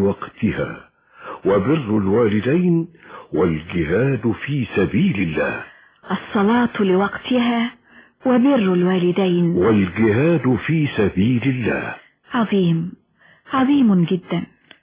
لوقتها وبر الوالدين والجهاد في سبيل الله الصلاة لوقتها وبر الوالدين والجهاد في سبيل الله عظيم عظيم جدا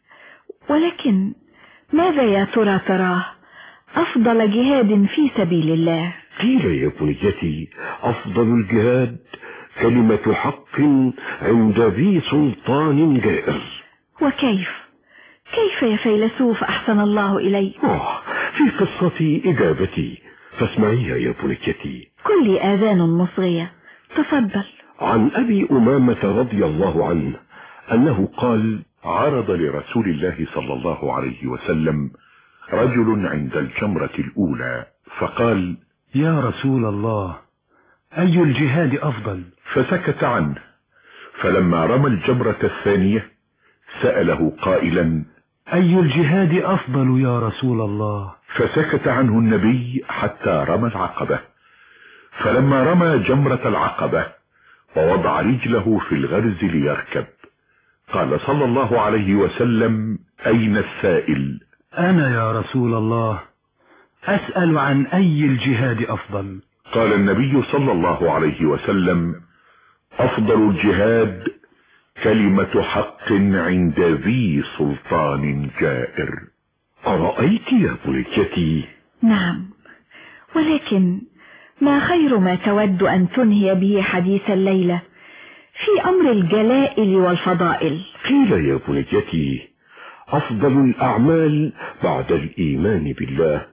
ولكن ماذا يا ترى تراه أفضل جهاد في سبيل الله قيل يا بنيتي أفضل الجهاد كلمة حق عند ذي سلطان جائر وكيف كيف يا فيلسوف أحسن الله إليك آه في قصتي إجابتي فاسمعيها يا بنيتي كل آذان مصغية تفضل عن أبي أمامة رضي الله عنه أنه قال عرض لرسول الله صلى الله عليه وسلم رجل عند الجمرة الأولى فقال يا رسول الله أي الجهاد أفضل فسكت عنه فلما رمى الجمرة الثانية سأله قائلا أي الجهاد أفضل يا رسول الله فسكت عنه النبي حتى رمى العقبة فلما رمى جمرة العقبة ووضع رجله في الغرز ليركب قال صلى الله عليه وسلم أين السائل أنا يا رسول الله أسأل عن أي الجهاد أفضل قال النبي صلى الله عليه وسلم أفضل الجهاد كلمة حق عند ذي سلطان جائر أرأيت يا بنيتي نعم ولكن ما خير ما تود أن تنهي به حديث الليلة في أمر الجلائل والفضائل قيل يا بنيتي أفضل الأعمال بعد الإيمان بالله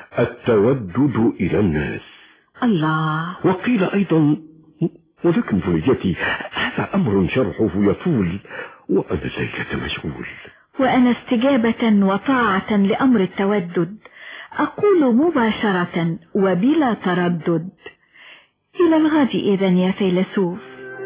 التودد إلى الناس الله وقيل أيضا ولكن بنيتي هذا أمر شرحه يطول وأنا ليلة مشغول وأنا استجابة وطاعة لأمر التودد أقول مباشرة وبلا تردد إلى الغد إذا يا فيلسوف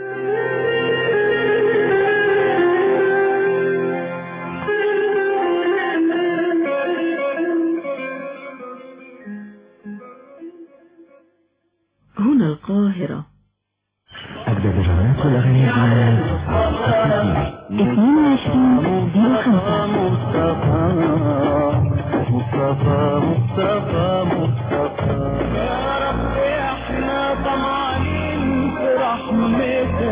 هنا القاهرة أجدد جولات الأغاني اثنين وعشرين زيرو خمسة مصطفى مصطفى مصطفى يا رب احنا طمعانين في رحمتك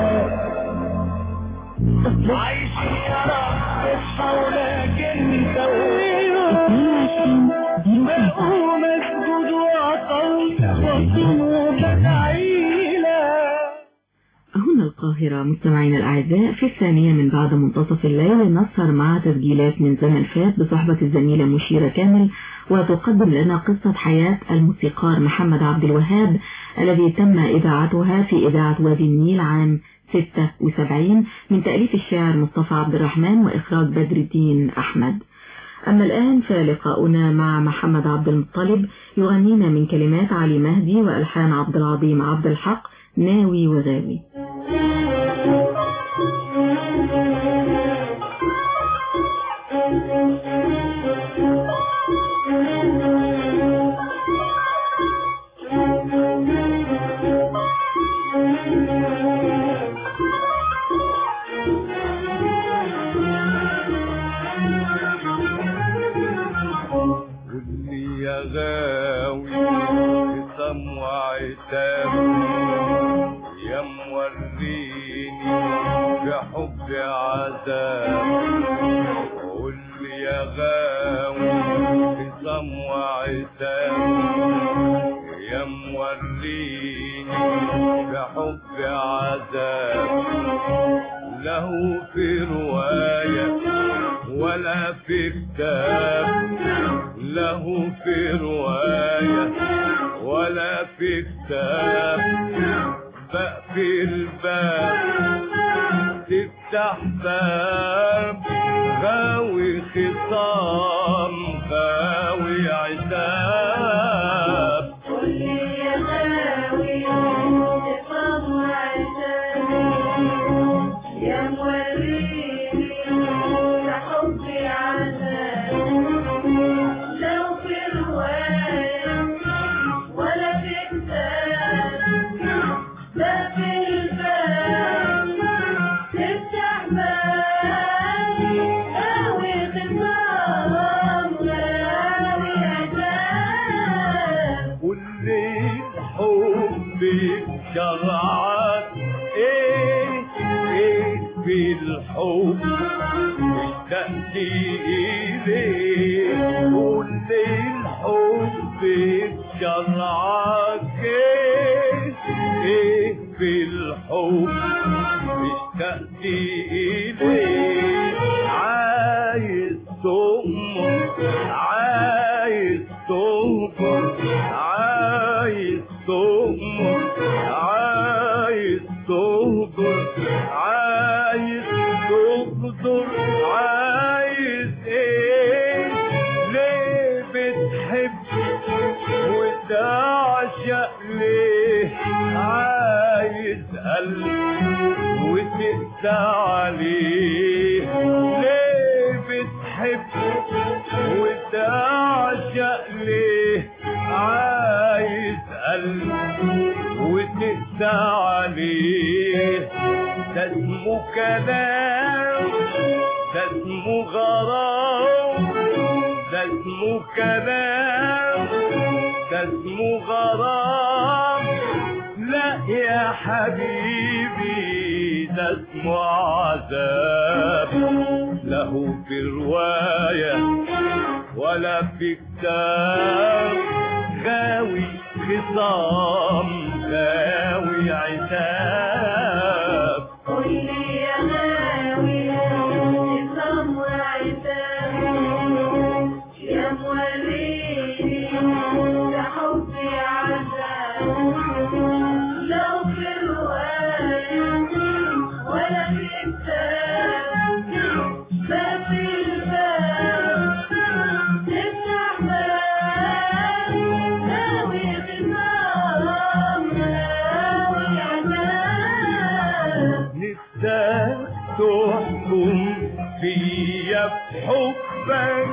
عايشين يا رب حولك انت اثنين وعشرين زيرو خمسة ومسجود وعطل وصوم وبدعيلك هنا القاهرة مستمعينا الأعزاء في الثانية من بعد منتصف الليل نسهر مع تسجيلات من زمن فات بصحبة الزميلة مشيرة كامل وتقدم لنا قصة حياة الموسيقار محمد عبد الوهاب الذي تم إذاعتها في إذاعة وادي النيل عام 76 من تأليف الشاعر مصطفى عبد الرحمن وإخراج بدر الدين أحمد أما الآن فلقاؤنا مع محمد عبد المطلب يغنينا من كلمات علي مهدي وألحان عبد العظيم عبد الحق ناوي وغاوي واللي يا غاوي قسم وعتاب يا موريني بحب عذاب واللي يا غاوي قسم وعتاب يا موريني بحب عذاب له في رواية ولا في كتاب له في رواية ولا في كتاب بقفل الباب تفتح باب غاوي خصام غاوي عتاب تفتح باب الحب اشتقت إليه قول لي الحب شرعك ايه ايه في الحب اشتقت إليه عايز تؤمر عايز تؤمر عايز تؤمر عايز تهجر عايز تغدر عايز ايه ليه بتحب وتعشق ليه عايز قلب وتقسى عليه ليه بتحب وتعشق ليه عايز قلب وتقسى عليه ده اسمه كلام ده اسمه غرام ده اسمه كلام ده اسمه غرام لا يا حبيبي ده اسمه عذاب له في رواية ولا في كتاب غاوي خصام غاوي عتاب قل لي يا غاوي نظام وعتاب يا موريني ده حبي عذاب لو في رواية ولا في كتاب ما في الباب تفتح باب غاوي خصام غاوي عتاب نفسك تحكم فيا بحبك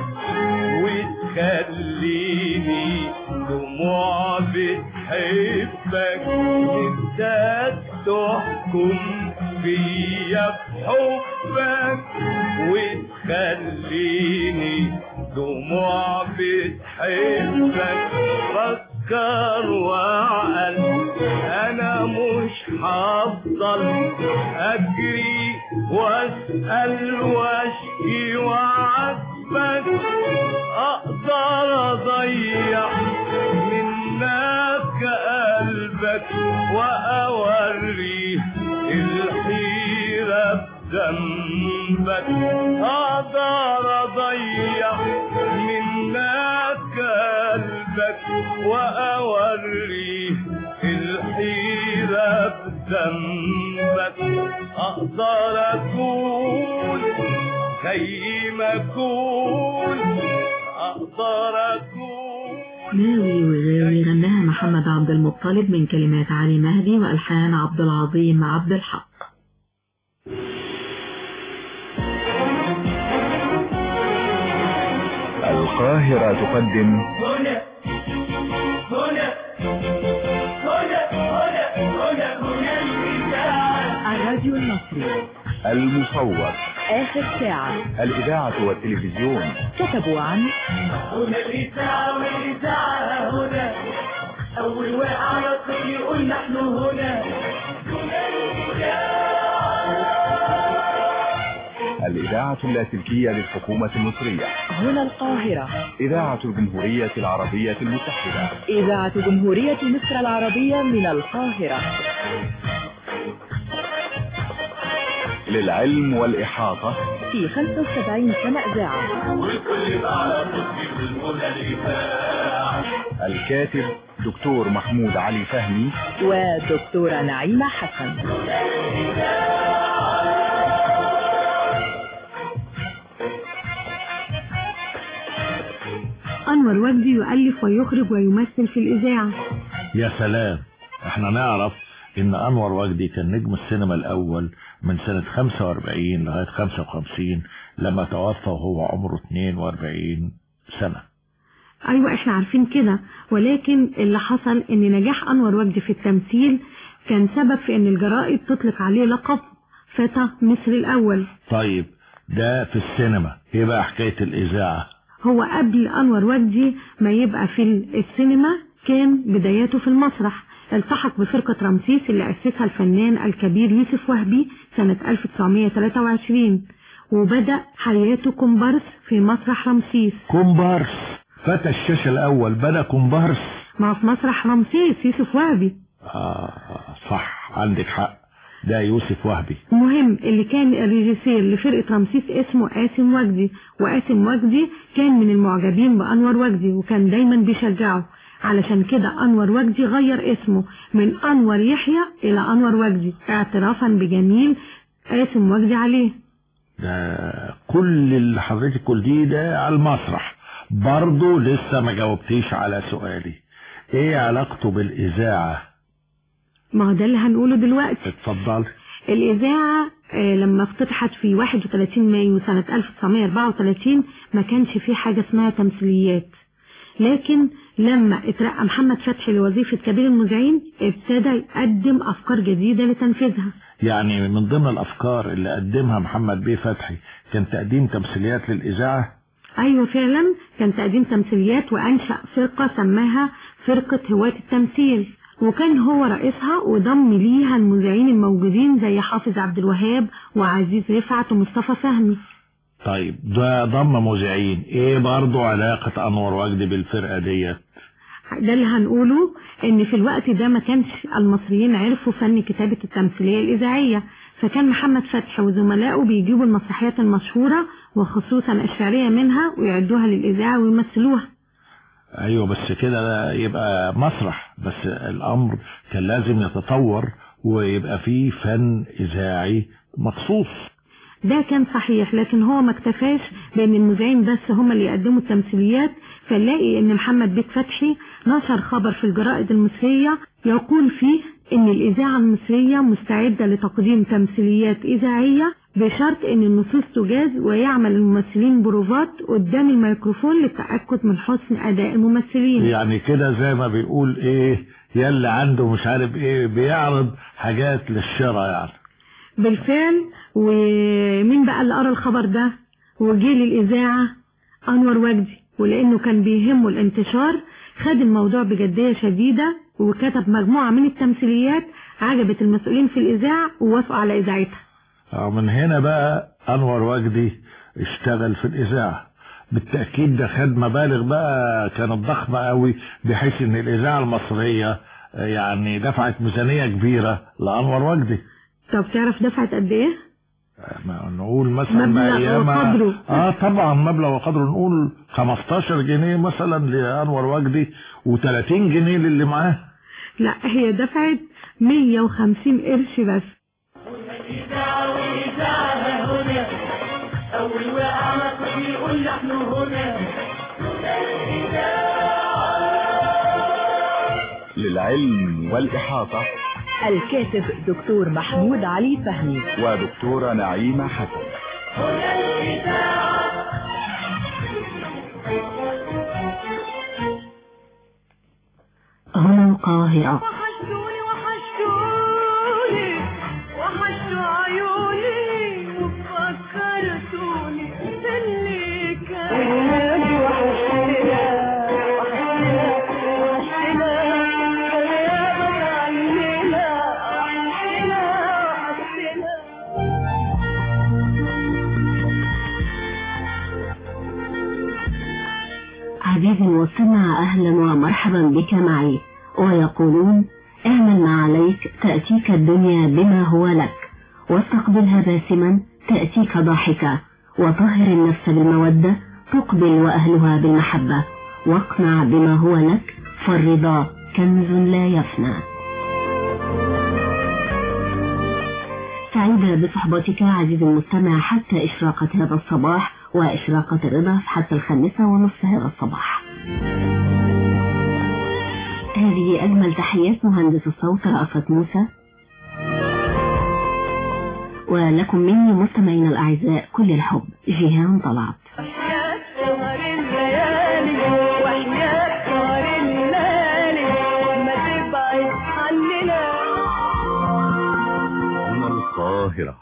وتخليني دموع بتحبك نفسك تحكم فيا بحبك وتخليني دموع بتحبك فكر وعقل انا مش هفضل اجري واسال واشكي وعاتبك اقدر اضيع منك قلبك واوريه الحيره بذنبك اقدر اضيع منك قلبك واوريه الحيرة بذنبك اقدر اكون زي ما اكون اقدر اكون ناوي وغاوي غناها محمد عبد المطلب من كلمات علي مهدي وألحان عبد العظيم عبد الحق القاهرة تقدم هنا هنا هنا هنا هنا هنا الإذاعة الراديو المصري المصور آخر ساعة الإذاعة والتلفزيون كتبوا عن هنا الإذاعة والإذاعة هنا أول واقع يطلق يقول نحن هنا هنا الإذاعة اللاسلكية للحكومة المصرية هنا القاهرة إذاعة الجمهورية العربية المتحدة إذاعة جمهورية مصر العربية من القاهرة للعلم والإحاطة في 75 سنة إذاعة والكل بقى تصير الهنا الإذاعة الكاتب دكتور محمود علي فهمي ودكتورة نعيمة حسن أنور وجدي يؤلف ويخرج ويمثل في الإذاعة يا سلام احنا نعرف ان انور وجدي كان نجم السينما الاول من سنة 45 لغاية 55 لما توفى وهو عمره 42 سنة أيوة إحنا عارفين كده ولكن اللي حصل إن نجاح أنور وجدي في التمثيل كان سبب في إن الجرائد تطلق عليه لقب فتى مصر الأول طيب ده في السينما ايه بقى حكاية الاذاعة هو قبل أنور وجدي ما يبقى في السينما كان بداياته في المسرح التحق بفرقة رمسيس اللي أسسها الفنان الكبير يوسف وهبي سنة 1923 وبدأ حياته كومبارس في مسرح رمسيس كومبارس فتى الشاشة الأول بدا كومبارس ما في مسرح رمسيس يوسف وهبي آه صح عندك حق ده يوسف وهبي المهم اللي كان الريجيسير لفرقة رمسيس اسمه قاسم وجدي وقاسم وجدي كان من المعجبين بأنور وجدي وكان دايما بيشجعه علشان كده أنور وجدي غير اسمه من أنور يحيى إلى أنور وجدي اعترافا بجميل قاسم وجدي عليه ده كل اللي حضرتك قلتيه ده على المسرح برضه لسه ما جاوبتيش على سؤالي ايه علاقته بالإذاعة ما هو ده اللي هنقوله دلوقتي اتفضل الإذاعة آه، لما افتتحت في 31 مايو سنة 1934 ما كانش في حاجة اسمها تمثيليات لكن لما اترقى محمد فتحي لوظيفة كبير المذيعين ابتدى يقدم أفكار جديدة لتنفيذها يعني من ضمن الأفكار اللي قدمها محمد بيه فتحي كان تقديم تمثيليات للإذاعة أيوة فعلا كان تقديم تمثيليات وأنشأ فرقة سماها فرقة هواة التمثيل وكان هو رئيسها وضم ليها المذيعين الموجودين زي حافظ عبد الوهاب وعزيز رفعت ومصطفى فهمي طيب ده ضم مذيعين ايه برضو علاقة انور وجدي بالفرقة ديت ده اللي هنقوله ان في الوقت ده ما كانش المصريين عرفوا فن كتابة التمثيلية الإذاعية فكان محمد فتحي وزملائه بيجيبوا المسرحيات المشهورة وخصوصا الشعرية منها ويعدوها للإذاعة ويمثلوها ايوه بس كده يبقى مسرح بس الامر كان لازم يتطور ويبقى فيه فن اذاعي مخصوص ده كان صحيح لكن هو ما اكتفاش بان المذيعين بس هم اللي يقدموا التمثيليات فنلاقي ان محمد بيك فتحي نشر خبر في الجرائد المصرية يقول فيه ان الاذاعة المصرية مستعدة لتقديم تمثيليات اذاعية بشرط ان النصوص تجاز ويعمل الممثلين بروفات قدام الميكروفون للتأكد من حسن اداء الممثلين يعني كده زي ما بيقول ايه يلي عنده مش عارف ايه بيعرض حاجات للشراء يعني بالفعل ومين بقى اللي قرا الخبر ده وجه للإذاعة أنور وجدي ولأنه كان بيهمه الانتشار خد الموضوع بجدية شديدة وكتب مجموعة من التمثيليات عجبت المسؤولين في الإذاعة ووافقوا على إذاعتها آه، من هنا بقى انور وجدي اشتغل في الاذاعة بالتأكيد ده خد مبالغ بقى كانت ضخمة قوي بحيث ان الاذاعة المصرية آه، يعني دفعت ميزانية كبيرة لانور وجدي طب تعرف دفعت قد إيه؟ ما نقول مثلا مبلغ أيامها- وقدره. اه طبعا مبلغ وقدره نقول 15 جنيه مثلا لانور وجدي و30 جنيه للي معاه لا هي دفعت 150 قرش بس إذاعة وإذاعة هنا أول وقعة كل يقول نحن هنا للعلم والإحاطة الكاتب دكتور محمود علي فهمي ودكتورة نعيمة حسن هنا الإذاعة هنا القاهرة وحشتوني وحشتوني وحشتوا عيوني وفكرتوني باللي كان وحشتنا وحشتنا وحشتنا غيابك عننا وحشتنا وحشتنا عزيزي المستمع أهلا ومرحبا بك معي ويقولون اعمل ما عليك تأتيك الدنيا بما هو لك واستقبلها باسما تأتيك ضاحكة وطهر النفس بالمودة تقبل وأهلها بالمحبة واقنع بما هو لك فالرضا كنز لا يفنى سعيدة بصحبتك عزيزي المستمع حتى إشراقة هذا الصباح وإشراقة الرضا حتى الخامسة ونصف هذا الصباح هذه أجمل تحيات مهندس الصوت رأفت موسى ولكم مني مستمعين الأعزاء كل الحب جيهان طلعت وحياة سهر الليالي وحياة سهر الليالي ما تبعد عننا هنا القاهرة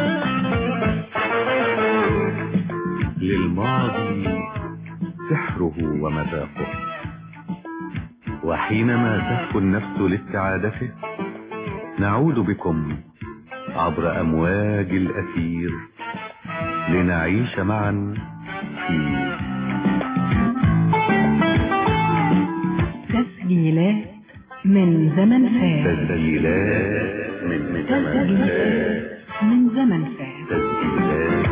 للماضي سحره طعمه ومذاقه وحينما تهفو النفس لاستعادته نعود بكم عبر أمواج الأثير لنعيش معا في تسجيلات من زمن فات تسجيلات من زمن تسجيلات من زمن فات تسجيلات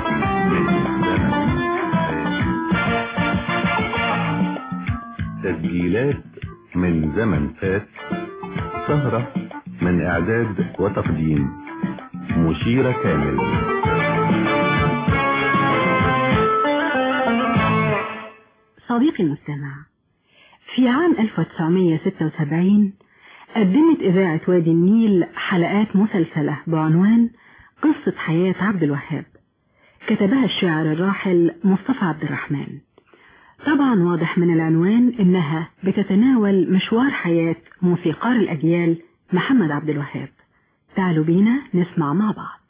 تسجيلات من زمن فات سهرة من إعداد وتقديم مشيرة كامل صديقي المستمع في عام 1976 قدمت إذاعة وادي النيل حلقات مسلسلة بعنوان قصة حياة عبد الوهاب كتبها الشاعر الراحل مصطفى عبد الرحمن طبعا واضح من العنوان إنها بتتناول مشوار حياة موسيقار الأجيال محمد عبد الوهاب تعالوا بينا نسمع مع بعض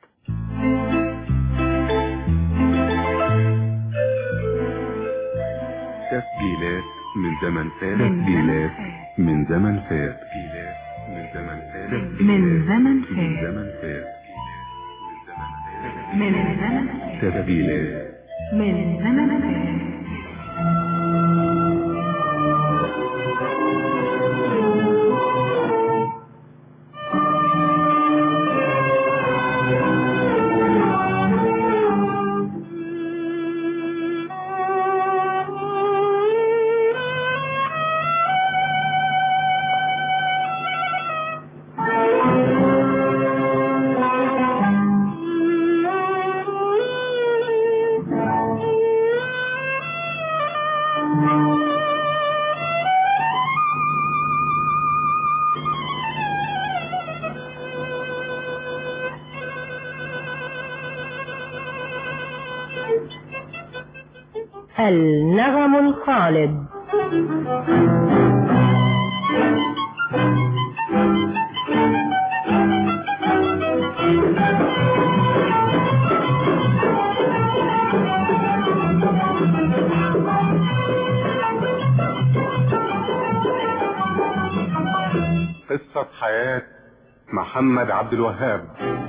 تسجيلات من زمن فات تسجيلات من زمن فات تسجيلات من زمن فات من زمن من فات زمن فات من زمن فات تسجيلات من زمن فات النغم الخالد قصة حياة محمد عبد الوهاب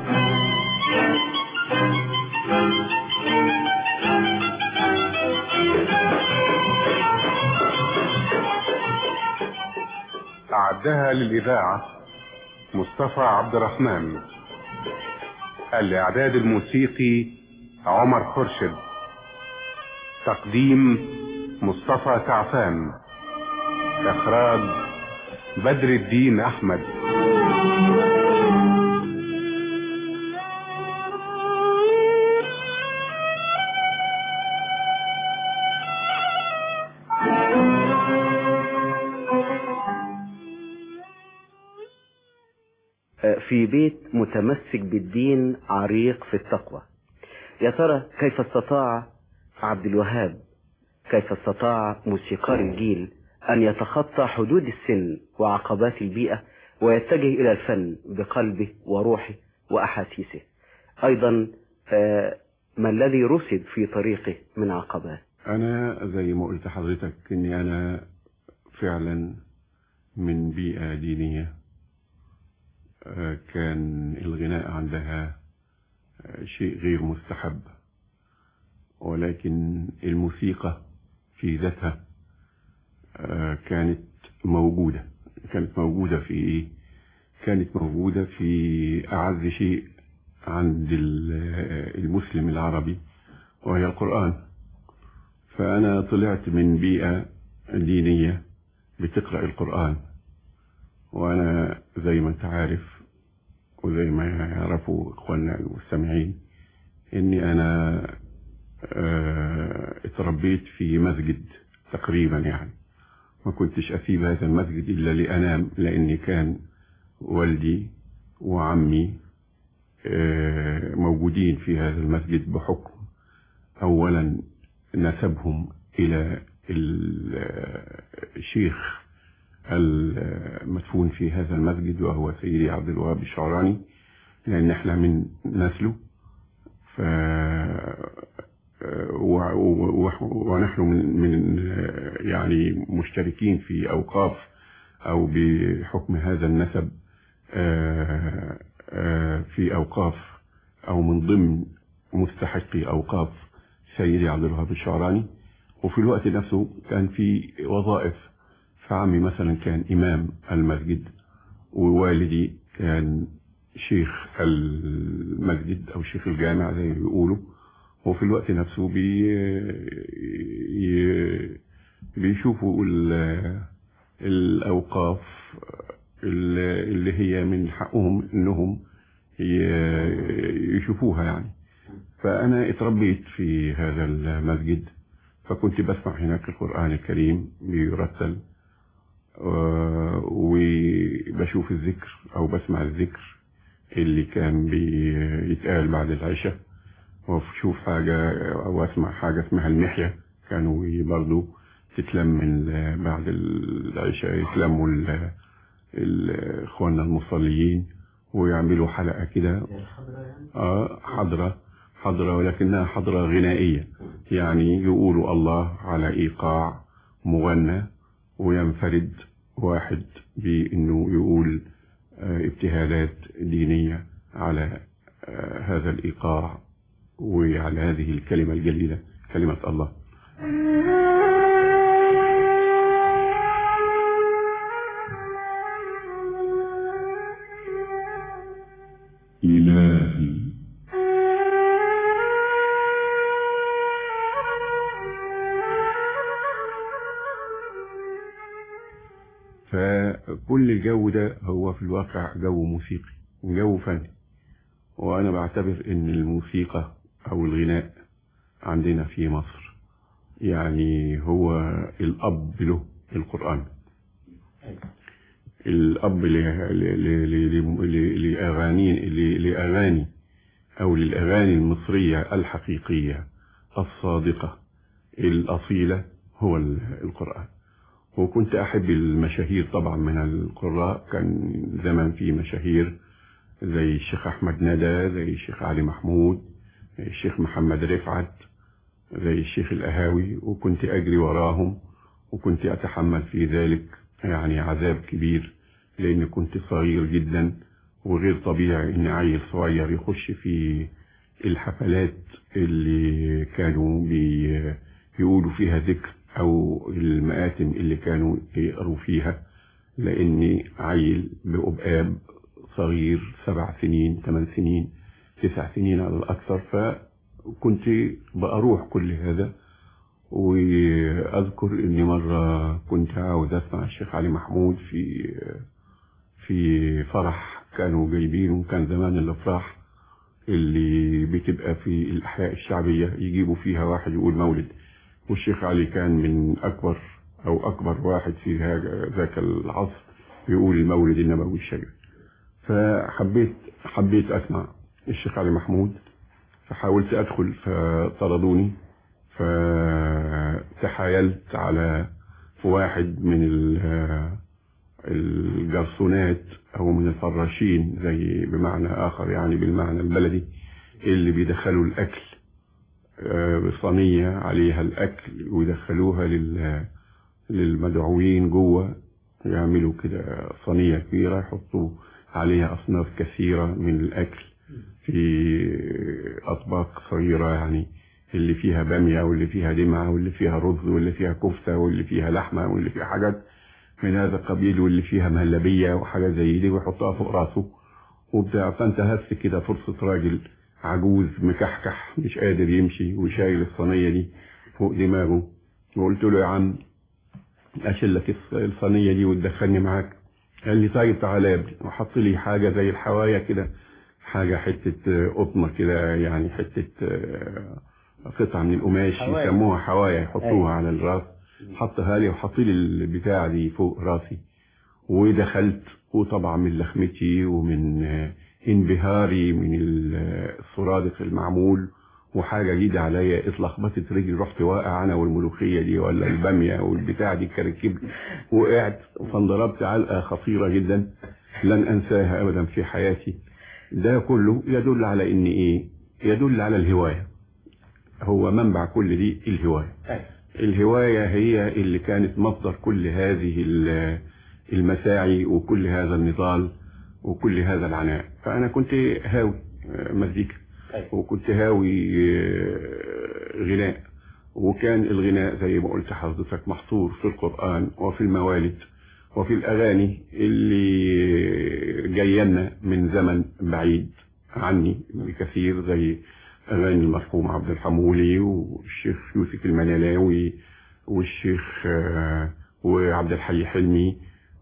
أعدها للإذاعة مصطفى عبد الرحمن الإعداد الموسيقي عمر خرشد تقديم مصطفى سعفان إخراج بدر الدين أحمد في بيت متمسك بالدين عريق في التقوى يا ترى كيف استطاع عبد الوهاب كيف استطاع موسيقار الجيل أن يتخطى حدود السن وعقبات البيئة ويتجه إلى الفن بقلبه وروحه وأحاسيسه أيضا آه، ما الذي رصد في طريقه من عقبات أنا زي ما قلت حضرتك إني أنا فعلا من بيئة دينية آه، كان الغناء عندها آه، شيء غير مستحب ولكن الموسيقى في ذاتها آه، كانت موجودة كانت موجودة في إيه؟ كانت موجودة في أعز شيء عند ال- المسلم العربي وهي القرآن فأنا طلعت من بيئة دينية بتقرأ القرآن وأنا زي ما أنت عارف وزي ما يعرفوا إخواننا المستمعين إني أنا آه، اتربيت في مسجد تقريبا يعني ما كنتش أسيب هذا المسجد إلا لأنام لأني كان والدي وعمي آه، موجودين في هذا المسجد بحكم أولا نسبهم إلى ال- آه، الشيخ المدفون في هذا المسجد وهو سيدي عبد الوهاب الشعراني لأن احنا من نسله ف آه، و و- و- ونحن من, من آه، يعني مشتركين في أوقاف أو بحكم هذا النسب آه، آه، في أوقاف أو من ضمن مستحقي أوقاف سيدي عبد الوهاب الشعراني وفي الوقت نفسه كان في وظائف فعمي مثلا كان إمام المسجد ووالدي كان شيخ المسجد أو شيخ الجامع زي ما بيقولوا وفي الوقت نفسه بي ي- بيشوفوا ال- الأوقاف اللي اللي هي من حقهم إنهم ي- يشوفوها يعني فأنا اتربيت في هذا المسجد فكنت بسمع هناك القرآن الكريم بيرتل آه، وبشوف الذكر أو بسمع الذكر اللي كان بيتقال بعد العشاء واشوف حاجة او اسمع حاجة اسمها المحية كانوا برضو تتلم ال- بعد العشاء يتلموا ال- ال- اخواننا المصليين ويعملوا حلقة كده اه حضرة حضرة ولكنها حضرة غنائية يعني يقولوا الله على ايقاع مغنى وينفرد واحد بانه يقول آه، ابتهالات دينية على آه، هذا الإيقاع وعلى هذه الكلمة الجليلة كلمة الله إلهي فكل الجو ده هو في الواقع جو موسيقي وجو فني وأنا بعتبر إن الموسيقى أو الغناء عندنا في مصر يعني هو الأب له القرآن الأب ل- ل- ل- ل- ل- لأغاني ل- لأغاني أو للأغاني المصرية الحقيقية الصادقة الأصيلة هو ال- القرآن وكنت أحب المشاهير طبعا من القراء كان زمان في مشاهير زي الشيخ أحمد ندى زي الشيخ علي محمود زي الشيخ محمد رفعت زي الشيخ الأهاوي وكنت أجري وراهم وكنت أتحمل في ذلك يعني عذاب كبير لأن كنت صغير جدا وغير طبيعي إن عيل صغير يخش في الحفلات اللي كانوا بي يقولوا فيها ذكر أو المآتم اللي كانوا يقروا فيها لأني عيل بأبقاب صغير سبع سنين ثمان سنين تسع سنين على الأكثر فكنت بأروح كل هذا وأذكر إني مرة كنت عاوز أسمع الشيخ علي محمود في في فرح كانوا جايبينه كان زمان الأفراح اللي بتبقى في الأحياء الشعبية يجيبوا فيها واحد يقول مولد والشيخ علي كان من أكبر أو أكبر واحد في هذا- ذاك العصر يقول المولد النبوي الشريف فحبيت حبيت أسمع الشيخ علي محمود فحاولت أدخل فطردوني فتحايلت على واحد من ال- الجرسونات أو من الفراشين زي بمعنى آخر يعني بالمعنى البلدي اللي بيدخلوا الأكل آه، بصينية عليها الأكل ويدخلوها لل للمدعوين جوه يعملوا كده صينية كبيرة يحطوا عليها أصناف كثيرة من الأكل في أطباق صغيرة يعني اللي فيها بامية واللي فيها دمعة واللي فيها رز واللي فيها كفتة واللي فيها لحمة واللي فيها حاجات من هذا القبيل واللي فيها مهلبية وحاجات زي دي ويحطها فوق راسه وبتاع فانتهزت كده فرصة راجل عجوز مكحكح مش قادر يمشي وشايل الصينية دي فوق دماغه وقلت له يا عم اشيل لك الص- الصينية دي وتدخلني معاك قال لي طيب تعالى يا ابني وحط لي حاجة زي الحوايا كده حاجة حتة آه، قطنة كده يعني حتة آه، قطعة من القماش حوايا. يسموها حوايا يحطوها أيوة. على الراس حطها لي وحط لي البتاع دي فوق راسي ودخلت وطبعا من لخمتي ومن آه، انبهاري من ال- آه، السرادق المعمول وحاجة جديدة عليا اتلخبطت رجلي رحت واقع انا والملوخية دي ولا البامية والبتاع دي كركب وقعت فانضربت علقة خطيرة جدا لن انساها ابدا في حياتي ده كله يدل على ان ايه يدل على الهواية هو منبع كل دي الهواية الهواية هي اللي كانت مصدر كل هذه ال- المساعي وكل هذا النضال وكل هذا العناء فأنا كنت هاوي آه، مزيكا وكنت هاوي آه، غناء وكان الغناء زي ما قلت حضرتك محصور في القرآن وفي الموالد وفي الأغاني اللي جاينا من زمن بعيد عني بكثير زي أغاني المرحوم عبد الحمولي والشيخ يوسف المنالاوي والشيخ آه، وعبد الحي حلمي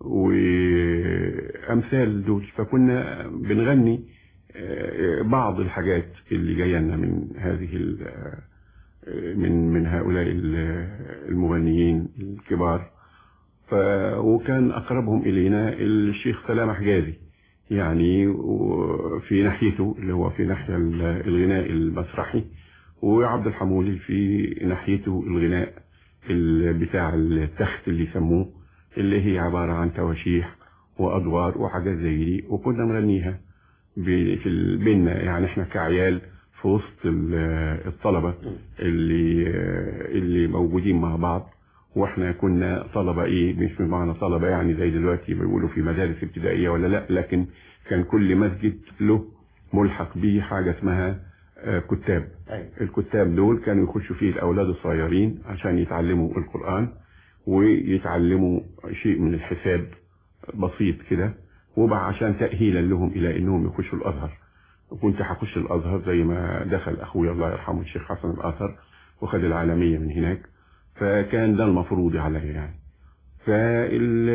وأمثال دول فكنا بنغني آه، بعض الحاجات اللي جايه لنا من هذه ال- آه، من من هؤلاء ال- المغنيين الكبار ف وكان اقربهم الينا الشيخ سلام حجازي يعني و- في ناحيته اللي هو في ناحيه ال- الغناء المسرحي وعبد الحمولي في ناحيته الغناء ال- بتاع التخت اللي يسموه اللي هي عباره عن تواشيح وادوار وحاجات زي دي وكنا نغنيها ب- في ال- بيننا يعني احنا كعيال في وسط ال- الطلبة اللي اللي موجودين مع بعض واحنا كنا طلبة ايه مش بمعنى طلبة يعني زي دلوقتي بيقولوا في مدارس ابتدائية ولا لا لكن كان كل مسجد له ملحق بيه حاجة اسمها آه، كتاب الكتاب دول كانوا يخشوا فيه الأولاد الصغيرين عشان يتعلموا القرآن ويتعلموا شيء من الحساب بسيط كده وبقى عشان تأهيلا لهم إلى إنهم يخشوا الأزهر وكنت هخش الأزهر زي ما دخل أخويا الله يرحمه الشيخ حسن الأثر وخد العالمية من هناك فكان ده المفروض عليا يعني فال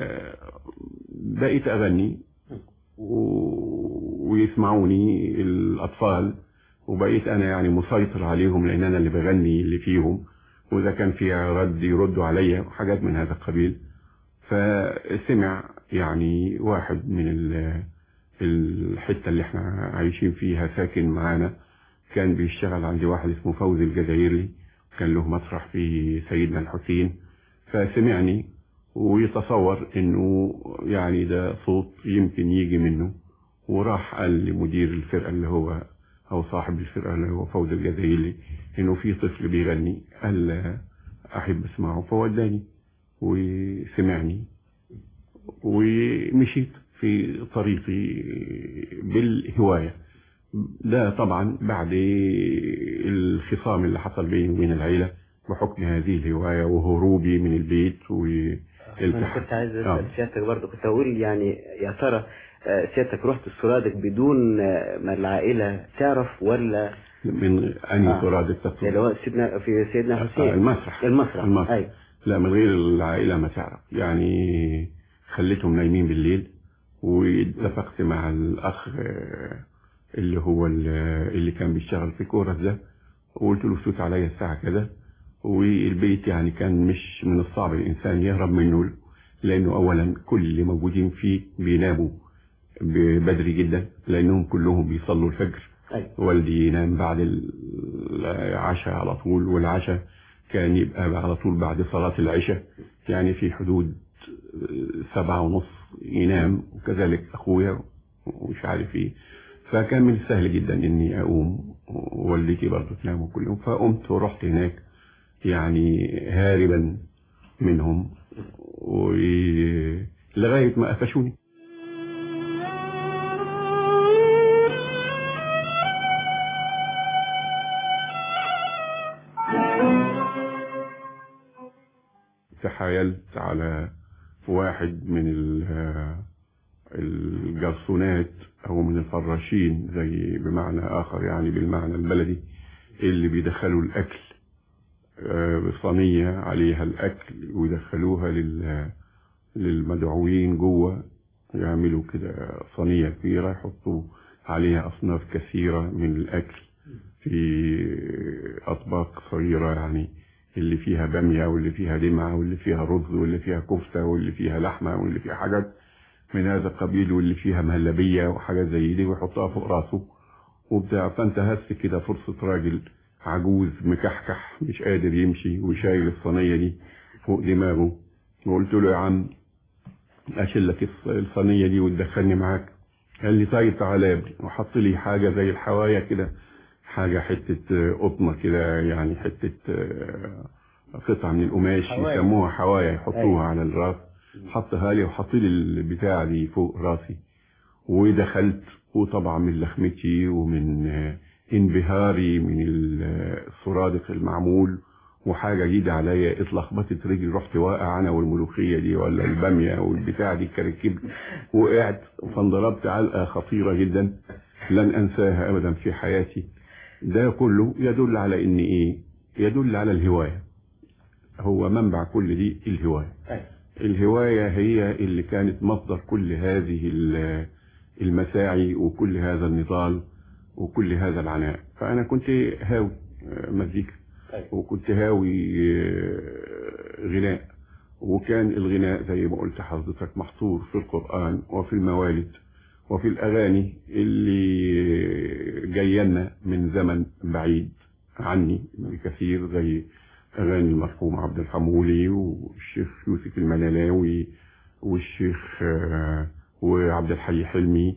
بقيت أغني و... ويسمعوني الأطفال وبقيت أنا يعني مسيطر عليهم لأن أنا اللي بغني اللي فيهم وإذا كان فيها رد يردوا عليا وحاجات من هذا القبيل فسمع يعني واحد من ال- الحتة اللي احنا عايشين فيها ساكن معانا كان بيشتغل عندي واحد اسمه فوزي الجزائري كان له مسرح في سيدنا الحسين فسمعني ويتصور انه يعني ده صوت يمكن يجي منه وراح قال لمدير الفرقة اللي هو او صاحب الفرقة اللي هو فوزي الجزائري انه في طفل بيغني قال احب اسمعه فوداني وسمعني ومشيت في طريقي بالهواية ده طبعا بعد الخصام اللي حصل بيني وبين العيلة بحكم هذه الهواية وهروبي من البيت و انا كنت عايز آه. اسال سيادتك برضه كنت اقول يعني يا ترى آه، سيادتك رحت السرادق بدون آه، ما العائله تعرف ولا من أنهي آه. سراد التطور اللي هو سيدنا في سيدنا حسين آه، المسرح المسرح المسرح أيوة. لا من غير العائلة ما تعرف يعني خليتهم نايمين بالليل واتفقت مع الأخ آه، اللي هو ال- اللي كان بيشتغل في كورس ده وقلت له فوت عليا الساعة كذا والبيت يعني كان مش من الصعب الإنسان يهرب منه لأنه أولا كل اللي موجودين فيه بيناموا ب- بدري جدا لأنهم كلهم بيصلوا الفجر أيوة. والدي ينام بعد العشاء على طول والعشاء كان يبقى على طول بعد صلاة العشاء يعني في حدود سبعة ونص ينام وكذلك أخويا ومش عارف ايه فكان من السهل جدا اني اقوم ووالدتي برضه تنام كلهم فقمت ورحت هناك يعني هاربا منهم ولغاية ما قفشوني تحايلت على واحد من ال- الجرسونات او من الفراشين زي بمعنى اخر يعني بالمعنى البلدي اللي بيدخلوا الاكل آه، بصينية عليها الاكل ويدخلوها لل للمدعوين جوه يعملوا كده صينية كبيرة يحطوا عليها أصناف كثيرة من الأكل في أطباق صغيرة يعني اللي فيها بامية واللي فيها دمعة واللي فيها رز واللي فيها كفتة واللي فيها لحمة واللي فيها حاجات من هذا القبيل واللي فيها مهلبية وحاجات زي دي ويحطها فوق راسه وبتاع فانتهزت كده فرصة راجل عجوز مكحكح مش قادر يمشي وشايل الصينية دي فوق دماغه وقلت له يا عم اشيل لك الص- الصينية دي وتدخلني معاك قال لي طيب تعالى يا ابني وحط لي حاجة زي الحواية كده حاجة حتة قطنة كده يعني حتة قطعة من القماش حوايا. يسموها حوايا يحطوها أيوة. على الراس حطها لي وحط لي البتاع دي فوق راسي ودخلت وطبعا من لخمتي ومن آه، انبهاري من ال- آه، السرادق المعمول وحاجة جديدة عليا اتلخبطت رجلي رحت واقع انا والملوخية دي ولا البامية والبتاع دي كركبت وقعت فانضربت علقة خطيرة جدا لن انساها ابدا في حياتي ده كله يدل على ان ايه يدل على الهواية هو منبع كل دي الهواية الهواية هي اللي كانت مصدر كل هذه ال- المساعي وكل هذا النضال وكل هذا العناء فأنا كنت هاوي آه، مزيكا وكنت هاوي آه، غناء وكان الغناء زي ما قلت حضرتك محصور في القرآن وفي الموالد وفي الأغاني اللي جاينا من زمن بعيد عني بكثير زي أغاني المرحوم عبد الحمولي والشيخ يوسف المنالاوي والشيخ آه، وعبد الحي حلمي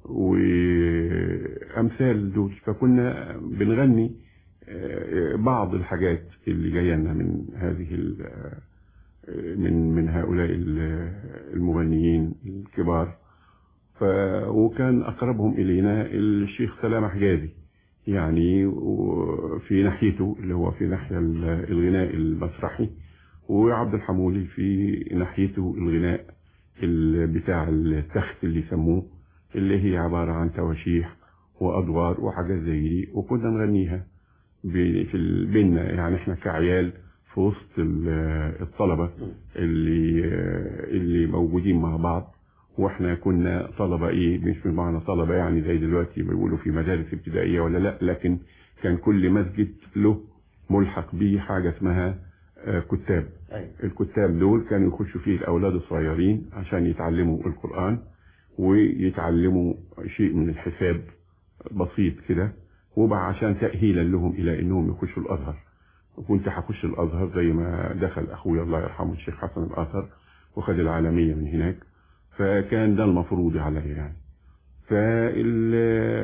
وأمثال دول فكنا بنغني آه، بعض الحاجات اللي جاية لنا من هذه ال- آه، من من هؤلاء ال- المغنيين الكبار ف وكان أقربهم إلينا الشيخ سلام حجازي يعني و- في ناحيته اللي هو في ناحية ال- الغناء المسرحي وعبد الحمولي في ناحيته الغناء ال- بتاع التخت اللي يسموه اللي هي عبارة عن تواشيح وأدوار وحاجات زي دي وكنا نغنيها ب- في ال- بينا يعني احنا كعيال في وسط ال- الطلبة اللي اللي موجودين مع بعض واحنا كنا طلبة ايه مش بمعنى طلبة يعني زي دلوقتي بيقولوا في مدارس ابتدائية ولا لا لكن كان كل مسجد له ملحق بيه حاجة اسمها آه، كتاب الكتاب دول كانوا يخشوا فيه الأولاد الصغيرين عشان يتعلموا القرآن ويتعلموا شيء من الحساب بسيط كده وبقى عشان تأهيلا لهم إلى إنهم يخشوا الأزهر وكنت هخش الأزهر زي ما دخل أخويا الله يرحمه الشيخ حسن الأزهر وخد العالمية من هناك فكان ده المفروض عليا يعني فال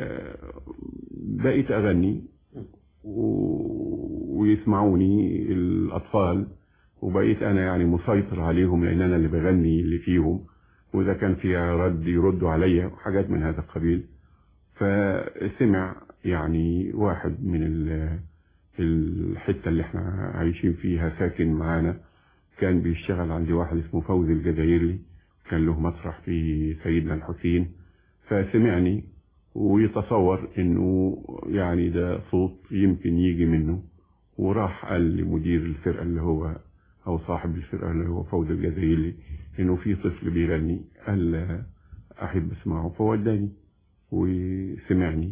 بقيت أغني و... ويسمعوني الأطفال وبقيت أنا يعني مسيطر عليهم لأن أنا اللي بغني اللي فيهم وإذا كان فيها رد يردوا عليا وحاجات من هذا القبيل فسمع يعني واحد من ال- الحتة اللي احنا عايشين فيها ساكن معانا كان بيشتغل عندي واحد اسمه فوزي الجزائري كان له مسرح في سيدنا الحسين فسمعني ويتصور انه يعني ده صوت يمكن يجي منه وراح قال لمدير الفرقة اللي هو او صاحب الفرقة اللي هو فوزي الجزائري انه في طفل بيغني قال احب اسمعه فوداني وسمعني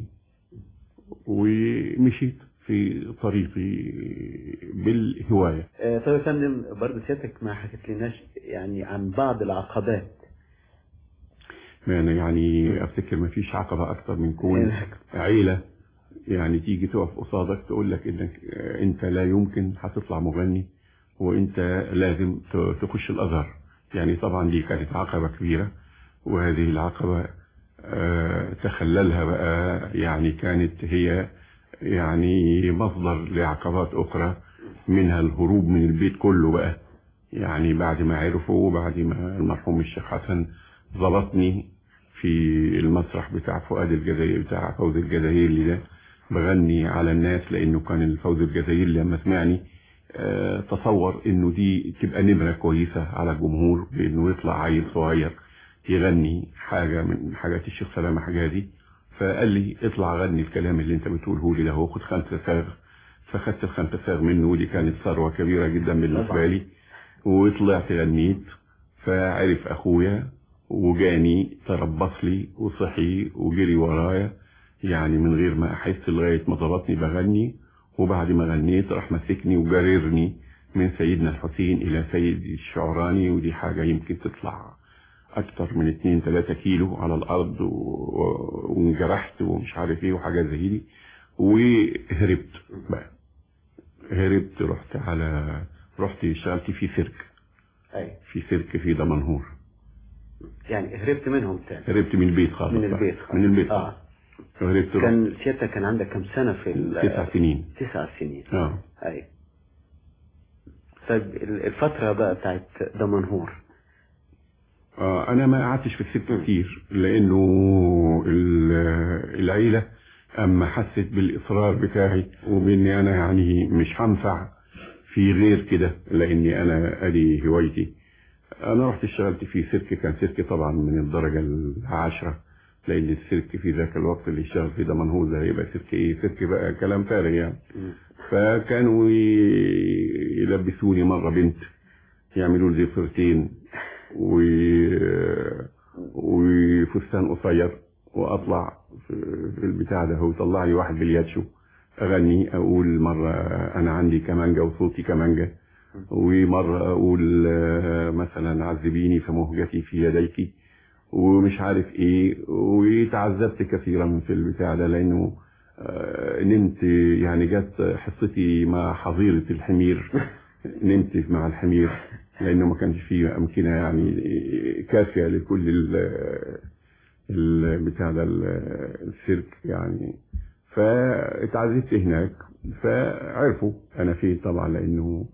ومشيت في طريقي بالهواية آه، طيب يا فندم برضه سيادتك ما حكيت لناش يعني عن بعض العقبات ما أنا يعني افتكر ما فيش عقبة اكتر من كون عيلة يعني تيجي تقف قصادك تقول لك انك آه، انت لا يمكن هتطلع مغني وانت لازم ت- تخش الازهر يعني طبعا دي كانت عقبة كبيرة وهذه العقبة آه، تخللها بقى يعني كانت هي يعني مصدر لعقبات أخرى منها الهروب من البيت كله بقى يعني بعد ما عرفوا وبعد ما المرحوم الشيخ حسن ضبطني في المسرح بتاع فؤاد الجزائري بتاع فوز الجزائري ده بغني على الناس لأنه كان الفوز الجزائري لما سمعني آه، تصور انه دي تبقى نمرة كويسة على الجمهور بانه يطلع عيل صغير يغني حاجة من حاجات الشيخ سلامة حجازي فقال لي اطلع غني الكلام اللي انت بتقوله لي ده هو خد خمسة ساغ فخدت الخمسة ساغ منه ودي كانت ثروة كبيرة جدا بالنسبة لي وطلعت غنيت فعرف اخويا وجاني تربص لي وصحي وجري ورايا يعني من غير ما احس لغاية ما ضبطني بغني وبعد ما غنيت راح مسكني وجررني من سيدنا الحسين الى سيد الشعراني ودي حاجة يمكن تطلع اكتر من 2 3 كيلو على الارض و- و- وانجرحت ومش عارف ايه وحاجات زي دي وهربت بقى هربت رحت على رحت اشتغلت في سيرك أي في سيرك في دمنهور يعني هربت منهم تاني هربت من البيت خالص من بقى. البيت خالص. من البيت آه. خالص هربت رحت كان سيادتك كان عندك كم سنة في ال- تسع سنين تسع سنين اه اي طيب ال- الفترة بقى بتاعت دمنهور آه انا ما قعدتش في السجن كتير لانه ال- العيلة اما حست بالاصرار بتاعي وباني انا يعني مش هنفع في غير كده لاني انا ادي هوايتي انا رحت اشتغلت في سيرك كان سيرك طبعا من الدرجة العاشرة لان السيرك في ذاك الوقت اللي اشتغل فيه ده منهوز ده هيبقى سيرك ايه سيرك بقى كلام فارغ يعني فكانوا ي- يلبسوني مرة بنت يعملوا لي ضفيرتين و... وفستان قصير واطلع في في البتاع ده هو يطلع لي واحد بالياتشو اغني اقول مرة انا عندي كمانجا وصوتي كمانجا ومرة اقول آه، مثلا عذبيني فمهجتي في يديك ومش عارف ايه وتعذبت كثيرا في البتاع ده لانه آه، نمت يعني جت حصتي مع حظيرة الحمير نمت مع الحمير لانه ما كانش فيه امكنه يعني كافيه لكل ال- البتاع ده ال- السيرك يعني فاتعذبت هناك فعرفوا انا فين طبعا لانه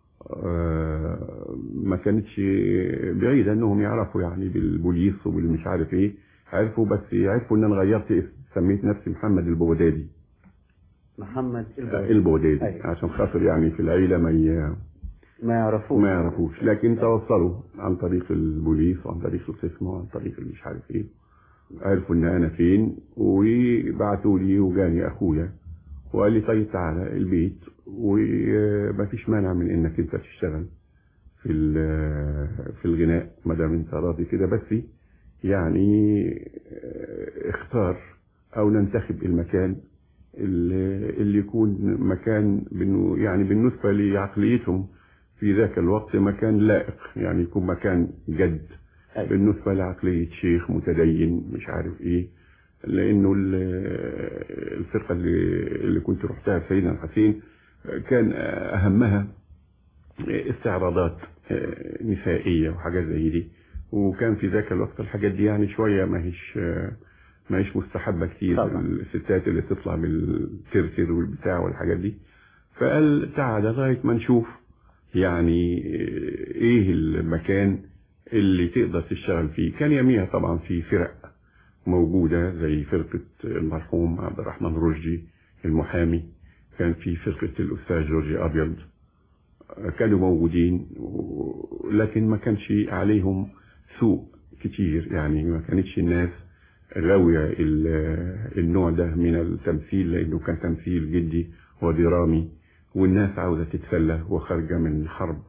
آه، ما كانتش بعيدة انهم يعرفوا يعني بالبوليس وبالمش عارف ايه عرفوا بس عرفوا ان انا غيرت اسم سميت نفسي محمد البغدادي محمد آه، البغدادي أيوة. عشان خاطر يعني في العيلة ما ي... ما يعرفوش ما يعرفوش لكن توصلوا عن طريق البوليس وعن طريق القسم وعن طريق مش عارف ايه عرفوا ان انا فين وبعتوا لي وجاني اخويا وقال لي طيب تعالى البيت وما فيش مانع من انك انت تشتغل في ال- في الغناء ما دام انت راضي كده بس يعني اه، اختار او ننتخب المكان اللي اللي يكون مكان بانه يعني بالنسبه لعقليتهم في ذاك الوقت مكان لائق يعني يكون مكان جد بالنسبه لعقليه شيخ متدين مش عارف ايه لانه ال- الفرقه اللي اللي كنت رحتها في سيدنا الحسين كان اهمها استعراضات نسائيه وحاجات زي دي وكان في ذاك الوقت الحاجات دي يعني شويه ما هيش ما هيش مستحبه كتير طبعا. الستات اللي تطلع بالترتر والبتاع والحاجات دي فقال تعالى لغايه ما نشوف يعني ايه المكان اللي تقدر تشتغل فيه كان يوميها طبعا في فرق موجودة زي فرقة المرحوم عبد الرحمن رشدي المحامي كان في فرقة الأستاذ جورجي أبيض كانوا موجودين و- لكن ما كانش عليهم سوء كتير يعني ما كانتش الناس غاوية ال- النوع ده من التمثيل لأنه كان تمثيل جدي ودرامي والناس عاوزة تتسلى وخارجة من حرب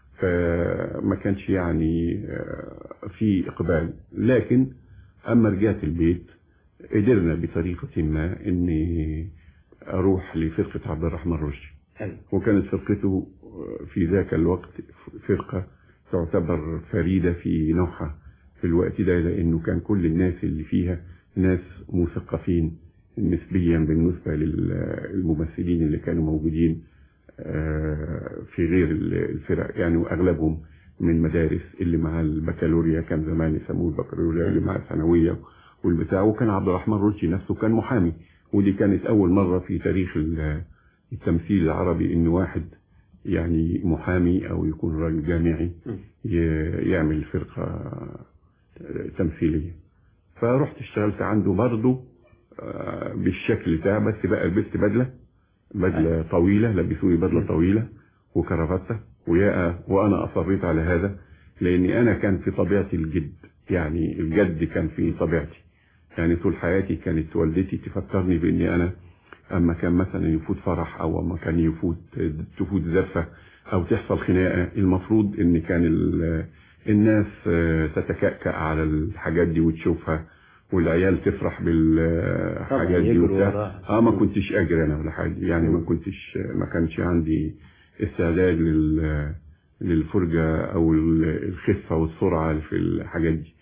فما كانش يعني آه، في إقبال لكن أما رجعت البيت قدرنا بطريقة ما إني أروح لفرقة عبد الرحمن رشدي أيوة. وكانت فرقته في ذاك الوقت فرقة تعتبر فريدة في نوعها في الوقت ده لأنه كان كل الناس اللي فيها ناس مثقفين نسبيا بالنسبة للممثلين اللي كانوا موجودين آه، في غير الفرق يعني وأغلبهم من مدارس اللي مع البكالوريا كان زمان يسموه البكالوريا اللي مع الثانوية والبتاع وكان عبد الرحمن رشدي نفسه كان محامي ودي كانت أول مرة في تاريخ ال- التمثيل العربي إن واحد يعني محامي أو يكون راجل جامعي ي- يعمل فرقة تمثيلية فرحت اشتغلت عنده برضه آه، بالشكل ده بس بقى لبست بدلة بدلة طويلة لبسوني بدلة طويلة وكرافتة ويا وأنا أصريت على هذا لأني أنا كان في طبيعتي الجد يعني الجد كان في طبيعتي يعني طول حياتي كانت والدتي تفكرني بإني أنا أما كان مثلا يفوت فرح أو أما كان يفوت تفوت زفة أو تحصل خناقة المفروض إن كان ال- الناس آه، تتكأكأ على الحاجات دي وتشوفها والعيال تفرح بالحاجات دي يجروا وبتاع وراها. اه ما كنتش اجري انا ولا حاجه يعني ما كنتش ما كانش عندي استعداد لل للفرجه او ال- الخفه والسرعه في الحاجات دي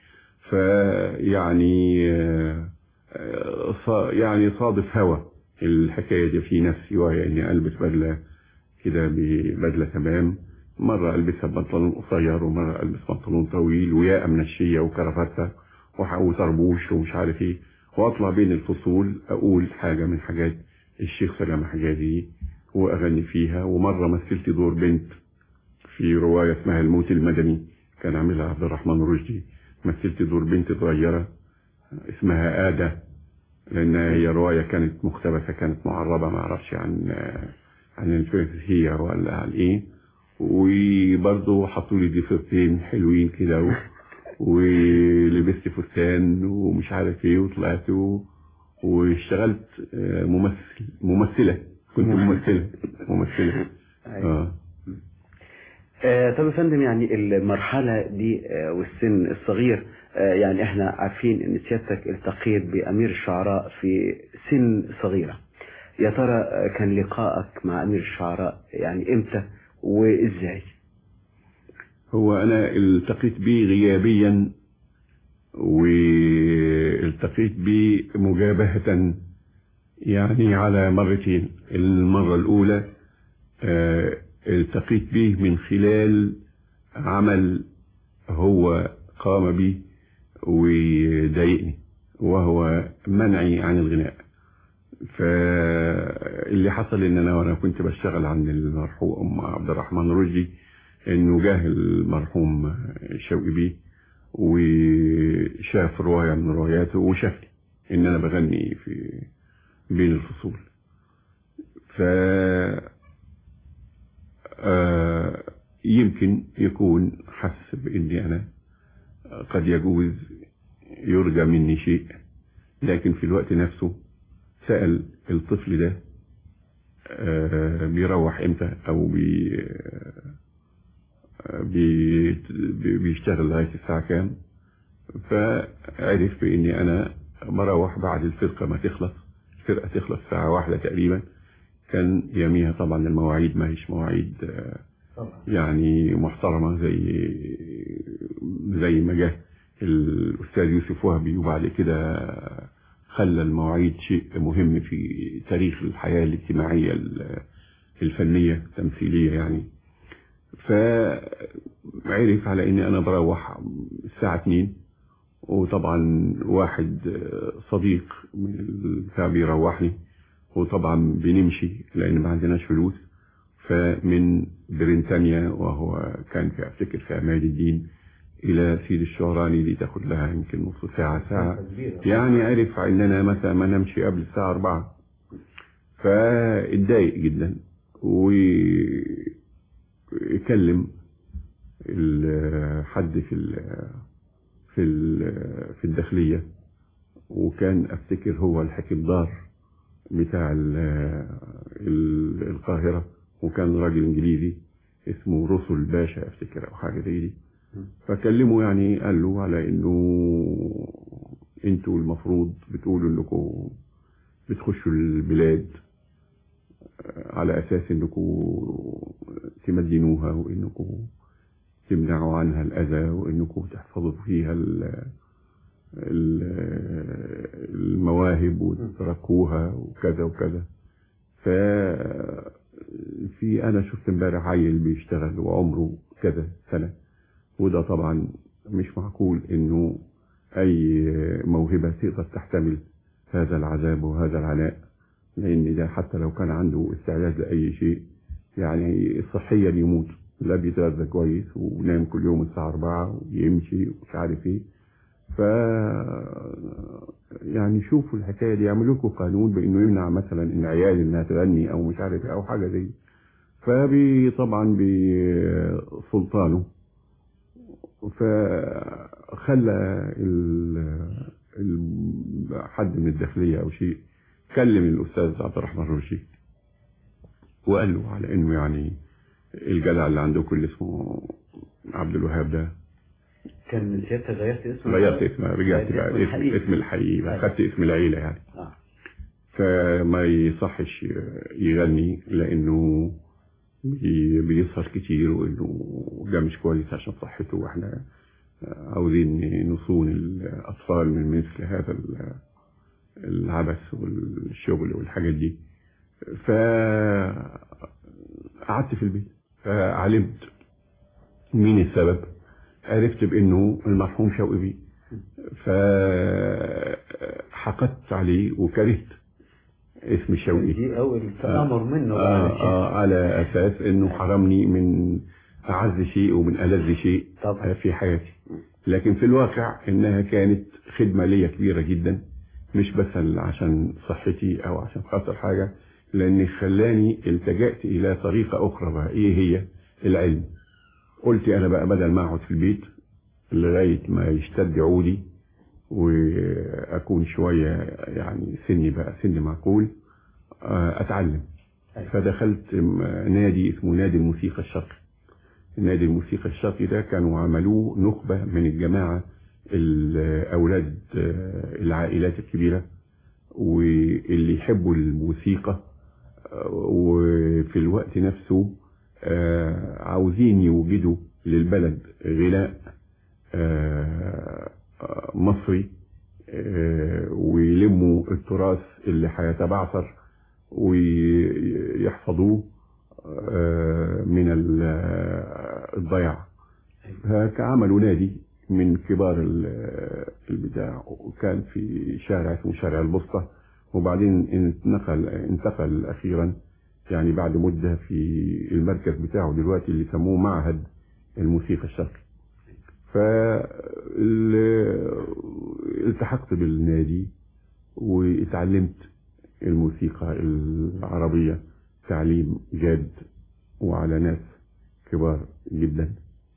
فيعني آه، آه، صا- يعني صادف هوا الحكايه دي في نفسي وهي اني البس بدله كده ببدله تمام مره البسها بنطلون قصير ومره البس بنطلون طويل وياقه منشيه وكرافته وح- وطربوش ومش عارف ايه واطلع بين الفصول اقول حاجة من حاجات الشيخ سلام حجازي واغني فيها ومرة مثلت دور بنت في رواية اسمها الموت المدني كان عاملها عبد الرحمن رشدي مثلت دور بنت صغيرة اسمها آدة لأن هي رواية كانت مقتبسة كانت معربة ما أعرفش عن عن الفرنسية ولا عن إيه وبرضه حطوا لي ضيفتين حلوين كده و... ولبست فستان ومش عارف إيه وطلعت و... واشتغلت آه، ممثل ممثلة كنت ممثلة ممثلة اه آه، طب يا فندم يعني المرحلة دي آه، والسن الصغير آه، يعني احنا عارفين ان سيادتك التقيت بأمير الشعراء في سن صغيرة يا ترى آه، كان لقائك مع أمير الشعراء يعني امتى وازاي هو أنا التقيت بيه غيابيا والتقيت بيه مجابهة يعني على مرتين المرة الأولى آه، التقيت به من خلال عمل هو قام به وضايقني وهو منعي عن الغناء فاللي حصل ان انا وانا كنت بشتغل عند المرحوم عبد الرحمن رشدي انه جاه المرحوم شوقي بيه وشاف رواية من رواياته وشافني ان انا بغني في بين الفصول ف آه، يمكن يكون حس باني انا قد يجوز يرجى مني شيء لكن في الوقت نفسه سأل الطفل ده آه، بيروح امتى او بي آه، بي بي- بيشتغل لغاية الساعة كام فعرف باني انا بروح بعد الفرقة ما تخلص الفرقة تخلص الساعة واحدة تقريبا كان يوميها طبعا المواعيد ما هيش مواعيد آه، يعني محترمة زي زي ما جه الأستاذ يوسف وهبي وبعد كده خلى المواعيد شيء مهم في تاريخ الحياة الاجتماعية ال- الفنية التمثيلية يعني فعرف على اني انا بروح الساعة 2 وطبعا واحد صديق من البتاع بيروحني وطبعا بنمشي لان ما عندناش فلوس فمن بريطانيا وهو كان في افتكر في عماد الدين الى سيد الشعراني دي تاخد لها يمكن نص ساعة ساعة يعني عرف ان انا مثلا ما نمشي قبل الساعة 4 فاتضايق جدا ويكلم ال- حد في ال في ال في الداخلية وكان افتكر هو الحكيم دار بتاع ال ال القاهرة وكان راجل انجليزي اسمه رسل باشا افتكر او حاجة زي دي فكلمه يعني قال له على انه انتوا المفروض بتقولوا انكم بتخشوا البلاد على اساس انكم تمدنوها وانكم تمنعوا عنها الاذى وانكم تحفظوا فيها ال- ال- المواهب وتركوها وكذا وكذا ف في انا شفت امبارح عيل بيشتغل وعمره كذا سنه وده طبعا مش معقول انه اي موهبه تقدر تحتمل هذا العذاب وهذا العناء لان ده حتى لو كان عنده استعداد لاي شيء يعني صحيا يموت لا بيتغذى كويس ونام كل يوم الساعه 4 ويمشي ومش عارف ايه ف يعني شوفوا الحكايه دي يعملوا لكم قانون بانه يمنع مثلا ان عيال انها تغني او مش عارف إيه او حاجه زي فبي طبعا بسلطانه فخلى ال- ال- حد من الداخليه او شيء كلم الاستاذ عبد الرحمن رشيد وقال له على انه يعني الجدع اللي عندكم اللي اسمه عبد الوهاب ده كان سيادتك غيرت اسمه غيرت اسمه رجعت بقى اسم الحقيقي. اسم, اسم الحقيقي بقى خدت اسم العيلة يعني آه. فما يصحش يغني لانه بي- بيسهر كتير وانه ده مش كويس عشان صحته واحنا عاوزين نصون الاطفال من مثل هذا ال- العبث والشغل والحاجات دي فقعدت في البيت فعلمت مين السبب عرفت بانه المرحوم شوقي بيه حقدت عليه وكرهت اسم شوقي دي أول تآمر منه بعد آه الشيء. آه على أساس إنه حرمني من أعز شيء ومن ألذ شيء طبعا. في حياتي لكن في الواقع إنها كانت خدمة ليا كبيرة جدا مش بس عشان صحتي أو عشان خاطر حاجة لأن خلاني التجأت إلى طريقة أخرى بقى إيه هي العلم قلت أنا بقى بدل ما أقعد في البيت لغاية ما يشتد عودي وأكون شوية يعني سني بقى سن معقول آه، أتعلم فدخلت م- نادي اسمه نادي الموسيقى الشرقي نادي الموسيقى الشرقي ده كانوا عملوه نخبة من الجماعة الأولاد آه، العائلات الكبيرة واللي يحبوا الموسيقى آه، وفي الوقت نفسه آه، عاوزين يوجدوا للبلد غناء آه، آه، مصري آه، ويلموا التراث اللي هيتبعثر ويحفظوه آه، من ال- آه، الضياع فعملوا نادي من كبار ال- البتاع وكان في شارع اسمه شارع البسطة وبعدين انتقل انتقل أخيرا يعني بعد مدة في المركز بتاعه دلوقتي اللي سموه معهد الموسيقى الشرقي فالتحقت بالنادي واتعلمت الموسيقى العربية تعليم جاد وعلى ناس كبار جدا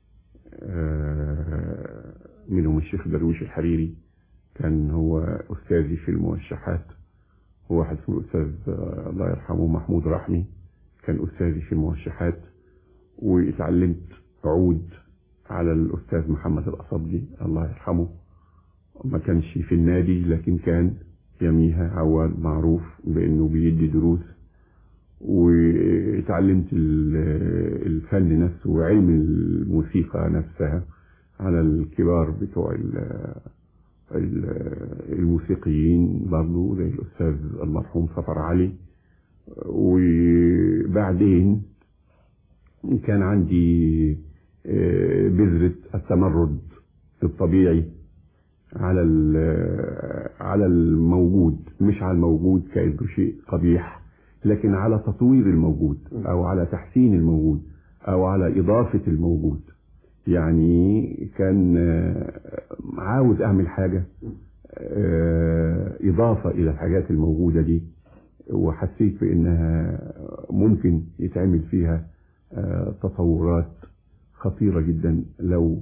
آه، منهم الشيخ درويش الحريري كان هو أستاذي في الموشحات وواحد اسمه الأستاذ آه، الله يرحمه محمود رحمي كان أستاذي في الموشحات واتعلمت عود على الأستاذ محمد الأصبجي الله يرحمه ما كانش في النادي لكن كان يميها عواد معروف بأنه بيدي دروس واتعلمت ال- الفن نفسه وعلم الموسيقى نفسها على الكبار بتوع ال- ال- الموسيقيين برضه زي الأستاذ المرحوم سفر علي وبعدين كان عندي آه، بذرة التمرد الطبيعي على ال- على الموجود مش على الموجود كأنه شيء قبيح لكن على تطوير الموجود أو على تحسين الموجود أو على إضافة الموجود يعني كان آه، عاوز أعمل حاجة آه، إضافة إلى الحاجات الموجودة دي وحسيت بأنها ممكن يتعمل فيها آه، تطورات خطيرة جدا لو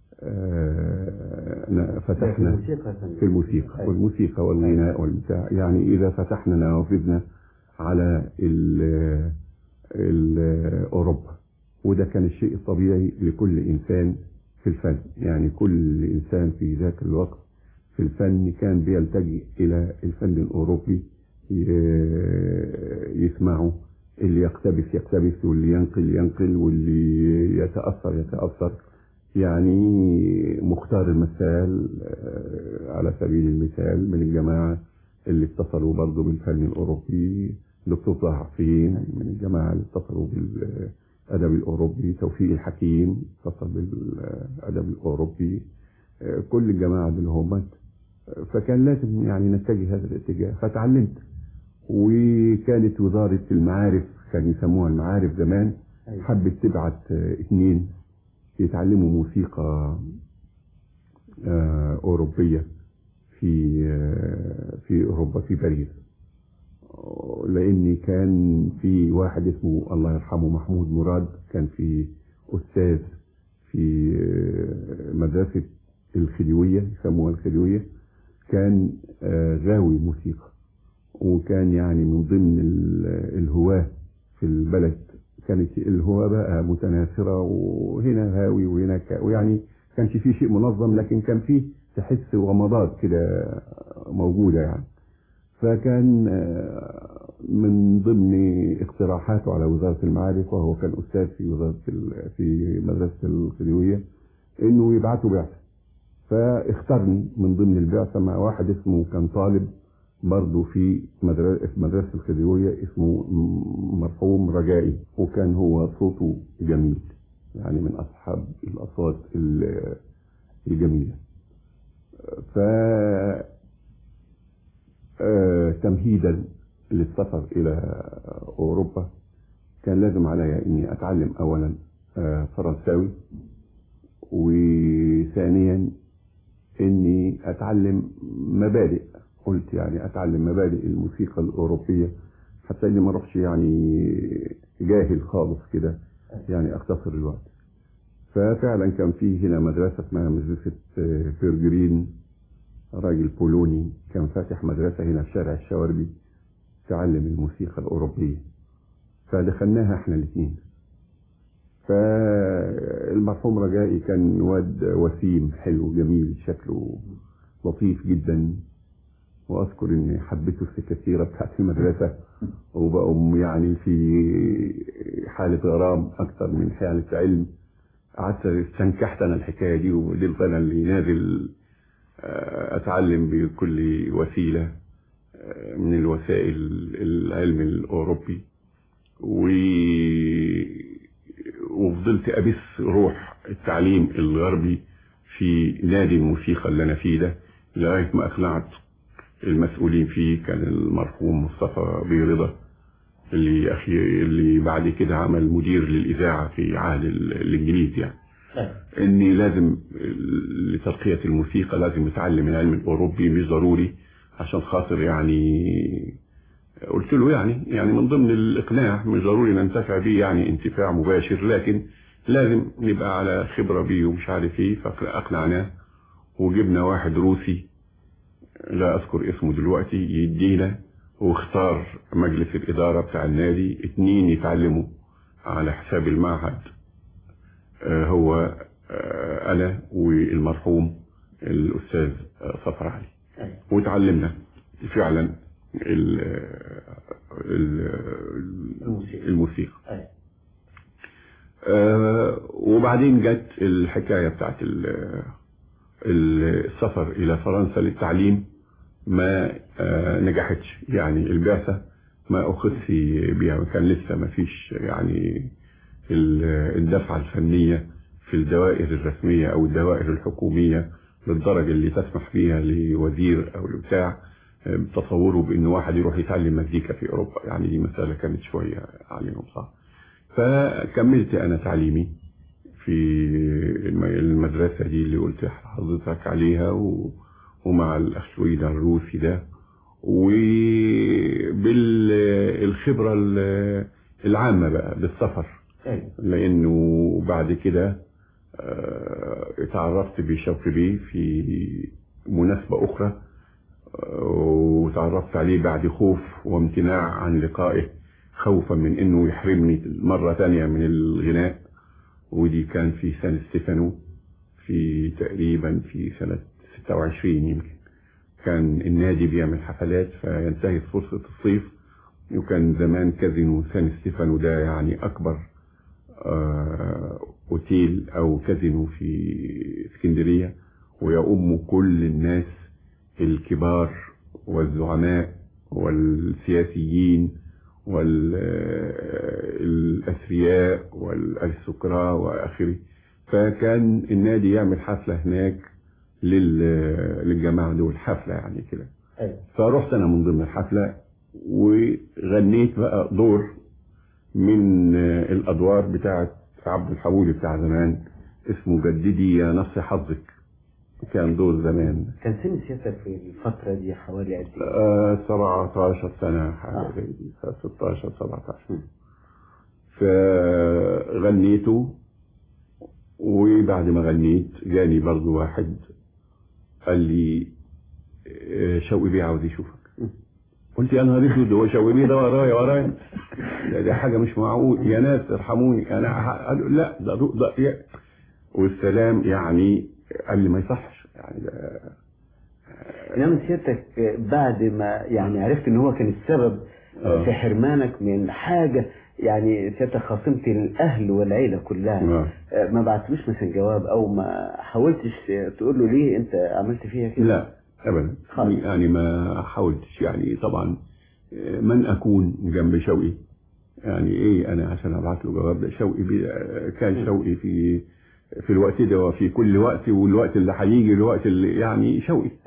آه، فتحنا الموسيقى يا فندم. في الموسيقى والموسيقى والغناء والبتاع يعني إذا فتحنا نوافذنا على ال- ال- أوروبا وده كان الشيء الطبيعي لكل إنسان في الفن يعني كل إنسان في ذاك الوقت في الفن كان بيلتجئ إلى الفن الأوروبي ي- يسمعه اللي يقتبس يقتبس واللي ينقل ينقل واللي يتأثر يتأثر يعني مختار المثال آه، على سبيل المثال من الجماعة اللي اتصلوا برضه بالفن الأوروبي دكتور طه حسين من الجماعة اللي اتصلوا بالأدب الأوروبي توفيق الحكيم اتصل بالأدب الأوروبي آه، كل الجماعة دول هم فكان لازم يعني نتجه هذا الاتجاه فتعلمت وكانت وزارة المعارف كانوا يسموها المعارف زمان حبت تبعت آه، اتنين يتعلموا موسيقى آه، أوروبية في آه، في أوروبا في باريس لأن كان في واحد اسمه الله يرحمه محمود مراد كان في أستاذ في آه، مدرسة الخديوية يسموها الخديوية كان آه، غاوي موسيقى وكان يعني من ضمن ال- الهواة في البلد كانت الهواة بقى متناثرة وهنا هاوي وهنا كا ويعني كانش فيه شيء منظم لكن كان فيه تحس غمضات كده موجودة يعني فكان آه، من ضمن اقتراحاته على وزارة المعارف وهو كان أستاذ في وزارة ال- في مدرسة الخديوية إنه يبعثوا بعثة فاختارني من ضمن البعثة مع واحد اسمه كان طالب برضه في مدرسة مدرسة الخديوية اسمه م- مرحوم رجائي وكان هو صوته جميل يعني من أصحاب الأصوات ال- الجميلة ف آه، تمهيدا للسفر إلى أوروبا كان لازم عليا إني أتعلم أولا آه، فرنساوي وثانيا إني أتعلم مبادئ قلت يعني أتعلم مبادئ الموسيقى الأوروبية حتى إني ما أروحش يعني جاهل خالص كده يعني أختصر الوقت ففعلا كان في هنا مدرسة اسمها مدرسة آه، بيرجرين راجل بولوني كان فاتح مدرسة هنا في شارع الشواربي تعلم الموسيقى الأوروبية فدخلناها احنا الاثنين فالمرحوم رجائي كان واد وسيم حلو جميل شكله لطيف جدا واذكر اني حبيته في الكثيرة بتاعت المدرسة وبقوا يعني في حالة غرام اكثر من حالة علم قعدت استنكحت انا الحكاية دي وفضلت انا اللي نازل آه، اتعلم بكل وسيلة آه، من الوسائل العلم الاوروبي و... وفضلت ابث روح التعليم الغربي في نادي الموسيقى اللي انا فيه ده لغايه ما اقنعت المسؤولين فيه كان المرحوم مصطفى بيرضا اللي اخي اللي بعد كده عمل مدير للاذاعه في عهد ال- الانجليز يعني اني لازم لترقيه الموسيقى لازم اتعلم العلم الاوروبي مش ضروري عشان خاطر يعني قلت له يعني يعني من ضمن الاقناع مش ضروري ننتفع بيه يعني انتفاع مباشر لكن لازم نبقى على خبره بيه ومش عارف ايه فاقنعناه وجبنا واحد روسي لا اذكر اسمه دلوقتي يدينا واختار مجلس الاداره بتاع النادي اتنين يتعلموا على حساب المعهد آه، هو آه، انا والمرحوم الاستاذ آه، صفر علي وتعلمنا فعلا ال ال الموسيقى آه، وبعدين جت الحكاية بتاعت ال- ال- السفر إلى فرنسا للتعليم ما آه، نجحتش يعني البعثة ما أخذت بيها كان لسه ما فيش يعني ال- الدفعة الفنية في الدوائر الرسمية أو الدوائر الحكومية للدرجة اللي تسمح فيها لوزير أو لبتاع آه، تصوره بأن واحد يروح يتعلم مزيكا في أوروبا يعني دي مسألة كانت شوية عليهم صعب فكملت أنا تعليمي في الم- المدرسة دي اللي قلت لحضرتك عليها و... ومع الأخ ويدا الروسي ده وبالخبرة العامة بقى بالسفر لأنه بعد كده آه، اتعرفت بشوقي بيه في مناسبة أخرى آه، وتعرفت عليه بعد خوف وامتناع عن لقائه خوفا من انه يحرمني مرة تانية من الغناء ودي كان في سنة ستيفانو في تقريبا في سنة 26 يمكن كان النادي بيعمل حفلات فينتهي فرصة الصيف وكان زمان كازينو سان ستيفانو ده يعني أكبر آه، أوتيل أو كازينو في اسكندرية ويؤم كل الناس الكبار والزعماء والسياسيين والأثرياء والأرستقراء وآخره فكان النادي يعمل حفلة هناك لل- للجماعة دول حفلة يعني كده فرحت أنا من ضمن الحفلة وغنيت بقى دور من الأدوار بتاعة عبد الحبولي بتاع زمان اسمه جددي يا نص حظك كان دور زمان كان سن سيادتك في الفترة دي حوالي قد ايه؟ آه 17 سنة حاجة زي دي 16 17 فغنيته وبعد ما غنيت جاني برضو واحد قال لي آه، شوقي بيه عاوز يشوفك قلت يا نهار اسود هو شوقي بيه ده ورايا ورايا ده, ده حاجة مش معقول يا ناس ارحموني انا ح- قالوا لا ده ده يا- والسلام يعني قال لي ما يصحش يعني ده انما سيادتك بعد ما يعني عرفت ان هو كان السبب آه. في حرمانك من حاجة يعني سيادتك خاصمت الاهل والعيلة كلها آه. ما بعتلوش مثلا جواب او ما حاولتش تقول له ليه انت عملت فيها كده لا ابدا يعني ما حاولتش يعني طبعا آه، من اكون جنب شوقي يعني ايه انا عشان ابعت له جواب ده شوقي بي آه، كان شوقي في في الوقت ده وفي كل وقت والوقت اللي هيجي الوقت اللي يعني شوقي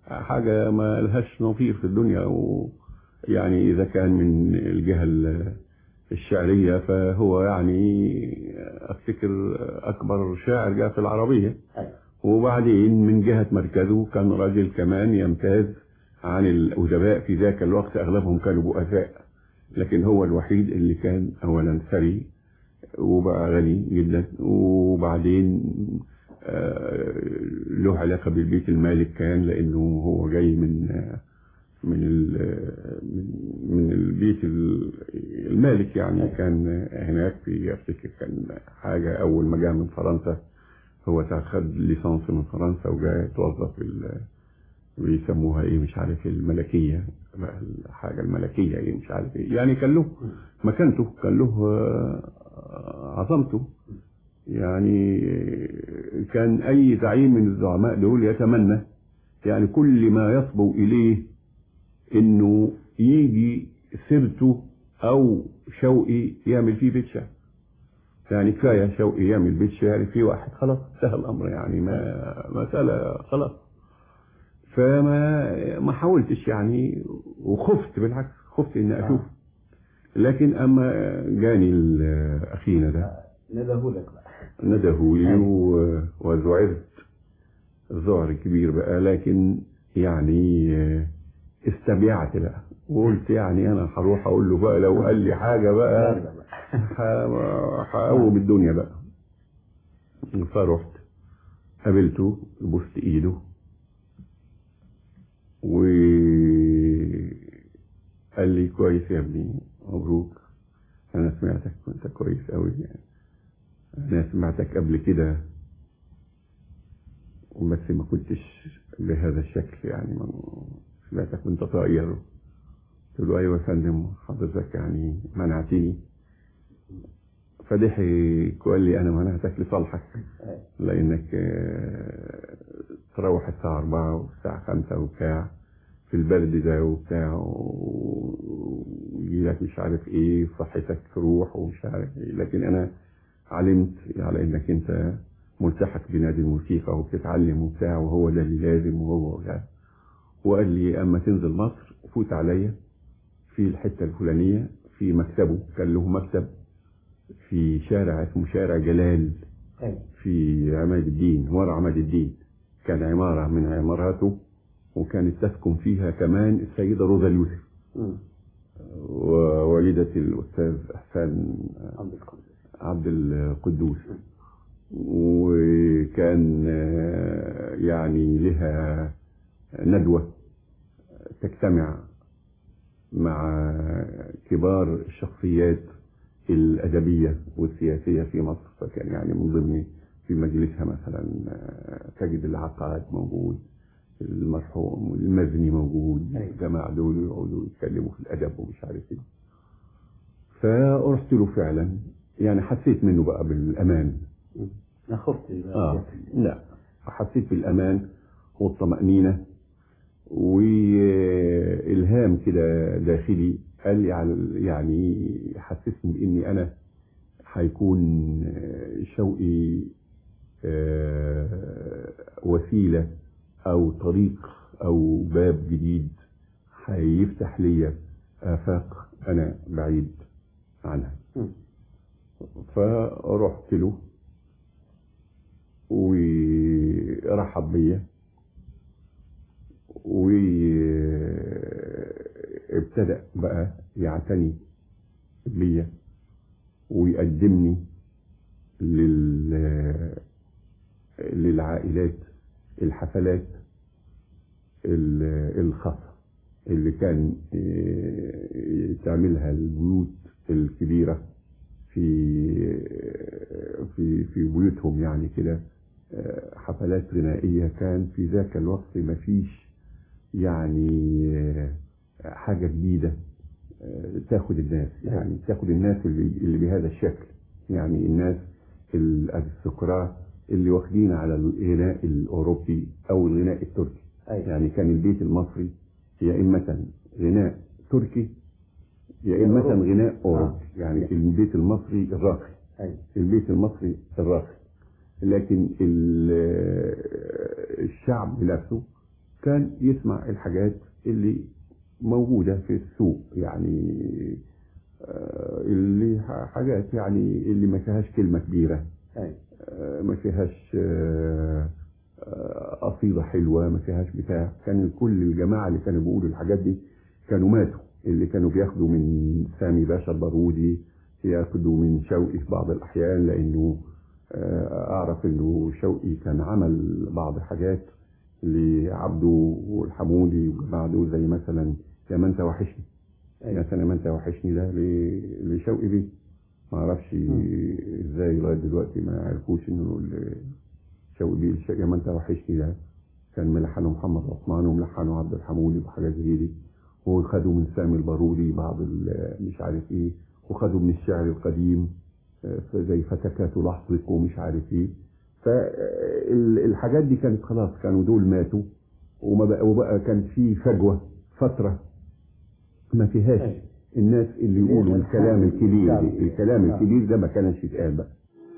حاجة ما لهاش نظير في الدنيا ويعني إذا كان من الجهة ال- الشعرية فهو يعني أفتكر أكبر شاعر جاء في العربية وبعدين من جهة مركزه كان راجل كمان يمتاز عن الأدباء في ذاك الوقت أغلبهم كانوا بؤساء لكن هو الوحيد اللي كان أولا ثري وبقى غني جدا وبعدين آه، له علاقة بالبيت المالك كان لأنه هو جاي من آه، من ال- من- من البيت ال- المالك يعني كان هناك في أفتكر كان حاجة أول ما جاء من فرنسا هو خد ليسانس من فرنسا وجاء يتوظف في ال- بيسموها ايه مش عارف الملكية بقى الحاجة الملكية ايه مش عارف ايه يعني كان له مكانته كان له آه، عظمته يعني كان اي زعيم من الزعماء دول يتمنى يعني كل ما يصبو اليه انه يجي سيرته او شوقي يعمل فيه بيت شعر يعني كفايه شوقي يعمل بيت شعر في واحد خلاص انتهى الامر يعني ما مساله خلاص فما ما حاولتش يعني وخفت بالعكس خفت اني اشوف لكن اما جاني ال- اخينا ده ندهولك بقى ندهولي و- وذعرت ذعر كبير بقى لكن يعني استبيعت بقى وقلت يعني انا هروح اقول له بقى لو قال لي حاجه بقى ه- هقوم الدنيا بقى فرحت قابلته بوست ايده وقال لي كويس يا ابني مبروك انا سمعتك وانت كويس قوي يعني انا سمعتك قبل كده بس ما كنتش بهذا الشكل يعني ما سمعتك وانت طائر قلت له ايوه يا فندم حضرتك يعني منعتني فضحك وقال لي انا منعتك لصالحك لانك آه، تروح الساعة أربعة والساعة خمسة وبتاع في البرد ده وبتاع ويجي لك مش عارف ايه صحتك تروح ومش عارف ايه لكن انا علمت على انك انت ملتحق بنادي الموسيقى وبتتعلم وبتاع وهو ده اللي لازم وهو ده وقال لي اما تنزل مصر فوت عليا في الحتة الفلانية في مكتبه كان له مكتب في شارع اسمه شارع جلال في عماد الدين ورا عماد الدين كان عمارة من عماراته وكانت تسكن فيها كمان السيدة روزا اليوسف ووالدة الأستاذ إحسان عبد القدوس وكان آه، يعني لها ندوة تجتمع مع كبار الشخصيات الأدبية والسياسية في مصر فكان يعني من ضمن في مجلسها مثلا آه، تجد العقاد موجود المرحوم المزني موجود الجماعة دول يقعدوا يتكلموا في الأدب ومش عارف ايه فرحت له فعلا يعني حسيت منه بقى بالأمان انا خفت آه لا حسيت بالأمان والطمأنينة وإلهام كده داخلي قال لي على يعني حسسني بإني أنا هيكون آه، شوقي آه، وسيلة أو طريق أو باب جديد هيفتح لي آفاق أنا بعيد عنها فرحت له ورحب بيا وابتدأ بقى يعتني بيا ويقدمني لل للعائلات الحفلات ال- الخاصة اللي كان آه، تعملها البيوت الكبيرة في في في بيوتهم يعني كده آه، حفلات غنائية كان في ذاك الوقت ما فيش يعني آه، حاجة جديدة آه، تاخد الناس يعني تاخد الناس اللي, اللي بهذا الشكل يعني الناس السكراء اللي واخدين على الغناء الأوروبي أو الغناء التركي يعني كان البيت المصري يا إما غناء تركي يا إما أوروبي. غناء أوروبي آه. يعني البيت المصري الراقي أيوة. البيت المصري الراقي لكن ال- الشعب نفسه كان يسمع الحاجات اللي موجودة في السوق يعني آه، اللي ح- حاجات يعني اللي ما فيهاش كلمة كبيرة آه، ما فيهاش آه، آه، قصيدة حلوة ما فيهاش بتاع كان كل الجماعة اللي كانوا بيقولوا الحاجات دي كانوا ماتوا اللي كانوا بياخدوا من سامي باشا البارودي ياخدوا من شوقي في بعض الأحيان لأنه آه، أعرف إنه شوقي كان عمل بعض الحاجات لعبده والحمودي والجماعة دول زي مثلا يا ما أنت وحشني مثلا يا ما أنت وحشني ده ل- لشوقي بيه ما اعرفش ازاي لغايه دلوقتي ما عرفوش انه ال- شوقي بيه الش- يا ما انت وحشني ده كان ملحنه محمد عثمان وملحنه عبد الحمودي وحاجات زي دي وخدوا من سامي البارودي بعض ال- مش عارف ايه وخدوا من الشعر القديم آه، زي فتكات لحظك ومش عارف ايه فالحاجات دي كانت خلاص كانوا دول ماتوا وما بقى وبقى كان في فجوه فتره ما فيهاش الناس اللي يقولوا الكلام الكبير الكلام الكبير ده ما كانش يتقال بقى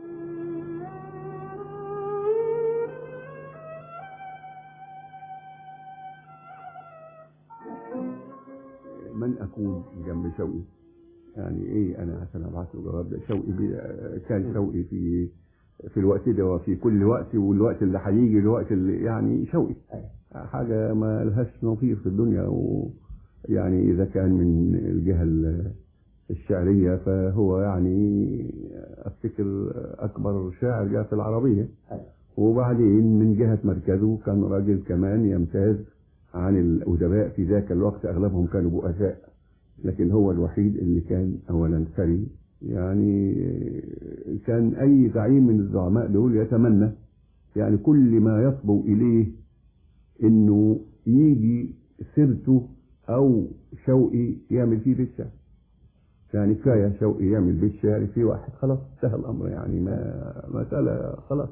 من اكون جنب شوقي يعني ايه انا عشان ابعت له جواب ده شوقي بي- كان شوقي في في الوقت ده وفي كل وقت والوقت اللي هيجي الوقت اللي يعني شوقي حاجه ما لهاش نظير في الدنيا ويعني اذا كان من الجهه ال- الشعريه فهو يعني افتكر اكبر شاعر جاء في العربيه وبعدين من جهه مركزه كان راجل كمان يمتاز عن الادباء في ذاك الوقت اغلبهم كانوا بؤساء لكن هو الوحيد اللي كان اولا ثري يعني كان اي زعيم من الزعماء دول يتمنى يعني كل ما يصبو اليه انه يجي سيرته او شوقي يعمل فيه بالشعر يعني كفايه شوقي يعمل بالشعر في واحد خلاص انتهى الامر يعني ما مساله خلاص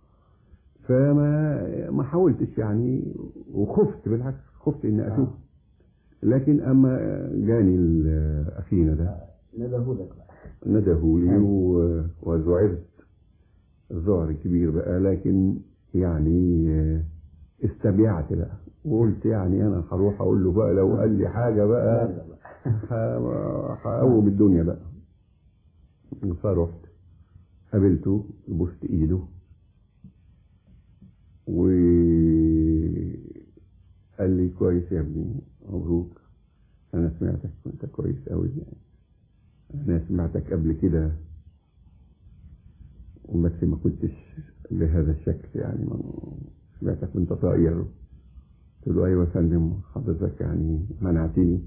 فما ما حاولتش يعني وخفت بالعكس خفت اني اشوف لكن اما جاني ال- اخينا ده ندهولك بقى نده لي و- وذعرت ذعر كبير بقى لكن يعني استبيعت بقى وقلت يعني انا هروح اقول له بقى لو قال لي حاجه بقى ه- هقوم الدنيا بقى فرحت قابلته بوست ايده وقال لي كويس يا ابني مبروك انا سمعتك وانت كويس قوي يعني انا سمعتك قبل كده بس ما كنتش بهذا الشكل يعني ما سمعتك وانت طاير قلت له ايوه يا فندم حضرتك يعني منعتني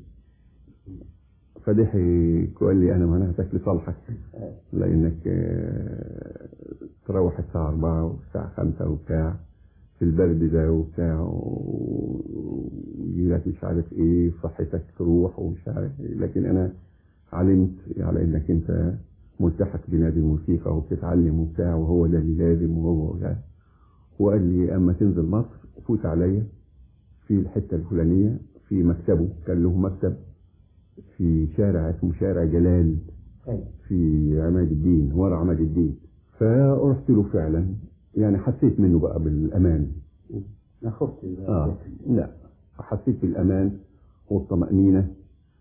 فضحك وقال لي انا منعتك لصالحك لانك آه، تروح الساعه 4 والساعه 5 وبتاع في البرد ده وبتاع ويجي لك مش عارف ايه صحتك تروح ومش عارف ايه لكن انا علمت على انك انت ملتحق بنادي الموسيقى وبتتعلم وبتاع وهو ده اللي لازم وهو ده وقال لي اما تنزل مصر فوت عليا في الحته الفلانيه في مكتبه كان له مكتب في شارع اسمه شارع جلال في عماد الدين ورا عماد الدين فرحت له فعلا يعني حسيت منه بقى بالامان ما خفت اه لا حسيت بالامان والطمأنينة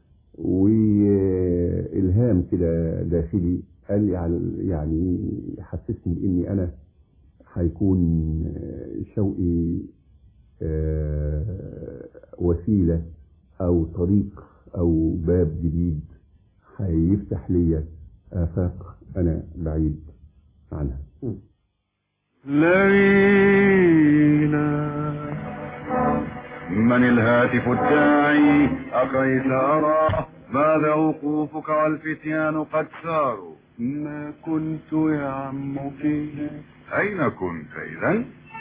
والهام كده داخلي قال لي على يعني حسسني باني انا هيكون آه، شوقي آه، وسيله او طريق او باب جديد هيفتح لي افاق انا بعيد عنها ليلى من الهاتف الداعي أكيس أرى ماذا وقوفك والفتيان قد ساروا ما كنت يا عم فيه أين كنت إذا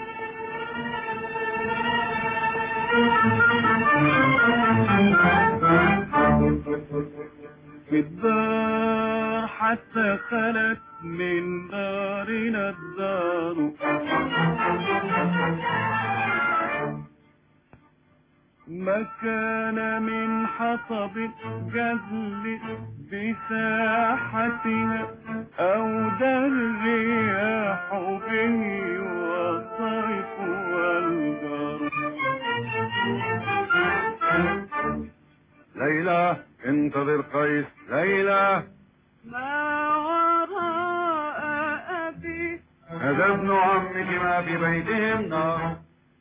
في الدار حتى خلت من دارنا الدار ما كان من حطب جذل بساحتها أو در الرياح به والصيف والجار هذا ابن عمك ما في بيته نار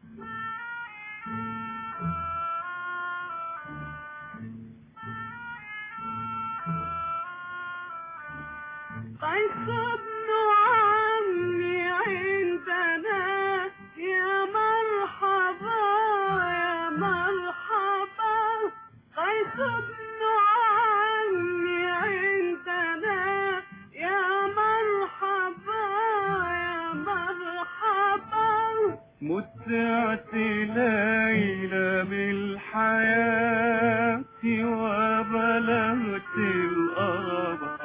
قيس ابن عمي عندنا يا مرحبا يا مرحبا قيس ابن عمي عندنا يا مرحبا يا مرحبا متعت ليلى بالحياة وبلغت الأرض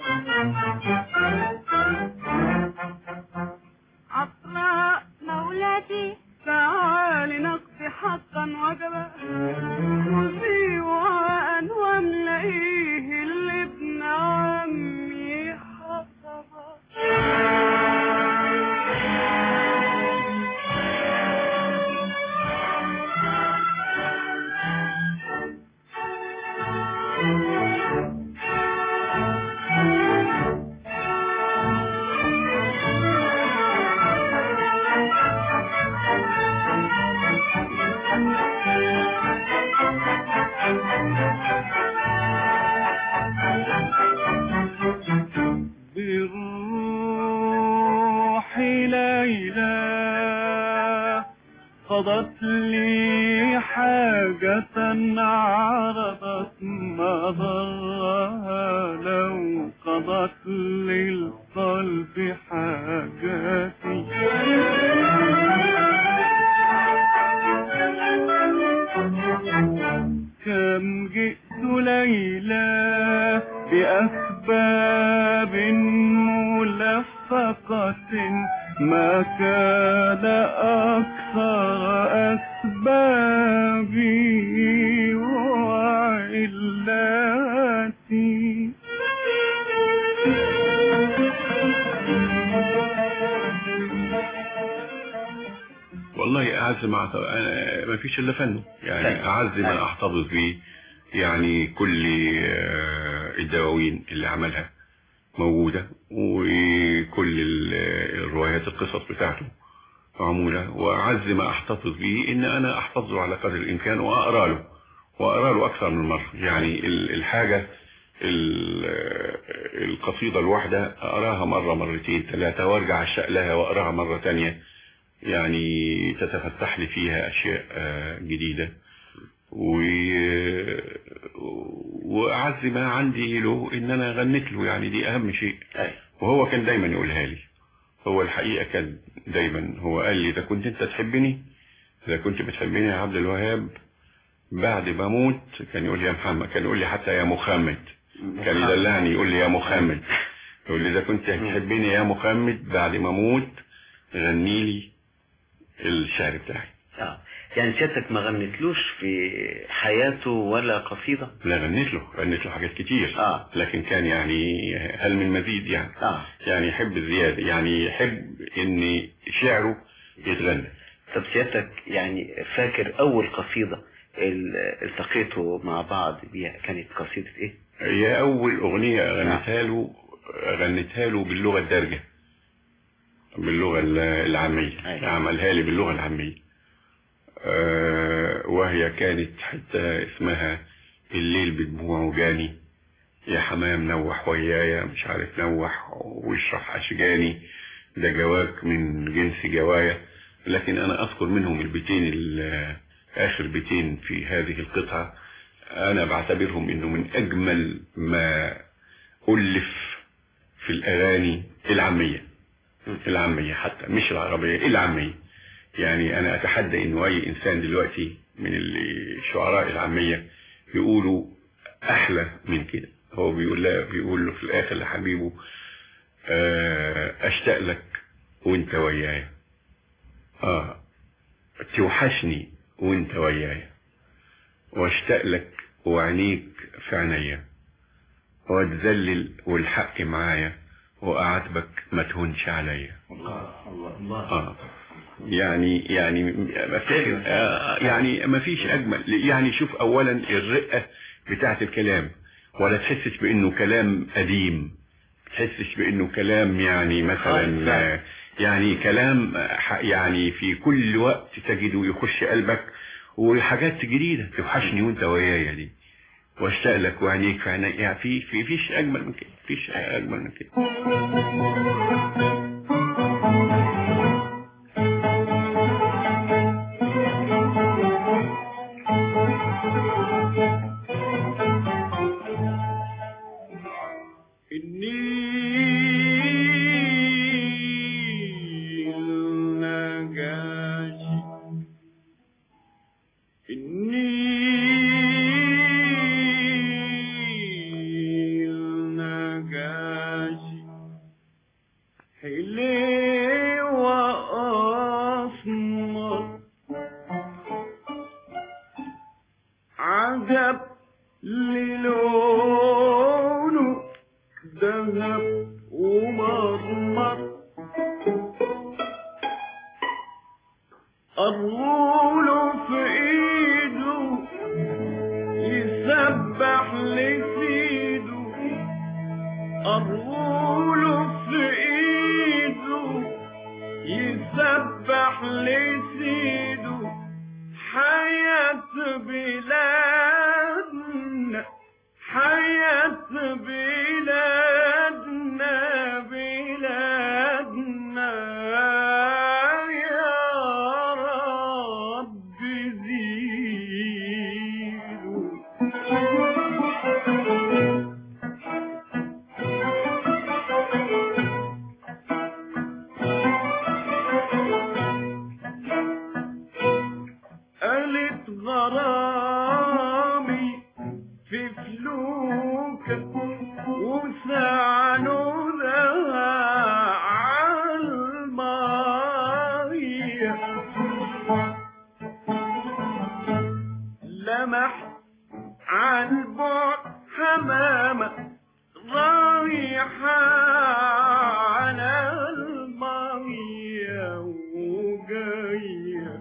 عطراء مولاتي تعالي نقضي حقا وجبا خذي وعاء واملئيه اللي ابن عمي حطبا بالروح ليلى قضت لي حاجة عرضت مضرها لو قضت للقلب حاجاتي كم جئت ليلى بأسباب ملفقة ما كان أكثر أسبابي وعلاتي والله أعز ما أعت- أنا ما فيش إلا فنه يعني أيوة. أعز ما أيوة. أحتفظ به يعني كل آه، الدواوين اللي عملها موجودة وكل ال- الروايات القصص بتاعته معمولة وأعز ما أحتفظ به إن أنا أحفظه على قدر الإمكان وأقرأ له وأقرأ له أكثر من مرة يعني ال- الحاجة ال- القصيدة الواحدة أقراها مرة مرتين ثلاثة وأرجع أشتاق لها وأقراها مرة تانية يعني تتفتح لي فيها أشياء آه، جديدة و... وأعز ما عندي له إن أنا غنيت له يعني دي أهم شيء وهو كان دايما يقولها لي هو الحقيقة كان دايما هو قال لي إذا كنت أنت تحبني إذا كنت بتحبني يا عبد الوهاب بعد ما أموت كان يقول لي يا محمد كان يقول لي حتى يا محمد كان يدلعني يقول لي يا محمد يقول لي إذا كنت هتحبني يا محمد بعد ما أموت غني لي الشعر بتاعي آه. يعني سيادتك ما غنتلوش في حياته ولا قصيدة لا غنيت له غنيت له حاجات كتير آه. لكن كان يعني هل من مزيد يعني آه. يعني يحب الزيادة يعني يحب ان شعره يتغنى طب سيادتك يعني فاكر أول قصيدة ال- التقيتوا مع بعض بيها كانت قصيدة إيه؟ هي اول اغنية غنيتها له غنيتها له باللغة الدارجة باللغة ال- العامية عملها لي باللغة العامية آه، وهي كانت حتى اسمها الليل بدموعه جاني يا حمام نوح ويايا مش عارف نوح واشرح اشجاني ده جواك من جنس جوايا لكن انا اذكر منهم البيتين ال- اخر بيتين في هذه القطعة انا بعتبرهم انه من اجمل ما الف في الاغاني العامية العامية حتى مش العربية العامية يعني انا اتحدى انه اي انسان دلوقتي من الشعراء العامية يقولوا احلى من كده هو بيقول لا بيقول له في الاخر لحبيبه آه، اشتاق لك وانت ويايا اه توحشني وانت ويايا واشتاق لك وعينيك في عينيا واتذلل والحق معايا واعاتبك ما تهونش عليا الله الله الله اه يعني يعني ما فيش آه يعني ما فيش اجمل يعني شوف اولا الرقه بتاعه الكلام ولا تحسش بانه كلام قديم تحسش بانه كلام يعني مثلا آه، يعني كلام ح- يعني في كل وقت تجده يخش قلبك وحاجات جديدة توحشني وانت ويايا دي واشتاق لك وعينيك في عيني يعني في في فيش اجمل من كده فيش اجمل من كده عجب للونه ذهب ومرمر الغول في ايده يسبح لسيده الغول في ايده يسبح لسيده حياة بلادنا حياة بلادنا بلادنا يا رب زيدوا قالت غرامي في فلوكك وسعنودها عالمية لمح عالبعد حمامة رايحة على المية وجاية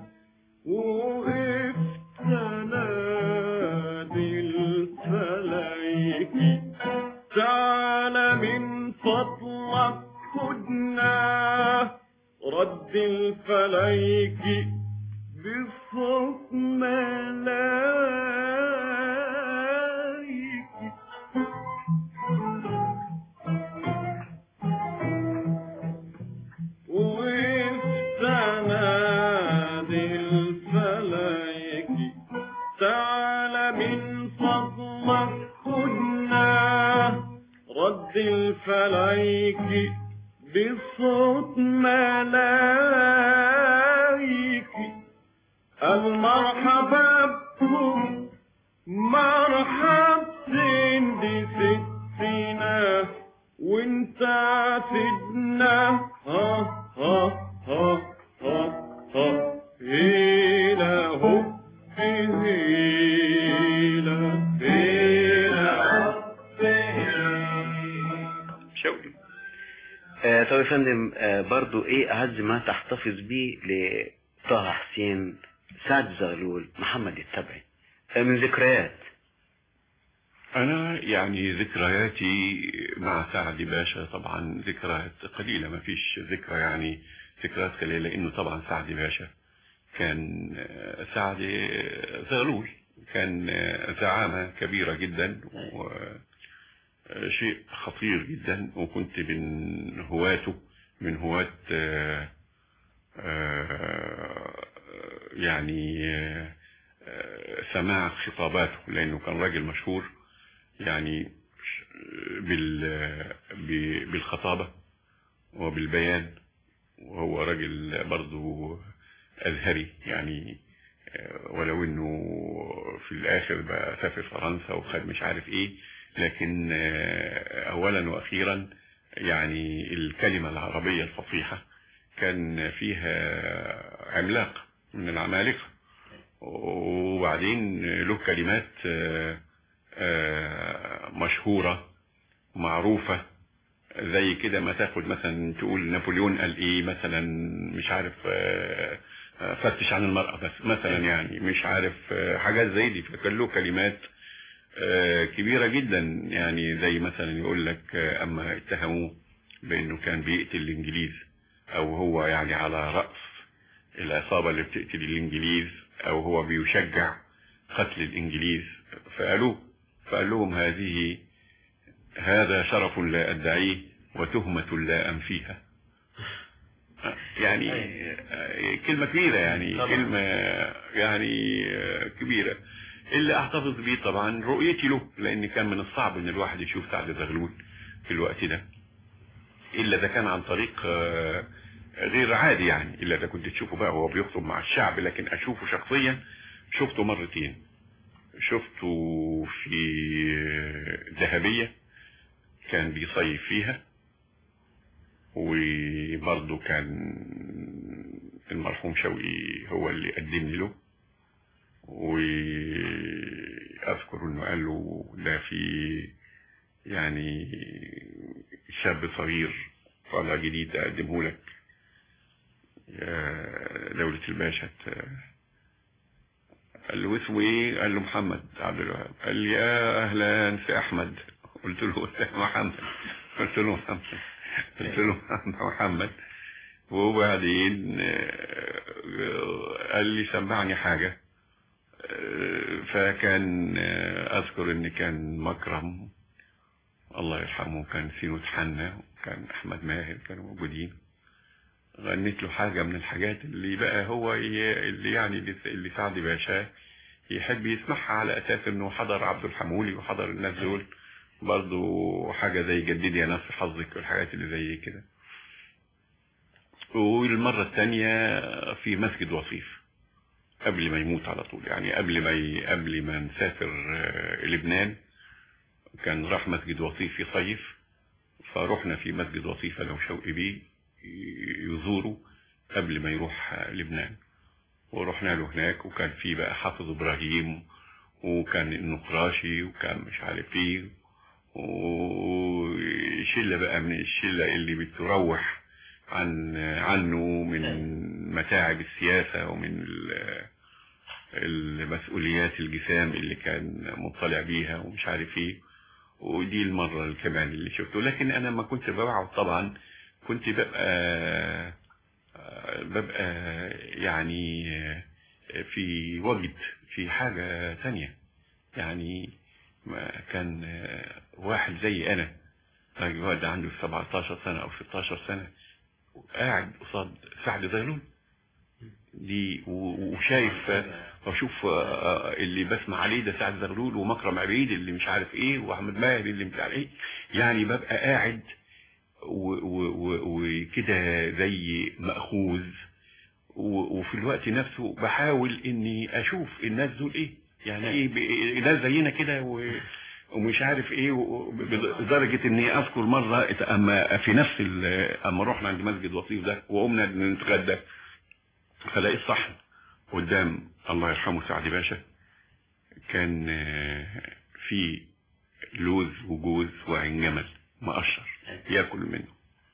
وقفت انادي الفلايكي تعالى من فضلك خدنا رد الفلايكي بصوت ملايكي وقفت انادي الفلايكي تعالى من فضلك خدنا رد الفلايكي بصوت ملايكي المرحبا بكم مرحب سندي ستنا وانت سيدنا ها ها ها ها ها هيلا هو هيلا هيلا شوقي آه طب يا فندم آه برضو ايه اعز ما تحتفظ بيه لطه حسين سعد زغلول محمد التبعي آه من ذكريات أنا يعني ذكرياتي مع سعد باشا طبعا ذكريات قليلة ما فيش ذكرى يعني ذكريات قليلة لأنه طبعا سعد باشا كان آه، سعد زغلول كان آه، زعامة كبيرة جدا وشيء خطير جدا وكنت من هواته من هواة آه، آه، يعني آه، آه، سماع خطاباته لأنه كان راجل مشهور يعني بال ب- بالخطابة وبالبيان وهو راجل برضو أزهري يعني آه، ولو انه في الاخر بقى سافر فرنسا وخد مش عارف ايه لكن آه، اولا واخيرا يعني الكلمة العربية الفصيحة كان فيها عملاق من العمالقة وبعدين له كلمات آه، آه، مشهورة معروفة زي كده ما تاخد مثلا تقول نابليون قال ايه مثلا مش عارف آه، آه، فتش عن المرأة بس مثلا يعني مش عارف آه، حاجات زي دي فكان له كلمات آه، كبيرة جدا يعني زي مثلا يقول لك آه، اما اتهموه بانه كان بيقتل الانجليز او هو يعني على رأس العصابة اللي بتقتل الانجليز او هو بيشجع قتل الانجليز فقالوه فقال لهم هذه هذا شرف لا ادعيه وتهمة لا انفيها يعني آه، كلمة كبيرة يعني طبعا. كلمة يعني آه، كبيرة اللي احتفظ بيه طبعا رؤيتي له لان كان من الصعب ان الواحد يشوف سعد زغلول في الوقت ده الا اذا كان عن طريق آه، غير عادي يعني الا اذا كنت تشوفه بقى وهو بيخطب مع الشعب لكن اشوفه شخصيا شفته مرتين شفته في ذهبية كان بيصيف فيها وبرضه كان المرحوم شوقي هو اللي قدمني له واذكر انه قال له ده في يعني شاب صغير طالع جديد اقدمه لك يا دولة الباشا ت- قال له اسمه ايه قال له محمد عبد الوهاب قال لي يا اهلا في احمد قلت له "أنت محمد قلت له محمد قلت له محمد وبعدين آه، قال لي سمعني حاجة آه، فكان آه، اذكر ان كان مكرم الله يرحمه كان سينو حنا وكان احمد ماهر كانوا موجودين غنيت له حاجة من الحاجات اللي بقى هو ي- اللي يعني اللي- اللي سعد باشا يحب يسمعها على اساس انه حضر عبد الحمولي وحضر الناس دول برضو حاجة زي جددي يا ناس حظك والحاجات اللي زي كده والمرة الثانية في مسجد وصيف قبل ما يموت على طول يعني قبل ما ي... قبل ما نسافر آه، لبنان كان راح مسجد وصيف يصيف فرحنا في مسجد وصيف انا وشوقي بيه يزوره قبل ما يروح آه، لبنان ورحنا له هناك وكان في بقى حافظ ابراهيم وكان النقراشي وكان مش عارف ايه وشلة بقى من الشلة اللي بتروح عن عنه من متاعب السياسة ومن ال- المسؤوليات الجسام اللي كان مطلع بيها ومش عارف ايه ودي المرة كمان اللي شفته لكن انا ما كنت ببعد طبعا كنت ببقى ببقى يعني في وجد في حاجة تانية يعني ما كان واحد زي انا راجل واد عنده 17 سنة او 16 سنة قاعد قصاد سعد زغلول دي و- وشايف واشوف اللي بسمع عليه ده سعد زغلول ومكرم عبيد اللي مش عارف ايه واحمد ماهر اللي مش عارف ايه يعني ببقى قاعد و- و- و- وكده زي مأخوذ و- وفي الوقت نفسه بحاول اني اشوف الناس دول ايه يعني ايه ب- ناس زينا كده و- ومش عارف ايه و- ب- لدرجة اني اذكر مرة اما في نفس ال- اما رحنا عند مسجد وصيف ده وقمنا نتغدى فلاقيت صحن قدام الله يرحمه سعد باشا كان آه، في لوز وجوز وعين جمل مقشر ياكل منه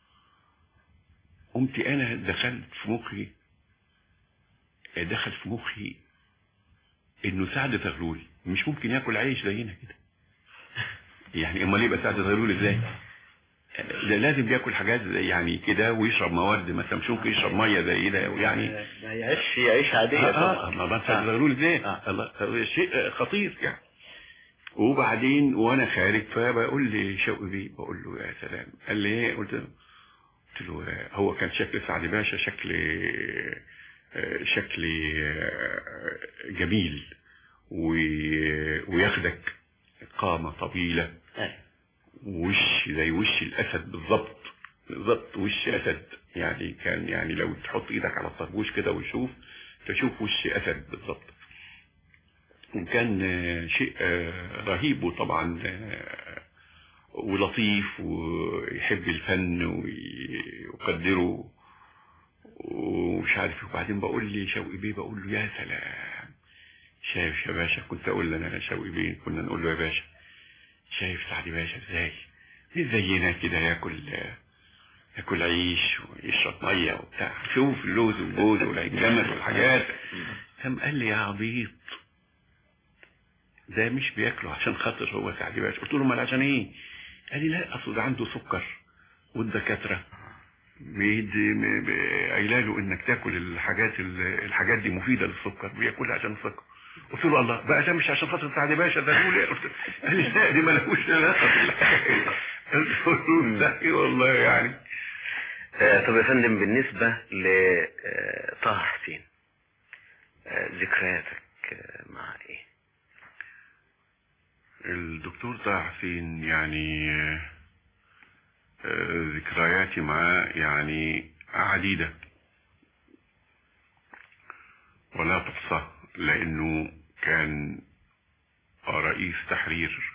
قمت انا دخلت في مخي دخل في مخي انه سعد زغلول مش ممكن ياكل عيش زينا كده يعني امال يبقى سعد زغلول ازاي ده لازم بياكل حاجات زي يعني كده ويشرب مواد مثلا مش ممكن يشرب ميه زي ده يعني ما يعيش يعيش عادية اه اه ما بقى سعد زغلول ازاي الله شيء خطير يعني وبعدين وانا خارج فبقول لي شوقي بيه بقول له يا سلام قال لي ايه قلت له قلت له آه، هو كان شكل سعد باشا شكل آه، شكل آه، جميل و- وياخدك قامة طويلة وش زي وش الأسد بالظبط بالظبط وش أسد يعني كان يعني لو تحط إيدك على الطربوش كده وتشوف تشوف وش أسد بالظبط وكان آه، شيء آه، رهيب وطبعا آه، ولطيف ويحب الفن ويقدره ومش عارف وبعدين بقول لي شوقي بيه بقول له يا سلام شايف يا باشا كنت اقول له انا شوقي بيه كنا نقول له يا باشا شايف سعد باشا ازاي مش زينا كده ياكل ياكل عيش ويشرب ميه وبتاع شوف اللوز والجوز والجمل والحاجات قام قال لي يا عبيط ده مش بياكله عشان خاطر هو سعد باشا قلت له امال عشان ايه قال لي لا اصل ده عنده سكر والدكاتره ميد م- ب- قايله له انك تاكل الحاجات ال- الحاجات دي مفيده للسكر بياكلها عشان السكر قلت له الله بقى ده مش عشان خاطر سعد باشا ده تقول ايه قلت- قال لي لا دي ملهوش علاقه بالحكايه قلت له لا والله يعني آه، طب يا فندم بالنسبة لطه حسين آه، ذكرياتك آه، مع ايه الدكتور طه حسين يعني آه، آه، ذكرياتي معاه يعني عديدة ولا تحصى لأنه كان رئيس تحرير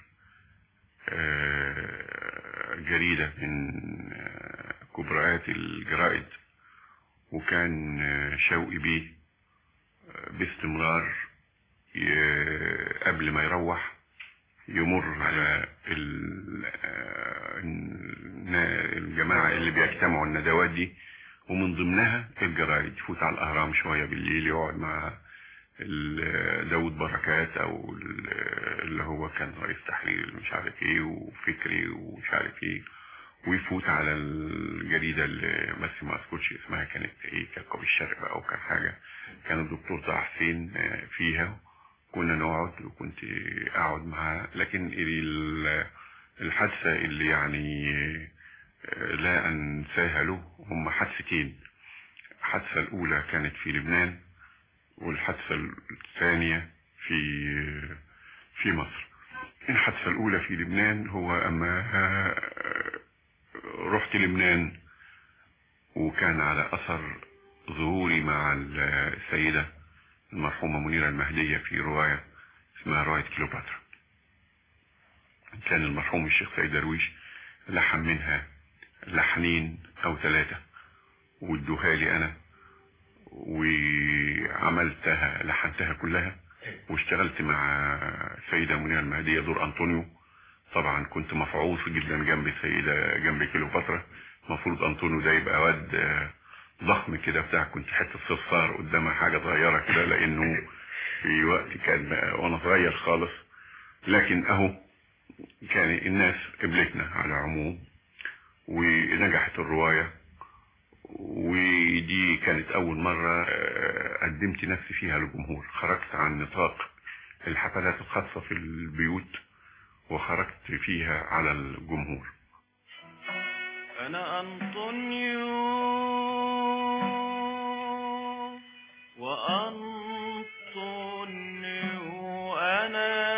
آه، جريدة من آه، كبريات الجرائد وكان آه، شوقي بيه آه، باستمرار ي- قبل ما يروح يمر على ال- آه، النا- الجماعة اللي بيجتمعوا الندوات دي ومن ضمنها الجرايد يفوت على الأهرام شوية بالليل يقعد مع ال- داود بركات أو ال- اللي هو كان رئيس تحرير مش عارف ايه وفكري ومش عارف ايه ويفوت على الجريدة اللي بس ما اذكرش اسمها كانت ايه كان قوي الشرق بقى او كان حاجة كان الدكتور طه حسين آه، فيها كنا نقعد وكنت اقعد معاه لكن ال- الحادثة اللي يعني آه، لا انساها له هم حادثتين الحادثة الاولى كانت في لبنان والحادثة الثانية في في مصر الحادثة الاولى في لبنان هو اما آه، رحت لبنان وكان على اثر ظهوري مع السيدة المرحومة منيرة المهدية في رواية اسمها رواية كليوباترا كان المرحوم الشيخ سيد درويش لحن منها لحنين او ثلاثة وادوها لي انا وعملتها لحنتها كلها واشتغلت مع السيدة منيرة المهدية دور انطونيو طبعا كنت مفعوص جدا جنب السيدة جنب كليوباترا المفروض انطونيو ده يبقى واد آه، ضخم كده بتاع كنت حته صفار قدامها حاجه صغيره كده لانه في وقت كان وانا صغير خالص لكن اهو كان الناس قبلتنا على العموم ونجحت الروايه ودي كانت اول مره آه، قدمت نفسي فيها للجمهور خرجت عن نطاق الحفلات الخاصه في البيوت وخرجت فيها على الجمهور أنا أنطونيو وأنطونيو أنا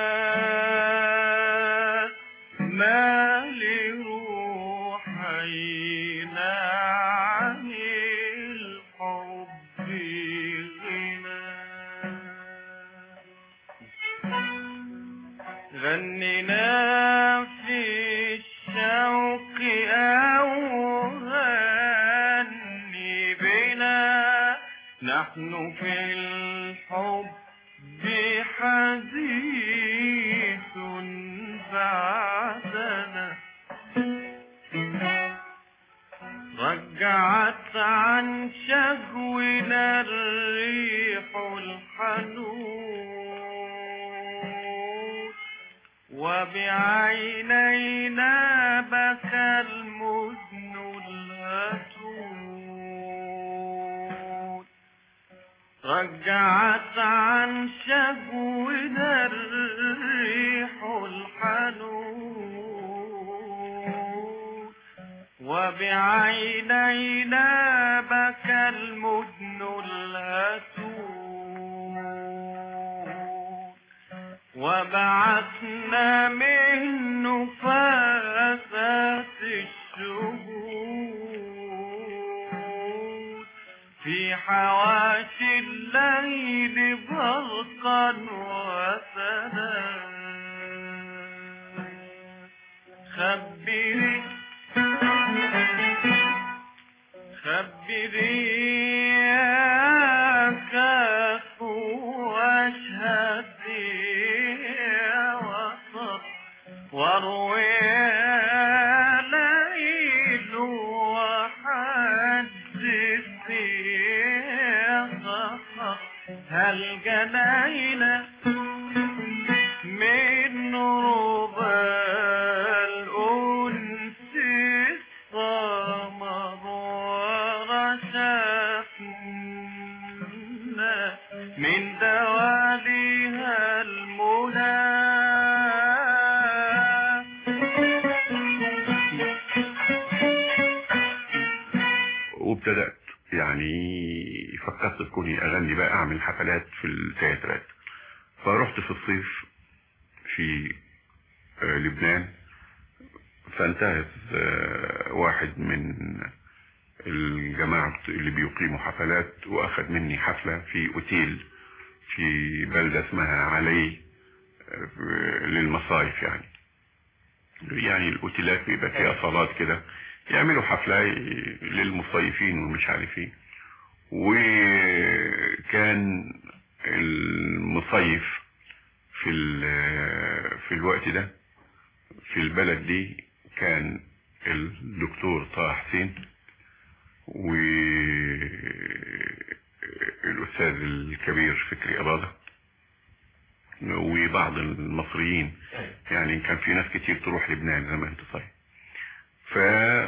مالي روحينا عن الحب غنى غنينا في الشوق أو غني بنا نحن في الحب حديث بعدنا رجعت عن شهونا الريح الحنون وبعينينا بكى المزن الهتون رجعت عن شهونا الريح الحنون وبعينينا بكى المدن الهتون وبعثنا من نفاثات الشهود في حواشي الليل برقا وسنا خبري خبري يا كاف واشهدي يا وسط واروي يا ليل وحدثي يا خطر هل جنينا من ربى الأنس الثمرات من دواليها المنى وابتدأت يعني فكرت بكوني أغني بقى أعمل حفلات في التياترات فرحت في الصيف في آه، لبنان فانتهز آه، واحد من الجماعة اللي بيقيموا حفلات وأخذ مني حفلة في أوتيل في بلدة اسمها علي آه، للمصايف يعني يعني الأوتيلات بيبقى فيها صالات كده يعملوا حفلة للمصيفين ومش عارف ايه وكان المصيف في ال- في الوقت ده في البلد دي كان الدكتور طه حسين والأستاذ الكبير فكري أباضة وبعض المصريين يعني كان في ناس كتير تروح لبنان زي ما انت طيب ف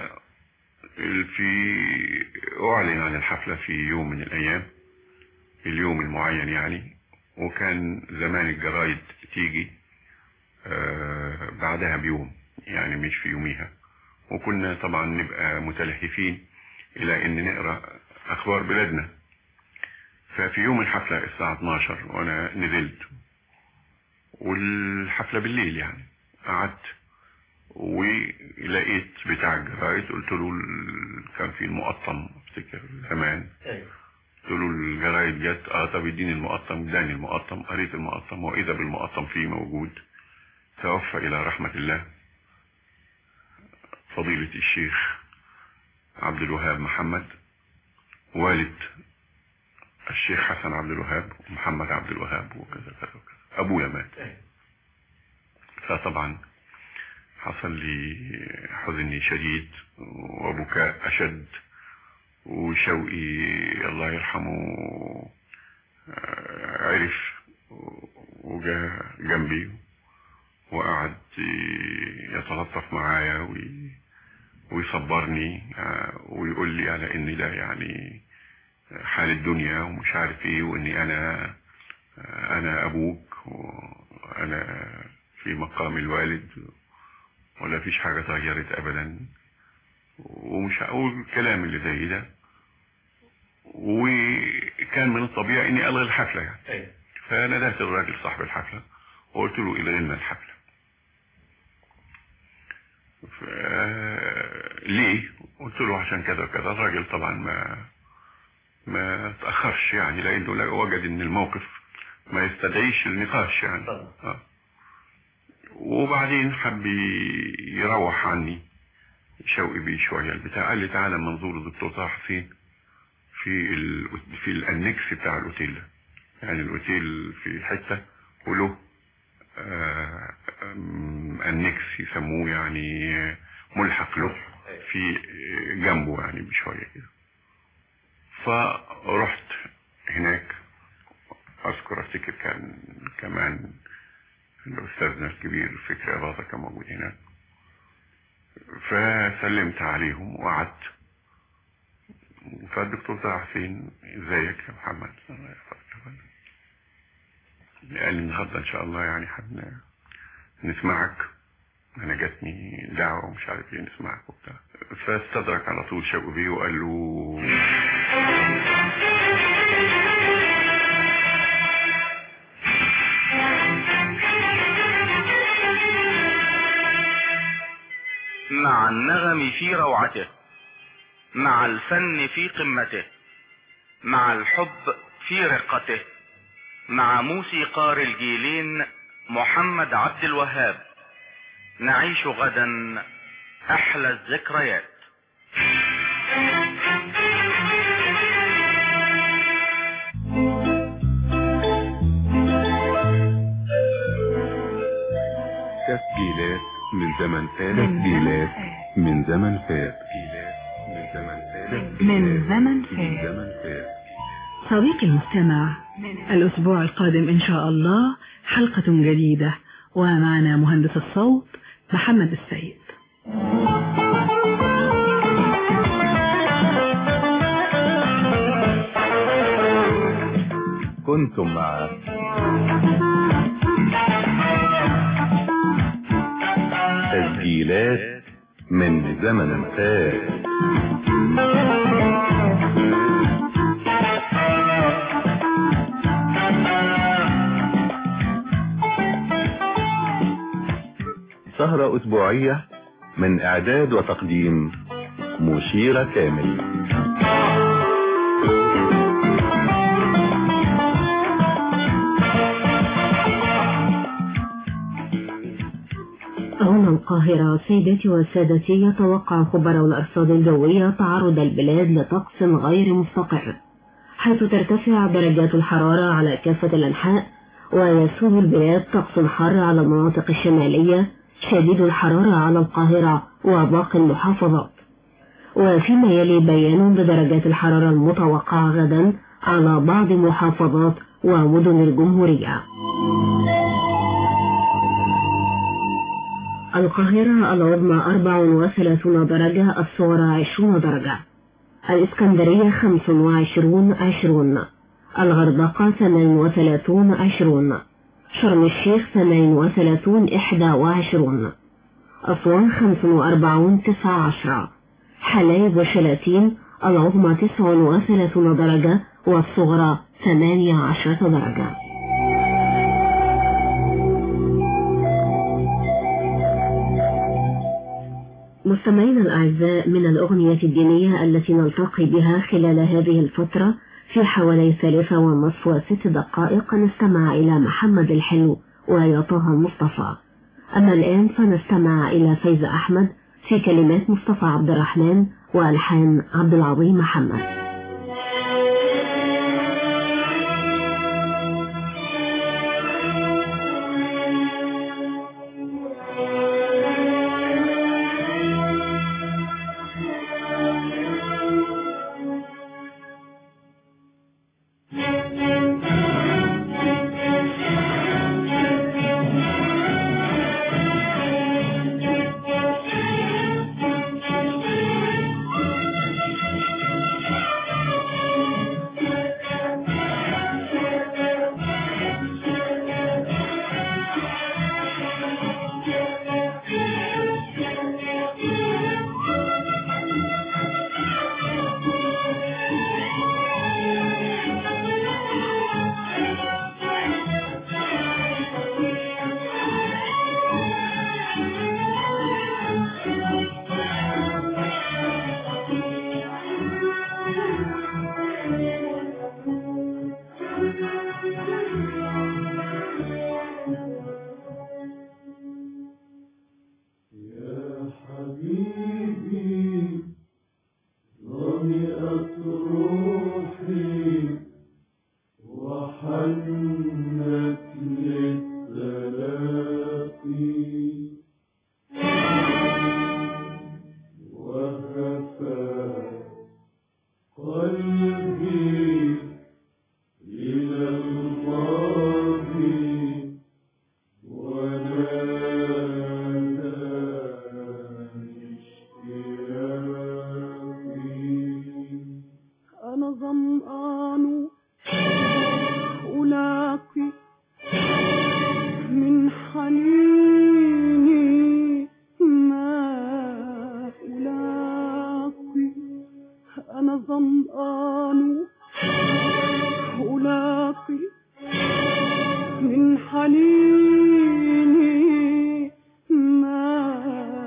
في أعلن عن الحفلة في يوم من الأيام اليوم المعين يعني وكان زمان الجرايد تيجي آه، بعدها بيوم يعني مش في يوميها وكنا طبعا نبقى متلهفين إلى أن نقرأ أخبار بلادنا ففي يوم الحفلة الساعة 12 وأنا نزلت والحفلة بالليل يعني قعدت ولقيت بتاع الجرايد قلت له ال- كان في المقطم افتكر زمان قلت له الجرايد جت اه طب اديني المقطم اداني المقطم قريت المقطم واذا بالمقطم فيه موجود توفى الى رحمة الله فضيلة الشيخ عبد الوهاب محمد والد الشيخ حسن عبد الوهاب ومحمد عبد الوهاب وكذا كذا وكذا ابويا مات فطبعا حصل لي حزن شديد وبكاء أشد وشوقي الله يرحمه آه، عرف وجاء جنبي وقعد يتلطف معايا وي- ويصبرني آه، ويقول لي على ان ده يعني حال الدنيا ومش عارف ايه واني انا انا ابوك وانا في مقام الوالد ولا فيش حاجة اتغيرت ابدا ومش هقول الكلام اللي زي ده وكان من الطبيعي اني الغي الحفلة يعني فندهت الراجل صاحب الحفلة وقلت له الغي لنا الحفلة ف... ليه قلت له عشان كذا وكذا الراجل طبعا ما ما تأخرش يعني لانه لا- وجد ان الموقف ما يستدعيش النقاش يعني آه. وبعدين حب يروح عني شوقي بيه شوية البتاع قال لي تعالى اما نزور الدكتور طه حسين في ال... في الانكس بتاع الاوتيل ده يعني الاوتيل في حتة وله آه، أم، انكس يسموه يعني ملحق له في جنبه يعني بشوية كده فرحت هناك اذكر افتكر كان كمان الاستاذنا الكبير فكري اباظة كان موجود هناك فسلمت عليهم وقعدت فالدكتور طه حسين ازيك يا محمد الله يحفظك يا فندم. قال لي النهارده ان شاء الله يعني حن نسمعك انا جاتني دعوه ومش عارف ايه نسمعك وبتاع فاستدرك على طول شوقي بيه وقال له مع النغم في روعته مع الفن في قمته مع الحب في رقته مع موسيقار الجيلين محمد عبد الوهاب نعيش غدا احلى الذكريات تسجيلات من زمن فات تسجيلات من زمن فات من زمن فات من زمن من فات زمن فات صديقي المستمع الأسبوع القادم إن شاء الله حلقة جديدة ومعنا مهندس الصوت محمد السيد كنتم مع تسجيلات من زمن فات سهرة أسبوعية من إعداد وتقديم مشيرة كامل هنا القاهرة سيداتي وسادتي يتوقع خبراء الأرصاد الجوية تعرض البلاد لطقس غير مستقر حيث ترتفع درجات الحرارة على كافة الأنحاء ويسود البلاد طقس حار على المناطق الشمالية شديد الحرارة على القاهرة وباقي المحافظات وفيما يلي بيان بدرجات الحرارة المتوقعة غدا على بعض محافظات ومدن الجمهورية القاهرة العظمى 34 درجة الصغرى 20 درجة الإسكندرية 25 20 الغردقة 38 20 شرم الشيخ 38 21 أسوان 45 19 حلايب وشلاتين العظمى 39 درجة والصغرى 18 درجة مستمعينا الأعزاء من الأغنية الدينية التي نلتقي بها خلال هذه الفترة في حوالي ثلاثة ونصف وست دقائق نستمع إلى محمد الحلو ويا طه مصطفى أما الآن فنستمع إلى فايزة أحمد في كلمات مصطفى عبد الرحمن وألحان عبد العظيم محمد أنا ظمآن ألاقي من حنيني ما ألاقي أنا ظمآن ألاقي من حنيني ما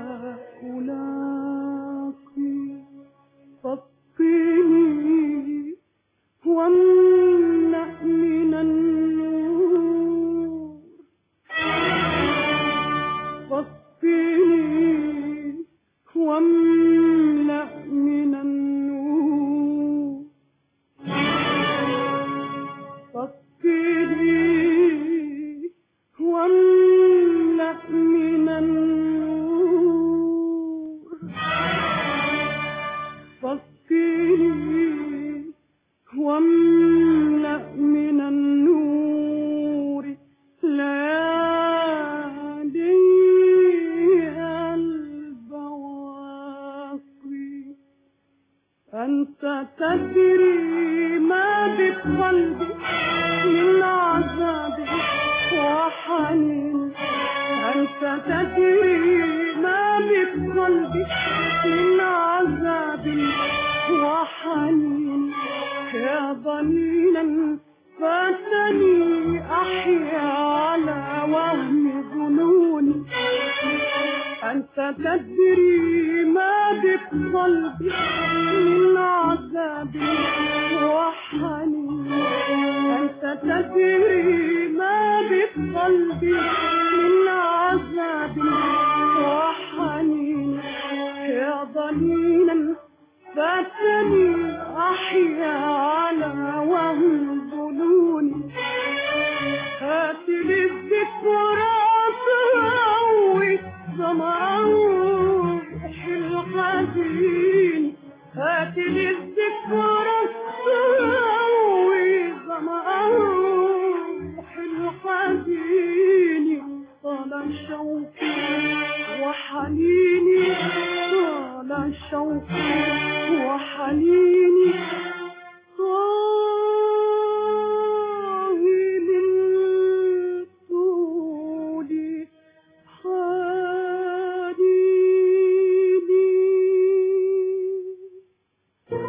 ألاقي فاسقيني واملأ من النور فاسقيني واملأ من النور فاسقيني واملأ من النور فاسقيني واملأ من النور ليالي البواقي أنت تدري ما بقلبي من عذاب وحنين أنت تدري ما بقلبي من عذاب وحنين يا ضنينا فاتني أحيا على وهم جنوني أنت تدري ما بقلبي من عذاب وحنين أنت تدري ما بقلبي من عذاب وحنين يا ضنينا فاتني أحيا على وهم ظنوني هات لي الذكرى تروي ضمروح الحزين هات لي الذكرى تروي ضمروح الحزين طال شوقي وحنيني طال شوقي وحنيني طاهي من طولي حنيني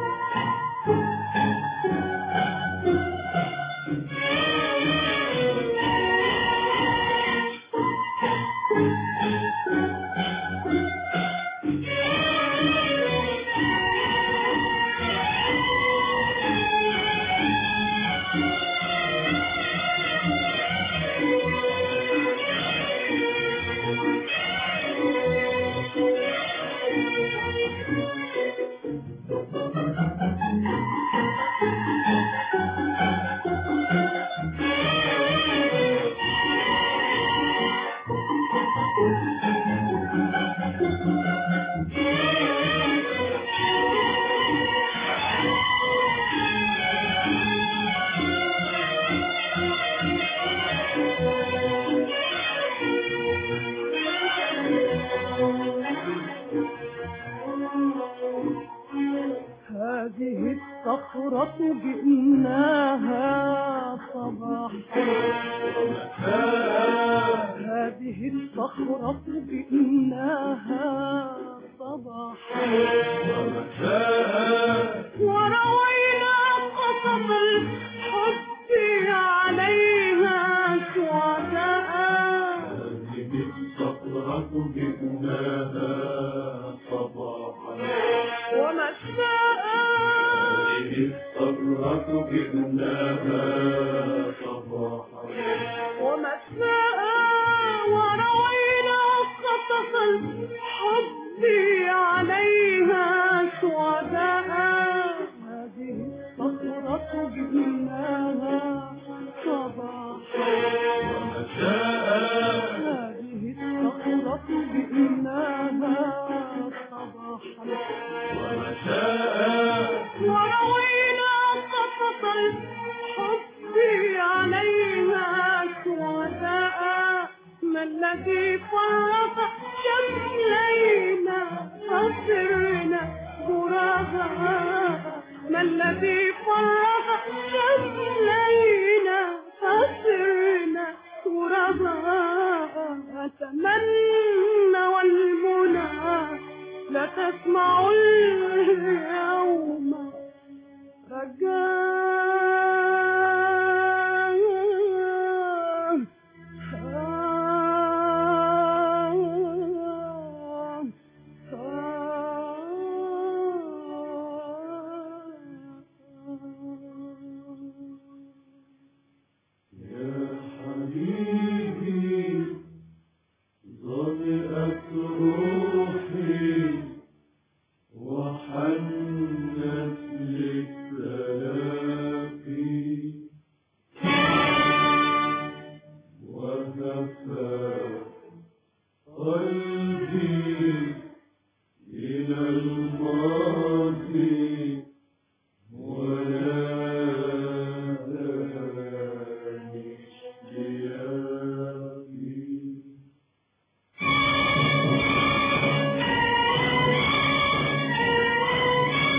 هذه الصخرة جئناها صباحا هذه الصخرة جئناها صباحا وروينا قصص الحب عليها سعداء هذه الصخرة جئناها صباحا ومساء هذه الصخرة جئناها صباحا ومساء وروينا قصص الحب عليها سعداء هذه الصخرة جئناها صباحا ومساء هذه الصخرة جئناها صباحا ومساء وروينا قصص الحب عليها سعداء ما الذي فرق شملينا فصرنا غرباء ما الذي فرق شملينا فصرنا غرباء أتمنى والمنى لا تسمع اليوم رجاء يا حبيبي ظلئت روحي وحنت للتلاقي وهفى قلبي إلى الماضي وناداني اشتياقي Thank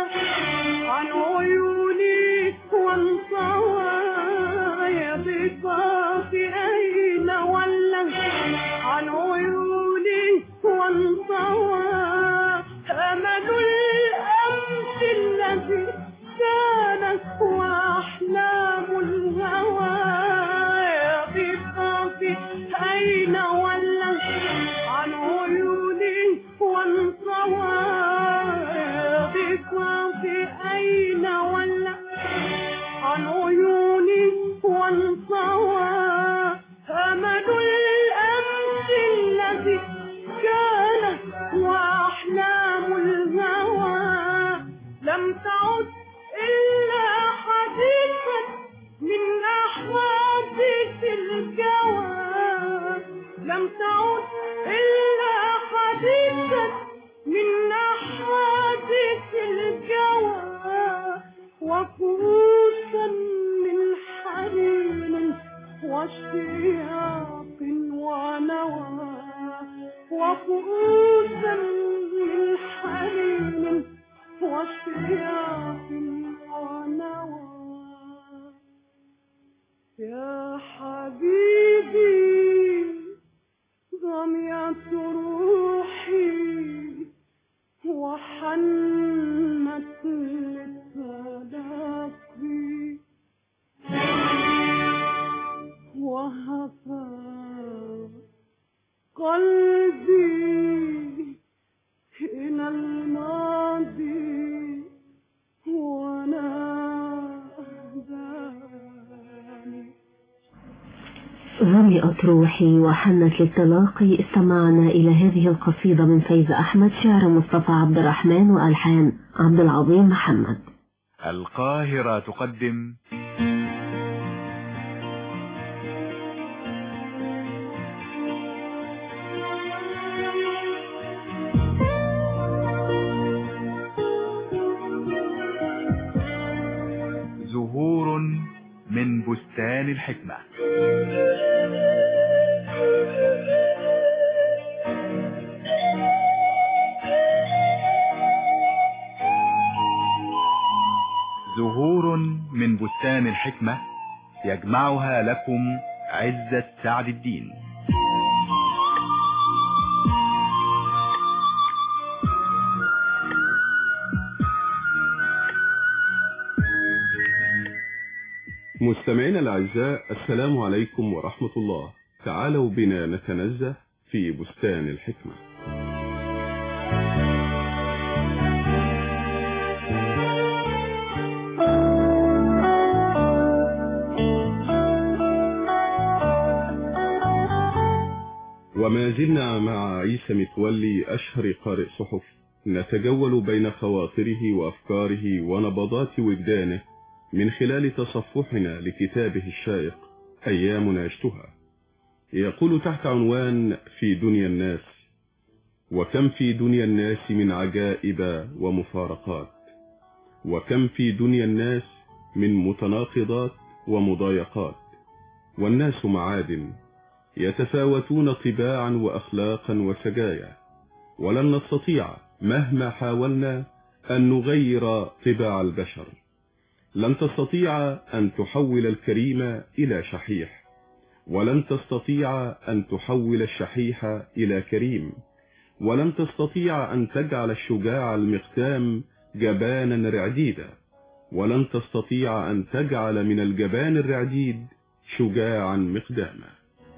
عن عيوني وانطوى يا بطاقي أين ولا عن عيوني وانطوى أمل الأمس الذي كانت وأحلام الهوى يا بطاقي أين ولا عن عيوني وانطوى يا بطاقي أين ولا عن عيوني وانطوى أمل الأمس الذي كان وأحلام الهوى لم تعد إلا حديثا من أحاديث الجوى لم تعد إلا حديثا من أحاديث الجوى وكؤوسا من حنين واشتياق ونوى وكؤوسا من حنين واشتياق ونوى يا حبيبي ضميت روحي وحنت للتلاقي وهفى قلبي إلى الماضي وناداني ظمئت روحي وحنت للتلاقي استمعنا إلى هذه القصيدة من فايز أحمد شعر مصطفى عبد الرحمن وألحان عبد العظيم محمد القاهرة تقدم زهور من بستان الحكمة زهور من بستان الحكمة يجمعها لكم عزة سعد الدين مستمعينا الأعزاء السلام عليكم ورحمة الله تعالوا بنا نتنزه في بستان الحكمة وما زلنا مع عيسى متولي أشهر قارئ صحف نتجول بين خواطره وأفكاره ونبضات وجدانه من خلال تصفحنا لكتابه الشائق أيام عشتها يقول تحت عنوان في دنيا الناس وكم في دنيا الناس من عجائب ومفارقات وكم في دنيا الناس من متناقضات ومضايقات والناس معادن يتفاوتون طباعا وأخلاقا وسجايا ولن نستطيع مهما حاولنا أن نغير طباع البشر لن تستطيع أن تحول الكريم إلى شحيح ولن تستطيع أن تحول الشحيح إلى كريم ولن تستطيع أن تجعل الشجاع المقتام جبانا رعديدا ولن تستطيع أن تجعل من الجبان الرعديد شجاعا مقداما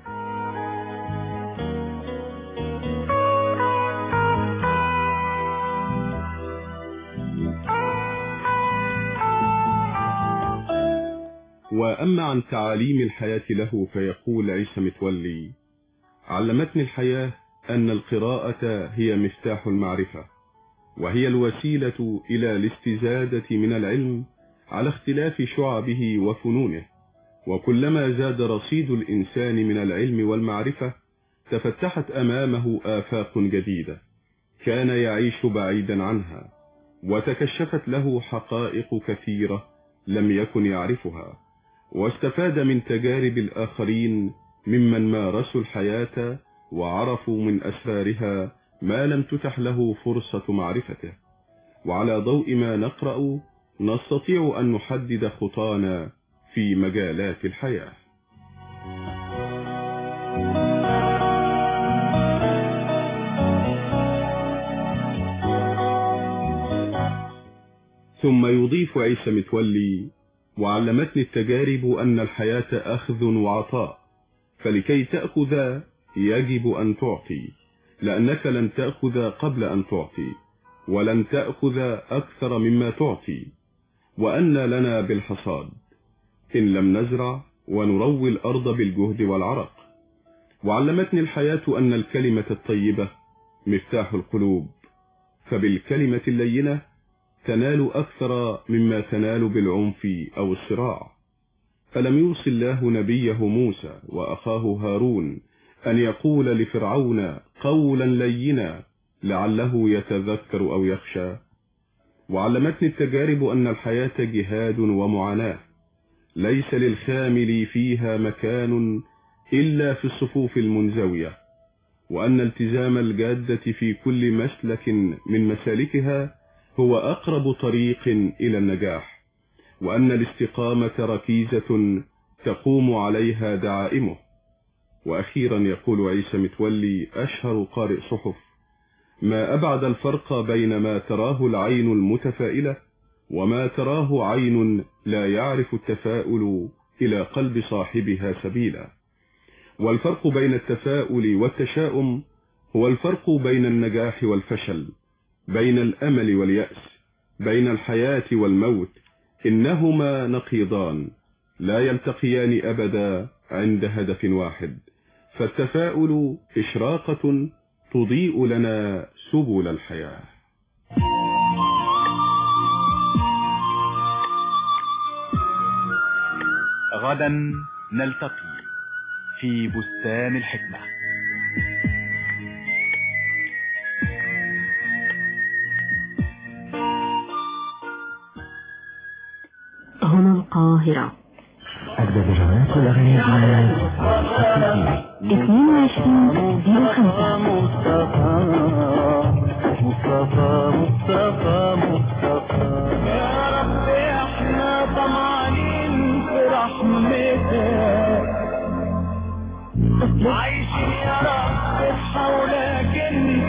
وأما عن تعاليم الحياة له فيقول عيسى متولي علمتني الحياة أن القراءة هي مفتاح المعرفة وهي الوسيلة إلى الاستزادة من العلم على اختلاف شعبه وفنونه وكلما زاد رصيد الإنسان من العلم والمعرفة تفتحت أمامه آفاق جديدة كان يعيش بعيدا عنها وتكشفت له حقائق كثيرة لم يكن يعرفها واستفاد من تجارب الآخرين ممن مارسوا الحياة وعرفوا من أسرارها ما لم تتح له فرصة معرفته وعلى ضوء ما نقرأ نستطيع أن نحدد خطانا في مجالات الحياة ثم يضيف عيسى متولي وعلمتني التجارب أن الحياة أخذ وعطاء فلكي تأخذ يجب أن تعطي لأنك لن تأخذ قبل أن تعطي ولن تأخذ أكثر مما تعطي وأن لنا بالحصاد إن لم نزرع ونروي الأرض بالجهد والعرق وعلمتني الحياة أن الكلمة الطيبة مفتاح القلوب فبالكلمة اللينة تنال أكثر مما تنال بالعنف أو الصراع فلم يوصي الله نبيه موسى وأخاه هارون أن يقول لفرعون قولا لينا لعله يتذكر أو يخشى وعلمتني التجارب أن الحياة جهاد ومعاناة ليس للخامل فيها مكان إلا في الصفوف المنزوية وأن التزام الجادة في كل مسلك من مسالكها هو أقرب طريق إلى النجاح وأن الاستقامة ركيزة تقوم عليها دعائمه وأخيرا يقول عيسى متولي أشهر قارئ صحف ما أبعد الفرق بين ما تراه العين المتفائلة وما تراه عين لا يعرف التفاؤل إلى قلب صاحبها سبيلا والفرق بين التفاؤل والتشاؤم هو الفرق بين النجاح والفشل بين الأمل واليأس بين الحياة والموت إنهما نقيضان لا يلتقيان أبدا عند هدف واحد فالتفاؤل إشراقة تضيء لنا سبل الحياة غدا نلتقي في بستان الحكمة هنا القاهرة أجدد الجولات والأغاني الجديدة 22 زيرو خمسة مصطفى مصطفى مصطفى يا رب احنا طمعانين في رحمتك عايشين يا رب حولك انت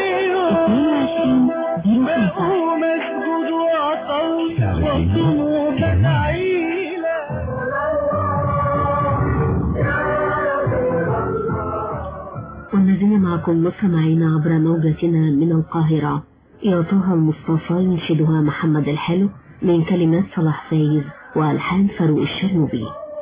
بقوا مسجود وعطوي وصنوبك عيلة والذين معكم مستمعين عبر موجتنا من القاهرة يا طه المصطفى ينشدها محمد الحلو من كلمات صلاح فايز وألحان فاروق الشرنوبي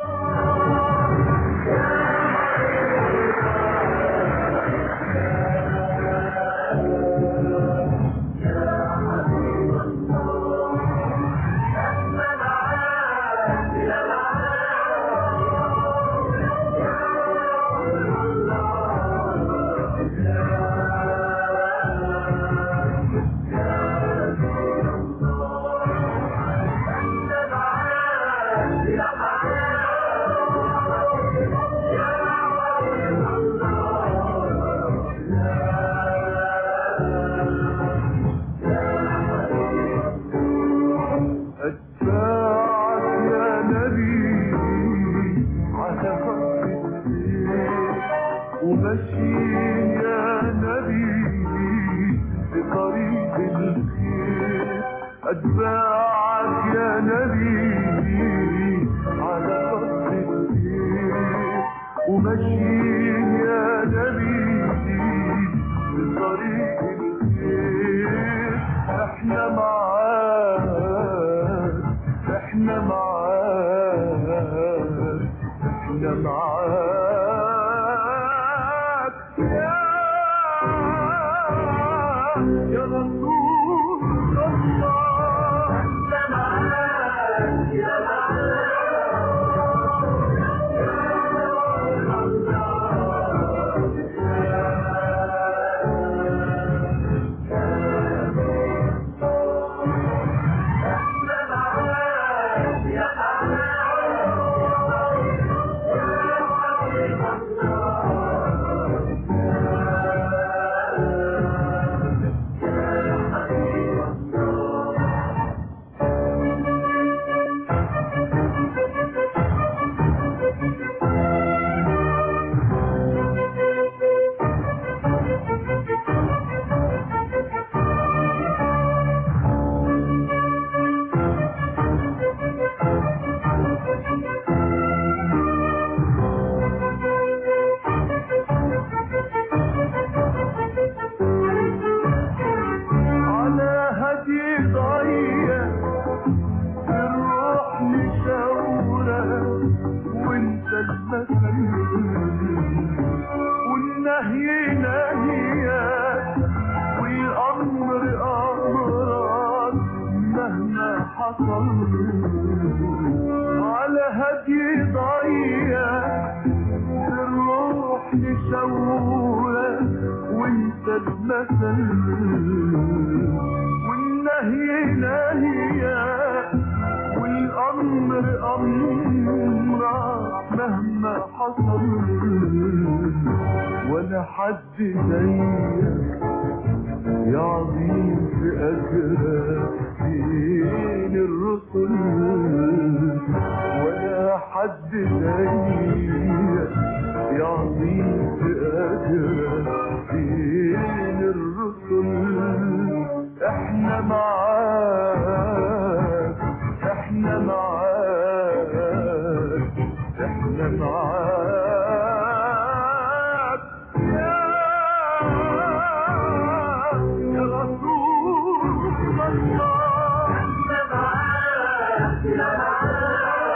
أتباعك يا نبي على خط السير ومشي يا نبي بطريق الخير أتباعك يا نبي على خط السير ومشي يا نبي بطريق الخير احنا معاك احنا معاك احنا معاك يا يا رسول الله احنا معاك يا حصل على هدي ضيق الروح تشوه وانت المثل والنهي نهيا والامر امرا مهما حصل ولا حد زيك يا عظيم في أجرك دين الرسل ولا حد زيك يا عظيم في أجرك دين الرسل احنا معاك احنا معاك احنا معاك يا رسول الله احنا معاك يا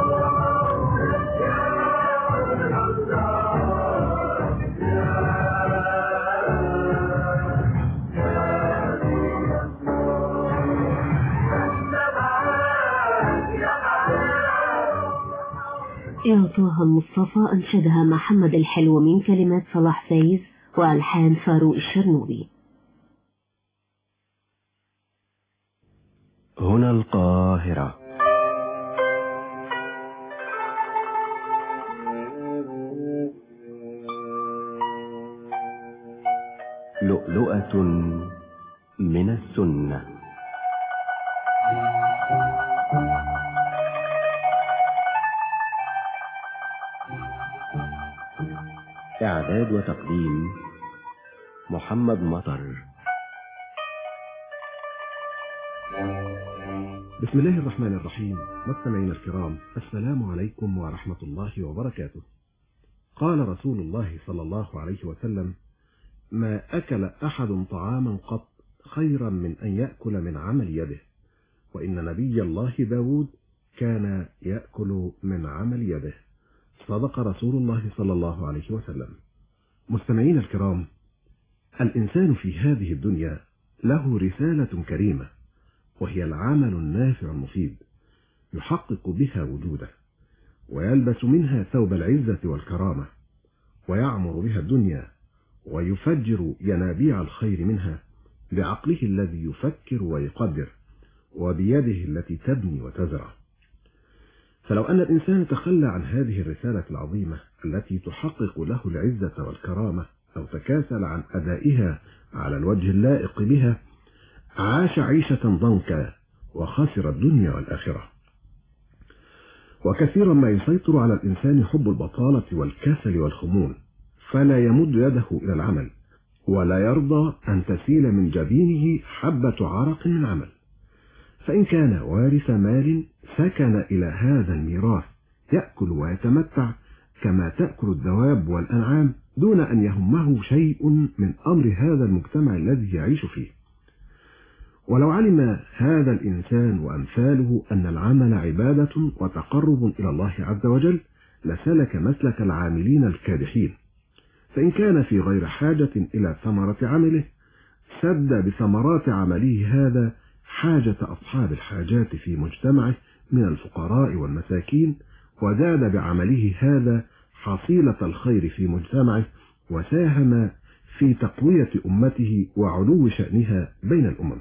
يا طه المصطفى أنشدها محمد الحلو من كلمات صلاح فايز وألحان فاروق الشرنوبي هنا القاهرة لؤلؤة من السنة إعداد وتقديم محمد مطر بسم الله الرحمن الرحيم مستمعينا الكرام السلام عليكم ورحمة الله وبركاته قال رسول الله صلى الله عليه وسلم ما أكل أحد طعاما قط خيرا من أن يأكل من عمل يده وإن نبي الله داود كان يأكل من عمل يده صدق رسول الله صلى الله عليه وسلم مستمعين الكرام الإنسان في هذه الدنيا له رسالة كريمة وهي العمل النافع المفيد يحقق بها وجوده ويلبس منها ثوب العزة والكرامة ويعمر بها الدنيا ويفجر ينابيع الخير منها بعقله الذي يفكر ويقدر وبيده التي تبني وتزرع فلو أن الإنسان تخلى عن هذه الرسالة العظيمة التي تحقق له العزة والكرامة أو تكاسل عن أدائها على الوجه اللائق بها عاش عيشة ضنكا وخسر الدنيا والآخرة وكثيرا ما يسيطر على الإنسان حب البطالة والكسل والخمول فلا يمد يده إلى العمل ولا يرضى أن تسيل من جبينه حبة عرق من عمل فإن كان وارث مال سكن إلى هذا الميراث يأكل ويتمتع كما تأكل الدواب والأنعام دون أن يهمه شيء من أمر هذا المجتمع الذي يعيش فيه ولو علم هذا الإنسان وأمثاله أن العمل عبادة وتقرب إلى الله عز وجل لسلك مسلك العاملين الكادحين فإن كان في غير حاجة إلى ثمرة عمله سد بثمرات عمله هذا حاجة أصحاب الحاجات في مجتمعه من الفقراء والمساكين وزاد بعمله هذا حصيلة الخير في مجتمعه وساهم في تقوية أمته وعلو شأنها بين الأمم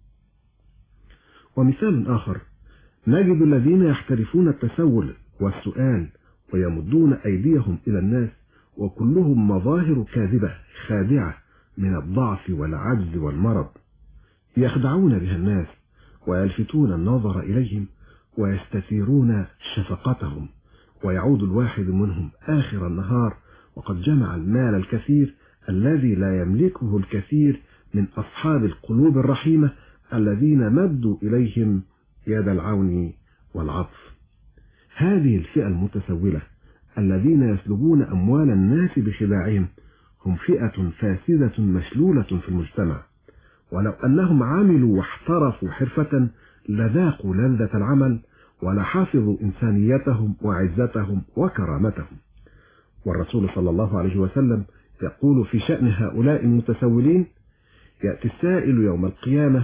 ومثال آخر نجد الذين يحترفون التسول والسؤال ويمدون أيديهم إلى الناس وكلهم مظاهر كاذبة خادعة من الضعف والعجز والمرض يخدعون بها الناس ويلفتون النظر إليهم ويستثيرون شفقتهم ويعود الواحد منهم آخر النهار وقد جمع المال الكثير الذي لا يملكه الكثير من أصحاب القلوب الرحيمة الذين مدوا إليهم يد العون والعطف هذه الفئة المتسولة الذين يسلبون أموال الناس بخداعهم هم فئة فاسدة مشلولة في المجتمع ولو أنهم عملوا واحترفوا حرفة لذاقوا لذة العمل ولحافظوا إنسانيتهم وعزتهم وكرامتهم والرسول صلى الله عليه وسلم يقول في شأن هؤلاء المتسولين يأتي السائل يوم القيامة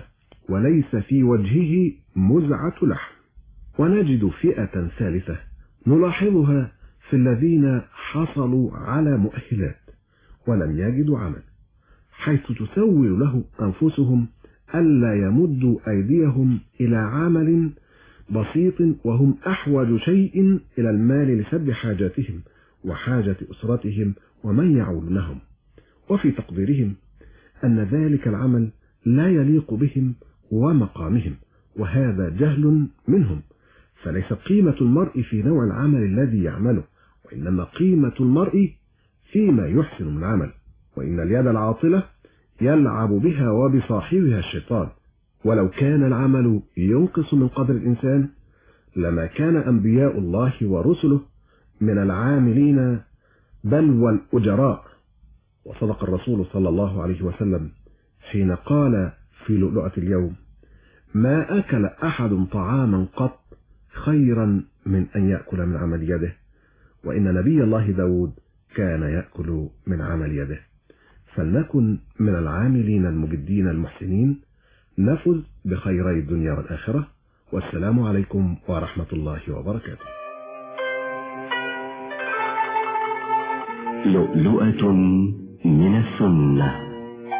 وليس في وجهه مزعة لحم ونجد فئة ثالثة نلاحظها في الذين حصلوا على مؤهلات ولم يجدوا عمل حيث تسول له أنفسهم ألا يمدوا أيديهم إلى عمل بسيط وهم أحوج شيء إلى المال لسد حاجاتهم وحاجة أسرتهم ومن يعولونهم وفي تقديرهم أن ذلك العمل لا يليق بهم ومقامهم وهذا جهل منهم فليس قيمة المرء في نوع العمل الذي يعمله وإنما قيمة المرء فيما يحسن من عمل وإن اليد العاطلة يلعب بها وبصاحبها الشيطان ولو كان العمل ينقص من قدر الإنسان لما كان أنبياء الله ورسله من العاملين بل والأجراء وصدق الرسول صلى الله عليه وسلم حين قال في لؤلؤة اليوم ما أكل أحد طعاما قط خيرا من أن يأكل من عمل يده وإن نبي الله داود كان يأكل من عمل يده فلنكن من العاملين المجدين المحسنين نفز بخيري الدنيا والآخرة والسلام عليكم ورحمة الله وبركاته لؤلؤة من السنة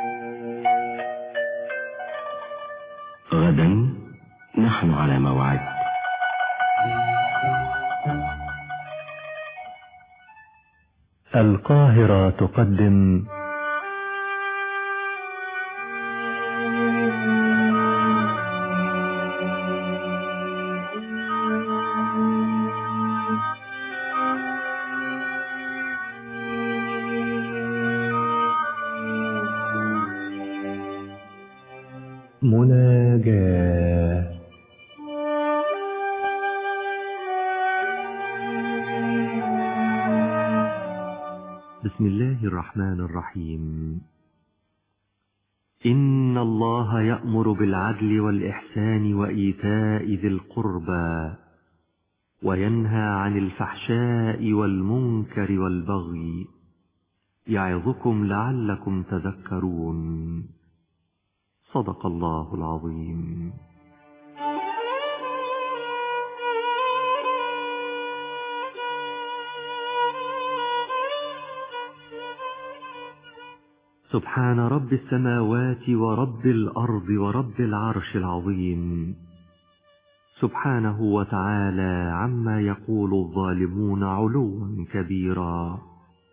غدا نحن على موعد القاهرة تقدم مناجاة بسم الله الرحمن الرحيم إن الله يأمر بالعدل والإحسان وإيتاء ذي القربى وينهى عن الفحشاء والمنكر والبغي يعظكم لعلكم تذكرون صدق الله العظيم سبحان رب السماوات ورب الأرض ورب العرش العظيم سبحانه وتعالى عما يقول الظالمون علوا كبيرا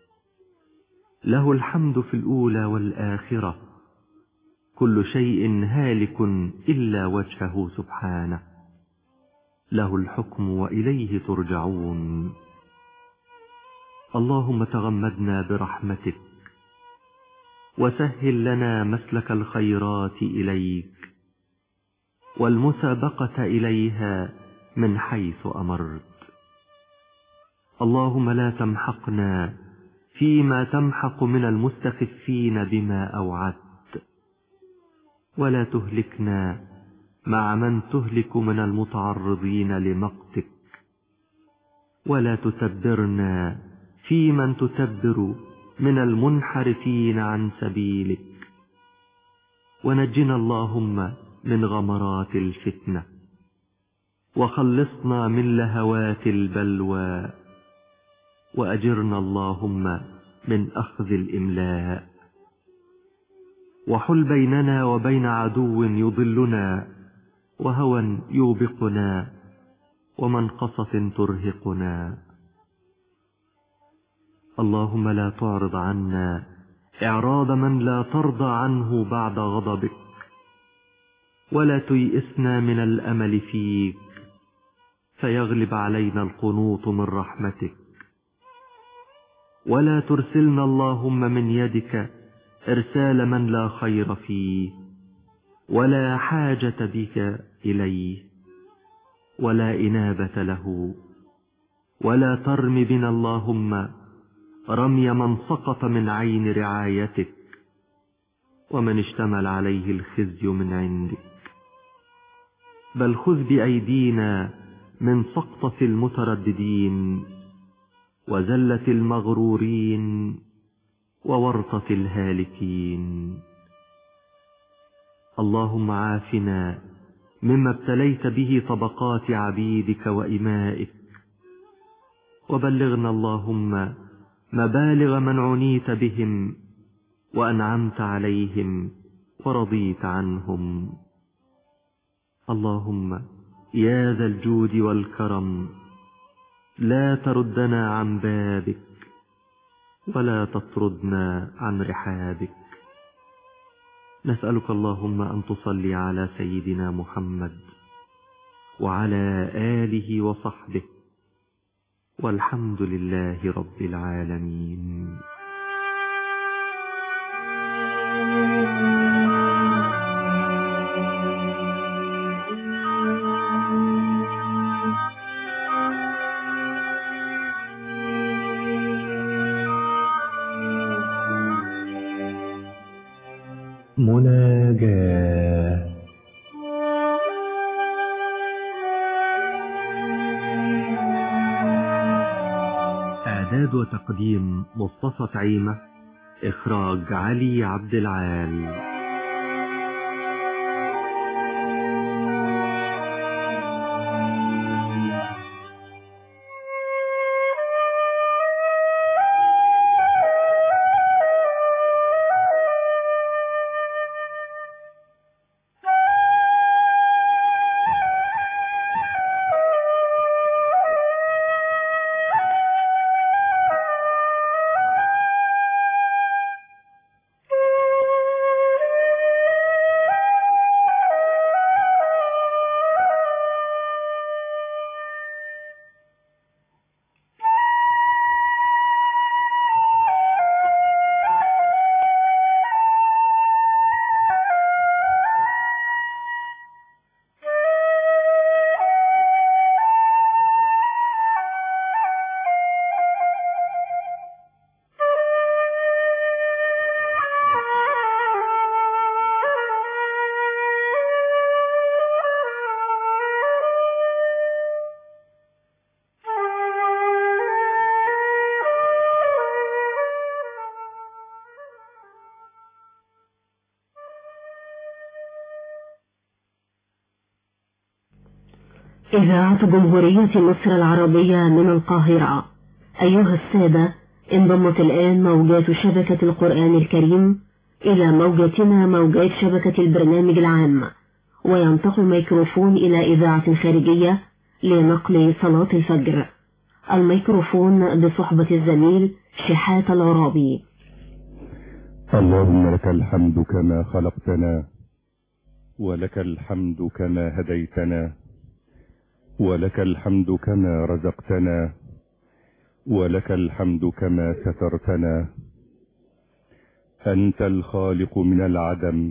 له الحمد في الأولى والآخرة كل شيء هالك إلا وجهه سبحانه له الحكم وإليه ترجعون اللهم تغمدنا برحمتك وسهل لنا مسلك الخيرات إليك والمسابقة إليها من حيث أمرت اللهم لا تمحقنا فيما تمحق من المستخفين بما أوعدت ولا تهلكنا مع من تهلك من المتعرضين لمقتك ولا تتبرنا في من تتبر من المنحرفين عن سبيلك ونجنا اللهم من غمرات الفتنة وخلصنا من لهوات البلوى وأجرنا اللهم من أخذ الإملاء وحل بيننا وبين عدو يضلنا وهوى يوبقنا ومنقصة ترهقنا اللهم لا تعرض عنا إعراض من لا ترضى عنه بعد غضبك ولا تيئسنا من الأمل فيك فيغلب علينا القنوط من رحمتك ولا ترسلنا اللهم من يدك إرسال من لا خير فيه ولا حاجة بك إليه ولا إنابة له ولا ترم بنا اللهم رمي من سقط من عين رعايتك ومن اشتمل عليه الخزي من عندك بل خذ بأيدينا من سقطة المترددين وزلة المغرورين وورطة الهالكين اللهم عافنا مما ابتليت به طبقات عبيدك وإمائك وبلغنا اللهم مبالغ من عنيت بهم وأنعمت عليهم ورضيت عنهم اللهم يا ذا الجود والكرم لا تردنا عن بابك ولا تطردنا عن رحابك نسألك اللهم أن تصلي على سيدنا محمد وعلى آله وصحبه والحمد لله رب العالمين مناجاة إعداد وتقديم مصطفى طعيمة إخراج علي عبد العال إذاعة جمهورية مصر العربية من القاهرة أيها السادة انضمت الآن موجات شبكة القرآن الكريم إلى موجتنا موجات شبكة البرنامج العام وينتقل الميكروفون إلى إذاعة خارجية لنقل صلاة الفجر الميكروفون بصحبة الزميل شحات العرابي اللهم لك الحمد كما خلقتنا ولك الحمد كما هديتنا ولك الحمد كما رزقتنا ولك الحمد كما سترتنا أنت الخالق من العدم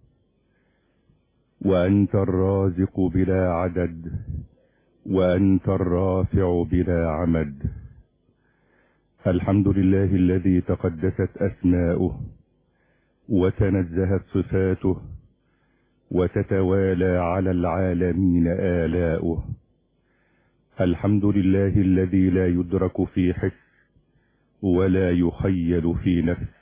وأنت الرازق بلا عدد وأنت الرافع بلا عمد الحمد لله الذي تقدست أسماؤه وتنزهت صفاته وتتوالى على العالمين آلاؤه الحمد لله الذي لا يدرك في حس ولا يخيل في نفس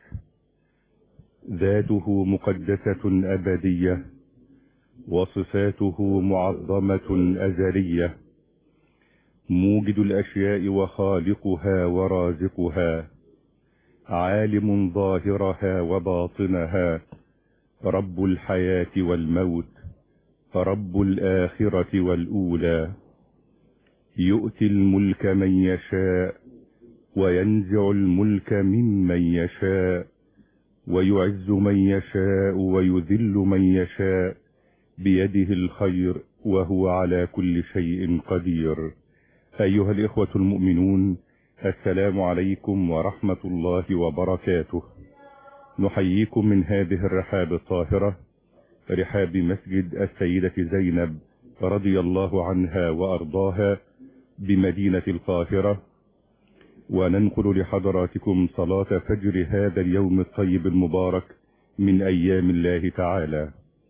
ذاته مقدسة أبدية وصفاته معظمة أزلية موجد الأشياء وخالقها ورازقها عالم ظاهرها وباطنها رب الحياة والموت رب الآخرة والأولى يؤتي الملك من يشاء وينزع الملك ممن يشاء ويعز من يشاء ويذل من يشاء بيده الخير وهو على كل شيء قدير أيها الإخوة المؤمنون السلام عليكم ورحمة الله وبركاته نحييكم من هذه الرحاب الطاهرة رحاب مسجد السيدة زينب رضي الله عنها وأرضاها بمدينة القاهرة وننقل لحضراتكم صلاة فجر هذا اليوم الطيب المبارك من أيام الله تعالى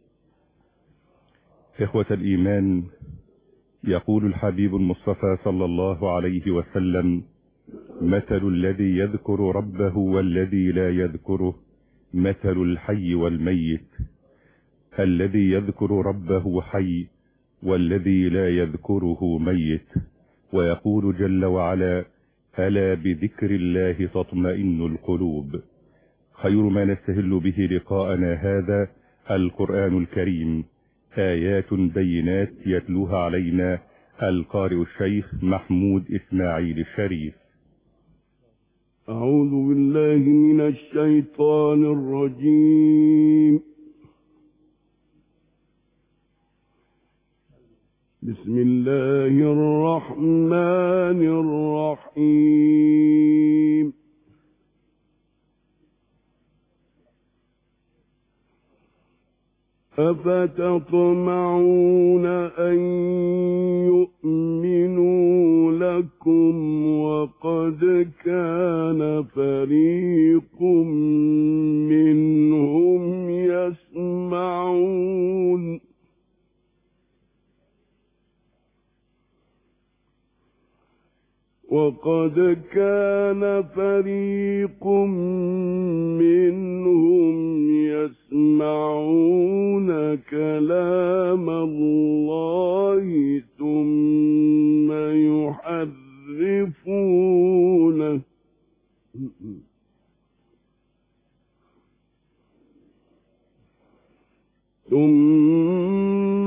إخوة الإيمان يقول الحبيب المصطفى صلى الله عليه وسلم مثل الذي يذكر ربه والذي لا يذكره مثل الحي والميت الذي يذكر ربه حي والذي لا يذكره ميت ويقول جل وعلا ألا بذكر الله تطمئن القلوب خير ما نستهل به لقاءنا هذا القرآن الكريم آيات بينات يتلوها علينا القارئ الشيخ محمود إسماعيل الشريف أعوذ بالله من الشيطان الرجيم بسم الله الرحمن الرحيم أفتطمعون أن يؤمنوا لكم وقد كان فريق منهم يسمعون وقد كان فريق منهم يسمعون كلام الله ثم يحرفونه ثم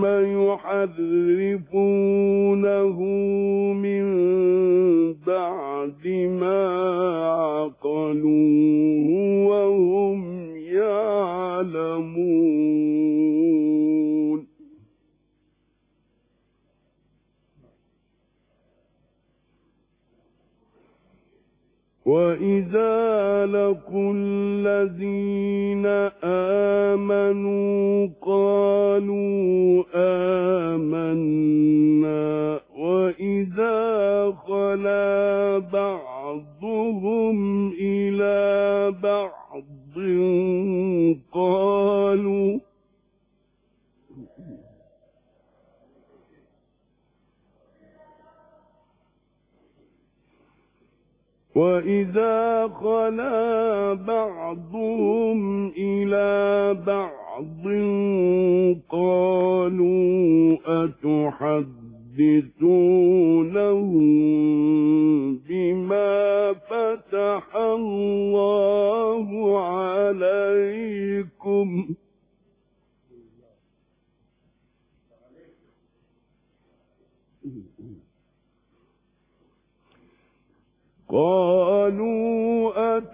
يحرفونه من بعد ما عقلوه وهم يعلمون وإذا لقوا الذين آمنوا قالوا آمنا وإذا خلا بعضهم إلى بعض قالوا وإذا خلا بعضهم إلى بعض قالوا أتحدثونهم بما فتح الله عليكم قالوا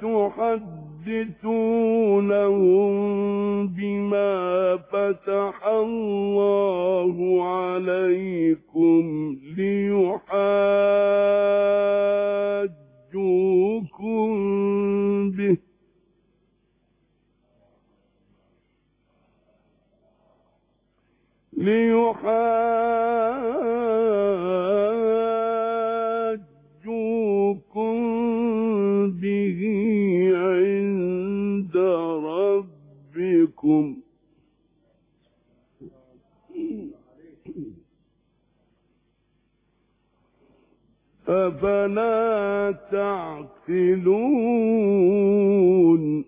أتحدثونهم بما فتح الله عليكم ليحاجوكم به ليحاجوكم به عند ربكم أفلا تعقلون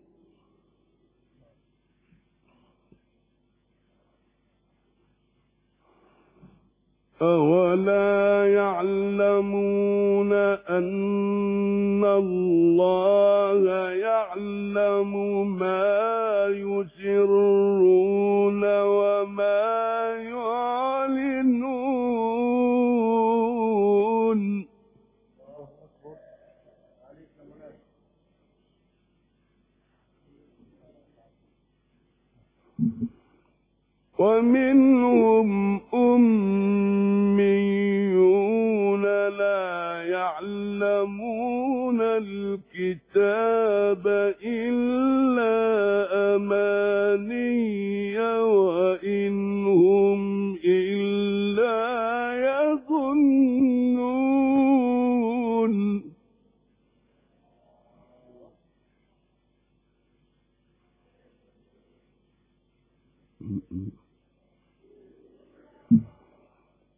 أولا يعلمون أن الله يعلم ما يسرون وما يعلنون ومنهم أميون لا يعلمون الكتاب إلا أماني وإن هم إلا يظنون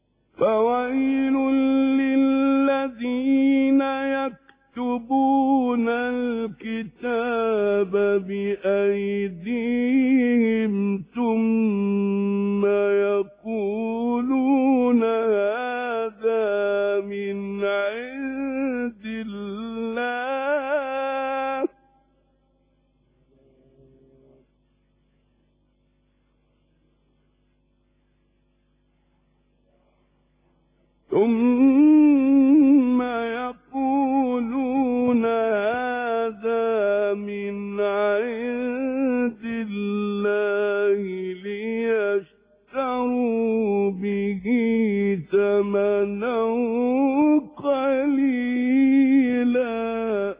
فويل للذين يكتبون يتلون الكتاب بأيديهم ثم يقولون هذا من عند الله ثم يقولون هذا من عند الله ليشتروا به ثمنا قليلا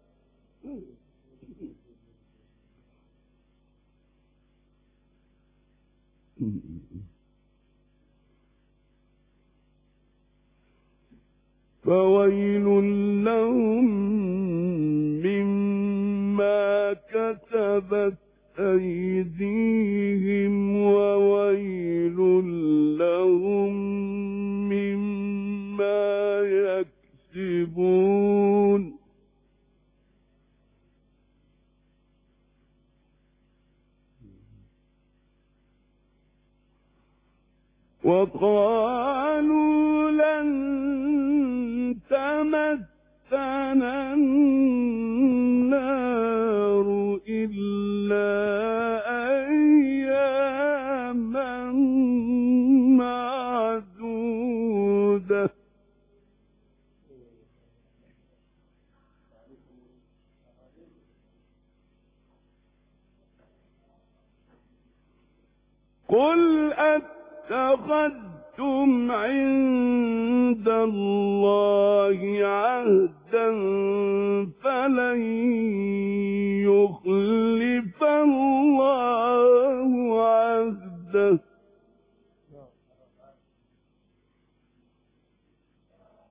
فويل لهم مما كتبت أيديهم وويل لهم مما يكسبون وقالوا لن تمسنا النار إلا أياما معدودة قل اتخذتم عند الله عهدا فلن